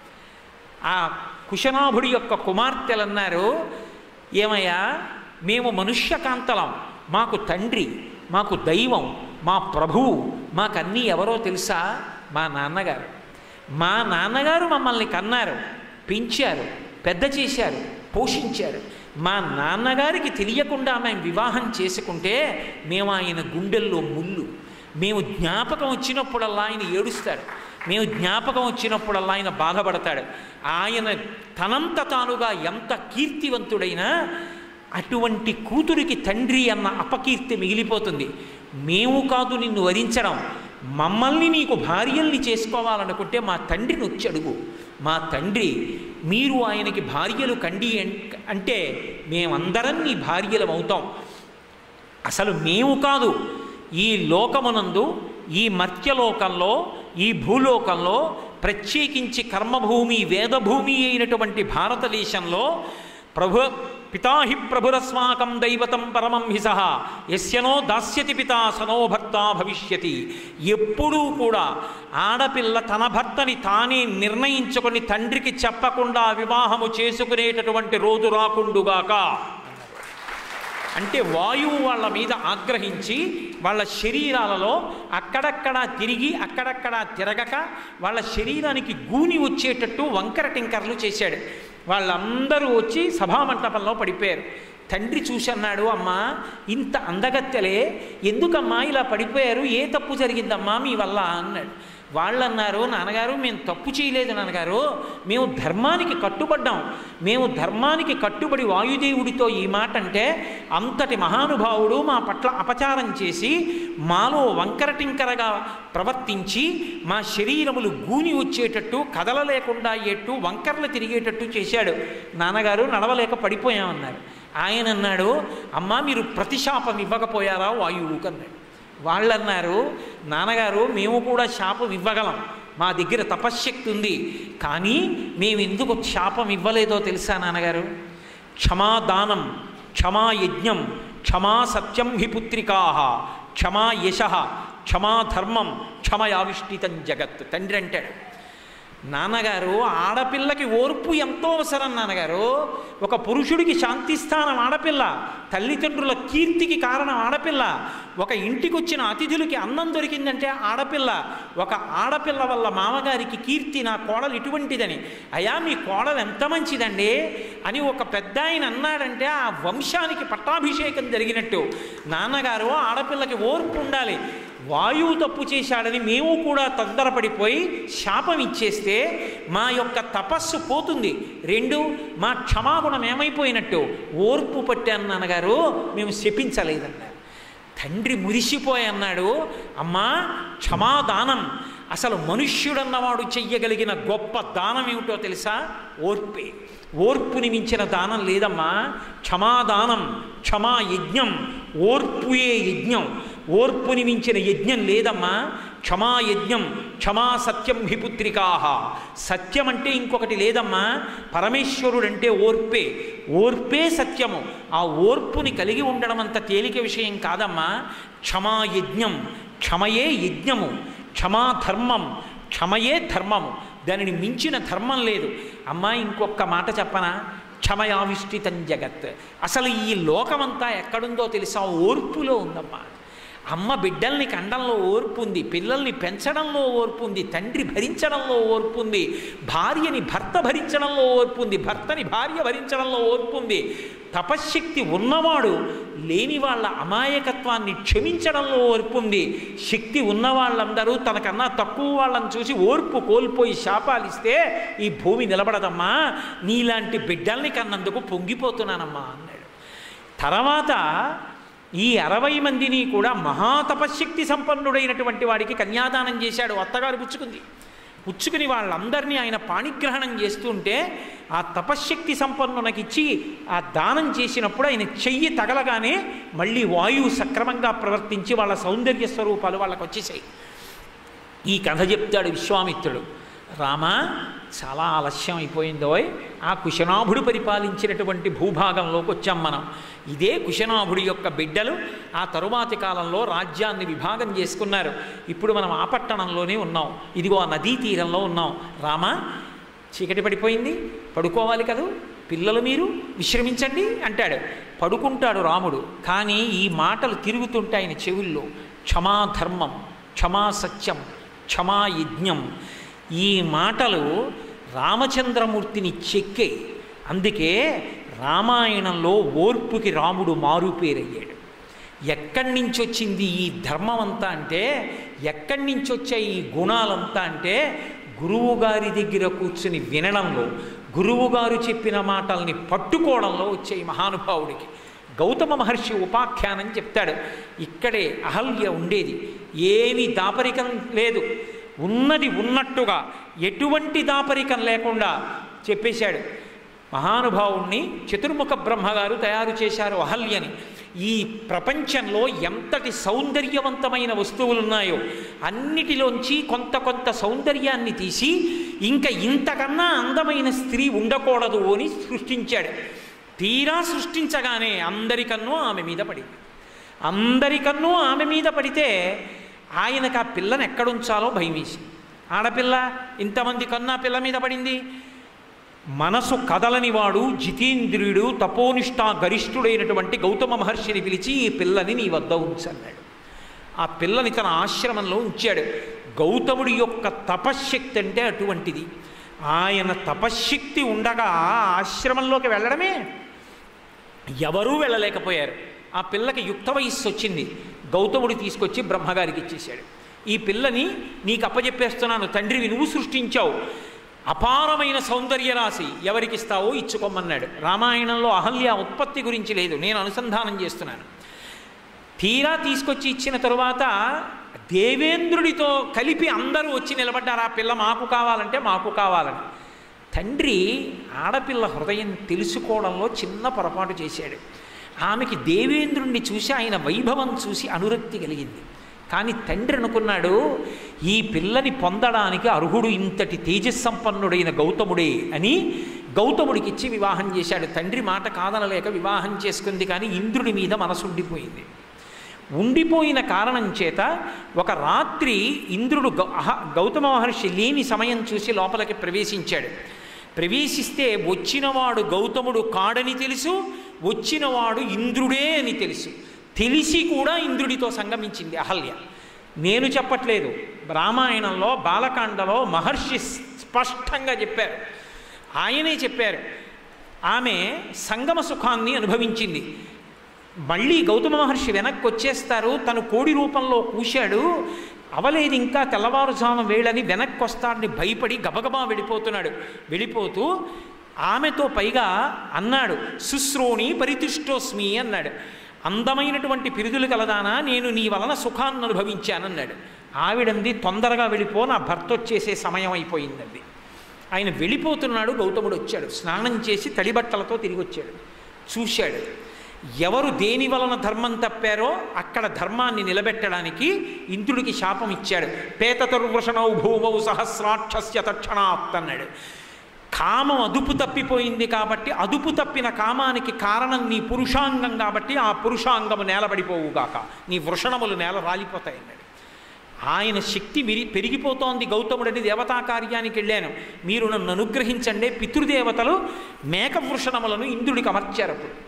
ఆ కుశనాభుడి యొక్క కుమార్తెలు అన్నారు ఏమయ్యా మేము మనుష్యకాంతలం మాకు తండ్రి మాకు దైవం మా ప్రభువు మాకన్నీ ఎవరో తెలుసా మా నాన్నగారు మా నాన్నగారు మమ్మల్ని కన్నారు పెంచారు పెద్ద చేశారు పోషించారు మా నాన్నగారికి తెలియకుండా మేము వివాహం చేసుకుంటే మేము ఆయన గుండెల్లో ముళ్ళు మేము జ్ఞాపకం వచ్చినప్పుడల్లా ఆయన ఏడుస్తాడు మేము జ్ఞాపకం వచ్చినప్పుడల్లా ఆయన బాధపడతాడు ఆయన తనంత తానుగా ఎంత కీర్తివంతుడైనా అటువంటి కూతురికి తండ్రి అన్న అపకీర్తి మిగిలిపోతుంది మేము కాదు నిన్ను వరించడం మమ్మల్ని నీకు భార్యల్ని చేసుకోవాలనుకుంటే మా తండ్రిని వచ్చి అడుగు మా తండ్రి మీరు ఆయనకి భార్యలు కండి అన్- అంటే మేమందరం నీ భార్యలం అవుతాం అసలు మేము కాదు ఈ లోకమునందు ఈ మర్త్యలోకంలో ఈ భూలోకంలో ప్రత్యేకించి కర్మభూమి వేదభూమి అయినటువంటి భారతదేశంలో ప్రభు పితాహి ప్రభురస్మాకం దైవతం పరమం హిస యస్యనో దాస్యతి పితా సనో భర్త భవిష్యతి ఎప్పుడూ కూడా ఆడపిల్ల తన భర్తని తానే నిర్ణయించుకొని తండ్రికి చెప్పకుండా వివాహము చేసుకునేటటువంటి రోజు రాకుండుగాక అంటే వాయువు వాళ్ళ మీద ఆగ్రహించి వాళ్ళ శరీరాలలో అక్కడక్కడ తిరిగి అక్కడక్కడ తిరగక వాళ్ళ శరీరానికి గూని వచ్చేటట్టు వంకర టింకర్లు చేశాడు వాళ్ళందరూ వచ్చి సభామంటపంలో పడిపోయారు తండ్రి చూసి అన్నాడు అమ్మా ఇంత అందగత్తెలే ఎందుకమ్మా ఇలా పడిపోయారు ఏ తప్పు జరిగిందమ్మా మీ వల్ల అన్నాడు వాళ్ళు అన్నారు నాన్నగారు మేము తప్పు చేయలేదు నాన్నగారు మేము ధర్మానికి కట్టుబడ్డాం మేము ధర్మానికి కట్టుబడి వాయుదేవుడితో ఈ మాట అంటే అంతటి మహానుభావుడు మా పట్ల అపచారం చేసి మాలో వంకరటింకరగా ప్రవర్తించి మా శరీరములు గూని వచ్చేటట్టు కదలలేకుండా అయ్యేట్టు వంకరలు తిరిగేటట్టు చేశాడు నాన్నగారు నడవలేక పడిపోయామన్నారు ఆయన అన్నాడు అమ్మా మీరు ప్రతిశాపం ఇవ్వకపోయారా వాయువుకు అన్నాడు వాళ్ళన్నారు నాన్నగారు మేము కూడా శాపం ఇవ్వగలం మా దగ్గర తపశ్శక్తి ఉంది కానీ మేము ఎందుకు శాపం ఇవ్వలేదో తెలుసా నాన్నగారు క్షమాదానం క్షమా యజ్ఞం క్షమా సత్యం హి పుత్రికా క్షమా యశ క్షమా ధర్మం క్షమయావిష్టితం జగత్ తండ్రి అంటాడు నాన్నగారు ఆడపిల్లకి ఓర్పు ఎంతో అవసరం నాన్నగారు ఒక పురుషుడికి శాంతిస్థానం ఆడపిల్ల తల్లిదండ్రుల కీర్తికి కారణం ఆడపిల్ల ఒక ఇంటికి వచ్చిన అతిథులకి అన్నం దొరికిందంటే ఆడపిల్ల ఒక ఆడపిల్ల వల్ల మామగారికి కీర్తి నా కోడలు ఇటువంటిదని అయ్యా మీ కోడలు ఎంత మంచిదండి అని ఒక పెద్ద ఆయన అన్నాడంటే ఆ వంశానికి పట్టాభిషేకం జరిగినట్టు నాన్నగారు ఆడపిల్లకి ఓర్పు ఉండాలి వాయువు తప్పు చేశాడని మేము కూడా తొందరపడిపోయి శాపం ఇచ్చేస్తే మా యొక్క తపస్సు పోతుంది రెండు మా క్షమాగుణం ఏమైపోయినట్టు ఓర్పు పట్టాను నాన్నగారు మేము శపించలేదన్నారు తండ్రి మురిసిపోయి అన్నాడు అమ్మా క్షమాదానం అసలు మనుష్యుడన్నవాడు చెయ్యగలిగిన గొప్ప దానం ఏమిటో తెలుసా ఓర్పే ఓర్పుని మించిన దానం లేదమ్మా క్షమాదానం క్షమా యజ్ఞం ఓర్పుయే యజ్ఞం ఓర్పుని మించిన యజ్ఞం లేదమ్మా క్షమా యజ్ఞం క్షమా సత్యం హి పుత్రికా సత్యం అంటే ఇంకొకటి లేదమ్మా పరమేశ్వరుడంటే ఓర్పే ఓర్పే సత్యము ఆ ఓర్పుని కలిగి ఉండడం అంత తేలిక విషయం కాదమ్మా క్షమా యజ్ఞం క్షమయే యజ్ఞము క్షమా ధర్మం క్షమయే ధర్మము దానిని మించిన ధర్మం లేదు అమ్మా ఇంకొక మాట చెప్పనా క్షమయావిష్టితం జగత్ అసలు ఈ లోకమంతా ఎక్కడుందో తెలుసా ఓర్పులో ఉందమ్మా అమ్మ బిడ్డల్ని కండంలో ఓర్పు ఉంది పిల్లల్ని పెంచడంలో ఓర్పు ఉంది తండ్రి భరించడంలో ఓర్పు ఉంది భార్యని భర్త భరించడంలో ఓర్పు ఉంది భర్తని భార్య భరించడంలో ఓర్పు ఉంది తపశ్శక్తి ఉన్నవాడు లేని వాళ్ళ అమాయకత్వాన్ని క్షమించడంలో ఓర్పు ఉంది శక్తి ఉన్న వాళ్ళందరూ తనకన్నా తక్కువ వాళ్ళని చూసి ఓర్పు కోల్పోయి శాపాలిస్తే ఈ భూమి నిలబడదమ్మా నీలాంటి బిడ్డల్ని కన్నందుకు పొంగిపోతున్నానమ్మా అన్నాడు తర్వాత ఈ అరవై మందిని కూడా మహాతపశక్తి సంపన్నుడైనటువంటి వాడికి కన్యాదానం చేశాడు అత్తగారు పుచ్చుకుంది పుచ్చుకుని వాళ్ళందరినీ ఆయన పాణిగ్రహణం చేస్తుంటే ఆ తపశ్శక్తి సంపన్నునకిచ్చి ఆ దానం చేసినప్పుడు ఆయన చెయ్యి తగలగానే మళ్ళీ వాయువు సక్రమంగా ప్రవర్తించి వాళ్ళ సౌందర్య స్వరూపాలు వాళ్ళకు వచ్చేసాయి ఈ కథ చెప్తాడు విశ్వామిత్రుడు రామ చాలా ఆలస్యం అయిపోయిందోయ్ ఆ కుశనాభుడు పరిపాలించినటువంటి భూభాగంలోకి వచ్చాం మనం ఇదే కుశనాభుడి యొక్క బిడ్డలు ఆ తరువాతి కాలంలో రాజ్యాన్ని విభాగం చేసుకున్నారు ఇప్పుడు మనం ఆ పట్టణంలోనే ఉన్నాం ఇదిగో ఆ నదీ తీరంలో ఉన్నాం రామ చీకటి పడిపోయింది పడుకోవాలి కదూ పిల్లలు మీరు విశ్రమించండి అంటాడు పడుకుంటాడు రాముడు కానీ ఈ మాటలు తిరుగుతుంటే ఆయన చెవుల్లో క్షమా ధర్మం క్షమా సత్యం క్షమా యజ్ఞం ఈ మాటలు రామచంద్రమూర్తిని చెక్కే అందుకే రామాయణంలో ఓర్పుకి రాముడు మారుపేరయ్యాడు ఎక్కడి నుంచి వచ్చింది ఈ ధర్మం అంతా అంటే ఎక్కడి నుంచి వచ్చాయి ఈ గుణాలంతా అంటే గురువుగారి దగ్గర కూర్చుని వినడంలో గురువుగారు చెప్పిన మాటల్ని పట్టుకోవడంలో వచ్చాయి మహానుభావుడికి గౌతమ మహర్షి ఉపాఖ్యానం చెప్తాడు ఇక్కడే అహల్య ఉండేది ఏమీ దాపరికం లేదు ఉన్నది ఉన్నట్టుగా ఎటువంటి దాపరికం లేకుండా చెప్పేశాడు మహానుభావుణ్ణి చతుర్ముఖ బ్రహ్మగారు తయారు చేశారు అహల్యని ఈ ప్రపంచంలో ఎంతటి సౌందర్యవంతమైన వస్తువులు ఉన్నాయో అన్నిటిలోంచి కొంత కొంత సౌందర్యాన్ని తీసి ఇంకా ఇంతకన్నా అందమైన స్త్రీ ఉండకూడదు అని సృష్టించాడు తీరా సృష్టించగానే అందరికన్నూ ఆమె మీద పడింది అందరికన్నూ ఆమె మీద పడితే ఆయనకు ఆ పిల్లని ఎక్కడుంచాలో భయం వేసింది ఆడపిల్ల ఇంతమంది కన్నా పిల్ల మీద పడింది మనసు కదలని వాడు జితేంద్రియుడు తపోనిష్ఠా గరిష్ఠుడైనటువంటి గౌతమ మహర్షిని పిలిచి ఈ పిల్లని నీ వద్ద ఉంచన్నాడు ఆ పిల్లని తన ఆశ్రమంలో ఉంచాడు గౌతముడి యొక్క తపశ్శక్తి అంటే అటువంటిది ఆయన తపశ్శక్తి ఉండగా ఆశ్రమంలోకి వెళ్ళడమే ఎవరూ వెళ్ళలేకపోయారు ఆ పిల్లకి యుక్త వయస్సు వచ్చింది గౌతముడు తీసుకొచ్చి బ్రహ్మగారికి ఇచ్చేశాడు ఈ పిల్లని నీకు అప్పచెప్పేస్తున్నాను తండ్రివి నువ్వు సృష్టించావు అపారమైన సౌందర్య రాశి ఎవరికి ఇస్తావో ఇచ్చుకోమన్నాడు రామాయణంలో అహల్య ఉత్పత్తి గురించి లేదు నేను అనుసంధానం చేస్తున్నాను తీరా తీసుకొచ్చి ఇచ్చిన తరువాత దేవేంద్రుడితో కలిపి అందరూ వచ్చి నిలబడ్డారు ఆ పిల్ల మాకు కావాలంటే మాకు కావాలని తండ్రి ఆడపిల్ల హృదయం తెలుసుకోవడంలో చిన్న పొరపాటు చేశాడు ఆమెకి దేవేంద్రుణ్ణి చూసి ఆయన వైభవం చూసి అనురక్తి కలిగింది కానీ తండ్రి అనుకున్నాడు ఈ పిల్లని పొందడానికి అర్హుడు ఇంతటి తేజస్సంపన్నుడైన గౌతముడే అని గౌతముడికి ఇచ్చి వివాహం చేశాడు తండ్రి మాట కాదనలేక వివాహం చేసుకుంది కానీ ఇంద్రుడి మీద మనసు ఉండిపోయింది ఉండిపోయిన కారణం చేత ఒక రాత్రి ఇంద్రుడు గౌ అహ గౌతమ మహర్షి లేని సమయం చూసి లోపలికి ప్రవేశించాడు ప్రవేశిస్తే వచ్చినవాడు గౌతముడు కాడని తెలుసు వచ్చినవాడు ఇంద్రుడే అని తెలుసు తెలిసి కూడా ఇంద్రుడితో సంగమించింది అహల్య నేను చెప్పట్లేదు రామాయణంలో బాలకాండలో మహర్షి స్పష్టంగా చెప్పారు ఆయనే చెప్పారు ఆమె సంగమ సుఖాన్ని అనుభవించింది మళ్ళీ గౌతమ మహర్షి వెనక్కి వచ్చేస్తారు తను కోడి రూపంలో కూశాడు అవలేదు ఇంకా తెల్లవారుజాము వేళని వెనక్కి వస్తాడని భయపడి గబగబా వెళ్ళిపోతున్నాడు వెళ్ళిపోతూ ఆమెతో పైగా అన్నాడు శుశ్రోణి పరితుష్టోస్మి అన్నాడు అందమైనటువంటి పిరుదులు కలదానా నేను నీ వలన సుఖాన్ని అనుభవించానన్నాడు ఆవిడంది తొందరగా వెళ్ళిపో నా భర్త వచ్చేసే సమయం అయిపోయిందండి ఆయన వెళ్ళిపోతున్నాడు గౌతముడు వచ్చాడు స్నానం చేసి తడిబట్టలతో తిరిగి వచ్చాడు చూశాడు ఎవరు దేని వలన ధర్మం తప్పారో అక్కడ ధర్మాన్ని నిలబెట్టడానికి ఇంద్రుడికి శాపం ఇచ్చాడు పేతతుర్వృషణౌ భూమౌ సహస్రాక్షస్య తక్షణాత్ అన్నాడు కామం అదుపు తప్పిపోయింది కాబట్టి అదుపు తప్పిన కామానికి కారణం నీ పురుషాంగం కాబట్టి ఆ పురుషాంగము నేలబడిపోవుగాక నీ వృషణములు నేల రాలిపోతాయి అన్నాడు ఆయన శక్తి విరి పెరిగిపోతోంది గౌతముడని దేవతా కార్యానికి వెళ్ళాను మీరు నన్ను అనుగ్రహించండి పితృదేవతలు మేక వృషణములను ఇంద్రుడికి అమర్చారు అప్పుడు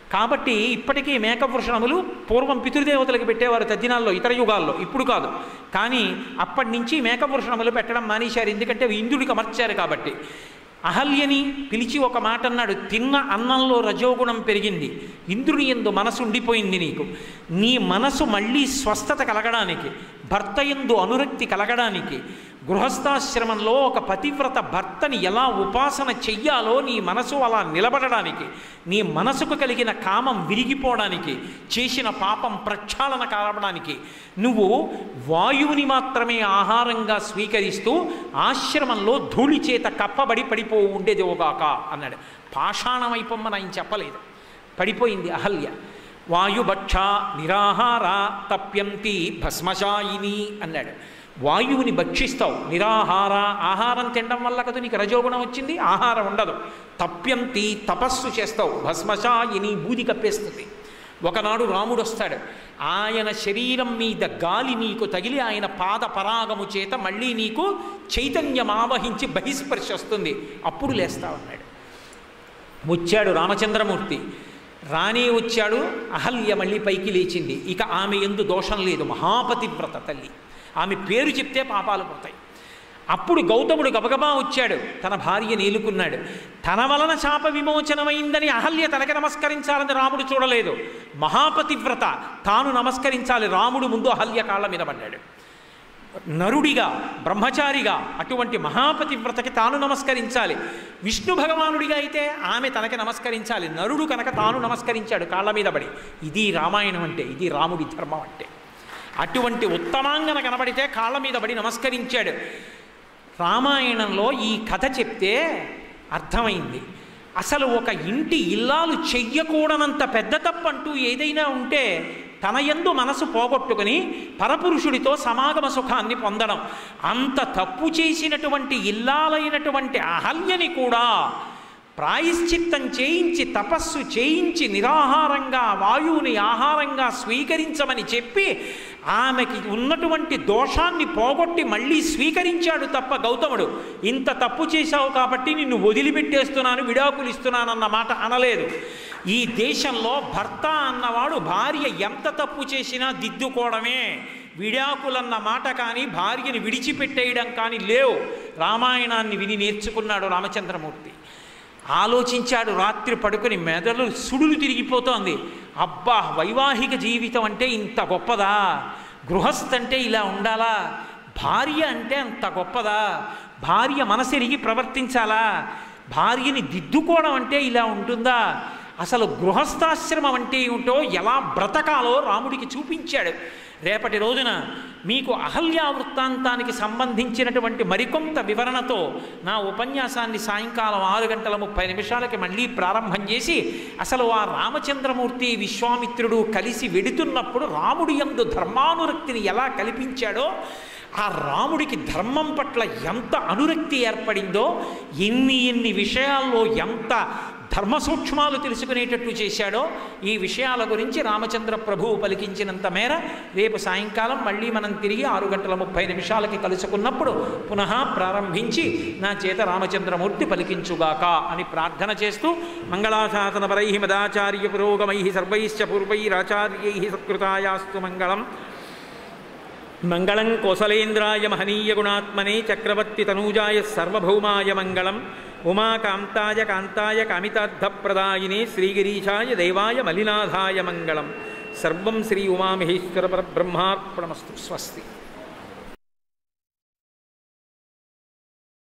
కాబట్టి ఇప్పటికీ మేకవృషణములు పూర్వం పితృదేవతలకు పెట్టేవారు తద్దినాల్లో ఇతర యుగాల్లో ఇప్పుడు కాదు కానీ అప్పటి నుంచి మేకవృషణములు పెట్టడం మానేశారు ఎందుకంటే అవి ఇంద్రుడికి అమర్చారు కాబట్టి అహల్యని పిలిచి ఒక మాట అన్నాడు తిన్న అన్నంలో రజోగుణం పెరిగింది ఇంద్రుని ఎందు మనసు ఉండిపోయింది నీకు నీ మనసు మళ్ళీ స్వస్థత కలగడానికి భర్త ఎందు అనురక్తి కలగడానికి గృహస్థాశ్రమంలో ఒక పతివ్రత భర్తని ఎలా ఉపాసన చెయ్యాలో నీ మనసు అలా నిలబడడానికి నీ మనసుకు కలిగిన కామం విరిగిపోవడానికి చేసిన పాపం ప్రక్షాళన కావడానికి నువ్వు వాయువుని మాత్రమే ఆహారంగా స్వీకరిస్తూ ఆశ్రమంలో ధూళి చేత కప్పబడి పడిపో ఉండేది ఓగాక అన్నాడు పాషాణమైపోమ్మని ఆయన చెప్పలేదు పడిపోయింది అహల్య వాయుభక్ష నిరాహార తప్యంతి భస్మశాయిని అన్నాడు వాయువుని భక్షిస్తావు నిరాహార ఆహారం తినడం వల్ల కదా నీకు రజోగుణం వచ్చింది ఆహారం ఉండదు తప్యంతి తపస్సు చేస్తావు భస్మశాయిని బూది కప్పేస్తుంది ఒకనాడు రాముడు వస్తాడు ఆయన శరీరం మీద గాలి నీకు తగిలి ఆయన పాద పరాగము చేత మళ్ళీ నీకు చైతన్యం ఆవహించి బహిస్పర్శ వస్తుంది అప్పుడు లేస్తావన్నాడు వచ్చాడు రామచంద్రమూర్తి రానే వచ్చాడు అహల్య మళ్ళీ పైకి లేచింది ఇక ఆమె ఎందు దోషం లేదు మహాపతివ్రత తల్లి ఆమె పేరు చెప్తే పాపాలు పోతాయి అప్పుడు గౌతముడు గబగబా వచ్చాడు తన భార్య నేలుకున్నాడు తన వలన శాప విమోచనమైందని అహల్య తనకి నమస్కరించాలని రాముడు చూడలేదు మహాపతివ్రత తాను నమస్కరించాలి రాముడు ముందు అహల్య కాళ్ళ మీద పడ్డాడు నరుడిగా బ్రహ్మచారిగా అటువంటి మహాపతివ్రతకి తాను నమస్కరించాలి విష్ణు భగవానుడిగా అయితే ఆమె తనకి నమస్కరించాలి నరుడు కనుక తాను నమస్కరించాడు కాళ్ళ మీద పడి ఇది రామాయణం అంటే ఇది రాముడి ధర్మం అంటే అటువంటి ఉత్తమాంగన కనబడితే కాళ్ళ మీద పడి నమస్కరించాడు రామాయణంలో ఈ కథ చెప్తే అర్థమైంది అసలు ఒక ఇంటి ఇల్లాలు చెయ్యకూడనంత పెద్ద తప్పంటూ ఏదైనా ఉంటే తన యందు మనసు పోగొట్టుకుని పరపురుషుడితో సమాగమ సుఖాన్ని పొందడం అంత తప్పు చేసినటువంటి ఇల్లాలైనటువంటి అహల్యని కూడా ప్రాయశ్చిత్తం చేయించి తపస్సు చేయించి నిరాహారంగా వాయువుని ఆహారంగా స్వీకరించమని చెప్పి ఆమెకి ఉన్నటువంటి దోషాన్ని పోగొట్టి మళ్ళీ స్వీకరించాడు తప్ప గౌతముడు ఇంత తప్పు చేశావు కాబట్టి నిన్ను వదిలిపెట్టేస్తున్నాను విడాకులు ఇస్తున్నానన్న మాట అనలేదు ఈ దేశంలో భర్త అన్నవాడు భార్య ఎంత తప్పు చేసినా దిద్దుకోవడమే విడాకులన్న మాట కానీ భార్యని విడిచిపెట్టేయడం కానీ లేవు రామాయణాన్ని విని నేర్చుకున్నాడు రామచంద్రమూర్తి ఆలోచించాడు రాత్రి పడుకొని మెదడు సుడులు తిరిగిపోతోంది అబ్బా వైవాహిక జీవితం అంటే ఇంత గొప్పదా గృహస్థ అంటే ఇలా ఉండాలా భార్య అంటే అంత గొప్పదా భార్య మనసెరిగి ప్రవర్తించాలా భార్యని దిద్దుకోవడం అంటే ఇలా ఉంటుందా అసలు గృహస్థాశ్రమం అంటే ఏమిటో ఎలా బ్రతకాలో రాముడికి చూపించాడు రేపటి రోజున మీకు అహల్యా వృత్తాంతానికి సంబంధించినటువంటి మరికొంత వివరణతో నా ఉపన్యాసాన్ని సాయంకాలం ఆరు గంటల ముప్పై నిమిషాలకి మళ్ళీ ప్రారంభం చేసి అసలు ఆ రామచంద్రమూర్తి విశ్వామిత్రుడు కలిసి వెడుతున్నప్పుడు రాముడి యందు ధర్మానురక్తిని ఎలా కల్పించాడో ఆ రాముడికి ధర్మం పట్ల ఎంత అనురక్తి ఏర్పడిందో ఎన్ని ఎన్ని విషయాల్లో ఎంత ధర్మ సూక్ష్మాలు తెలుసుకునేటట్టు చేశాడో ఈ విషయాల గురించి రామచంద్ర ప్రభువు పలికించినంత మేర రేపు సాయంకాలం మళ్ళీ మనం తిరిగి ఆరు గంటల ముప్పై నిమిషాలకి కలుసుకున్నప్పుడు పునః ప్రారంభించి నా చేత రామచంద్రమూర్తి పలికించుగాక అని ప్రార్థన చేస్తూ మంగళాశాసనపరై మదాచార్య పురోగమై సర్వైశ్చ పూర్వైరాచార్యై సత్కృతాయాస్తు మంగళం మంగళం కోసలేంద్రాయ మహనీయ గుణాత్మనే చక్రవర్తి తనూజాయ సర్వభౌమాయ మంగళం ఉమాకాంతాయ కాంతాయ కామితార్థప్రదాయినే శ్రీగిరీశాయ దేవాయ మలినాథాయ మంగళం సర్వం శ్రీ ఉమామహేశ్వర పరబ్రహ్మార్పణమస్తు స్వస్తి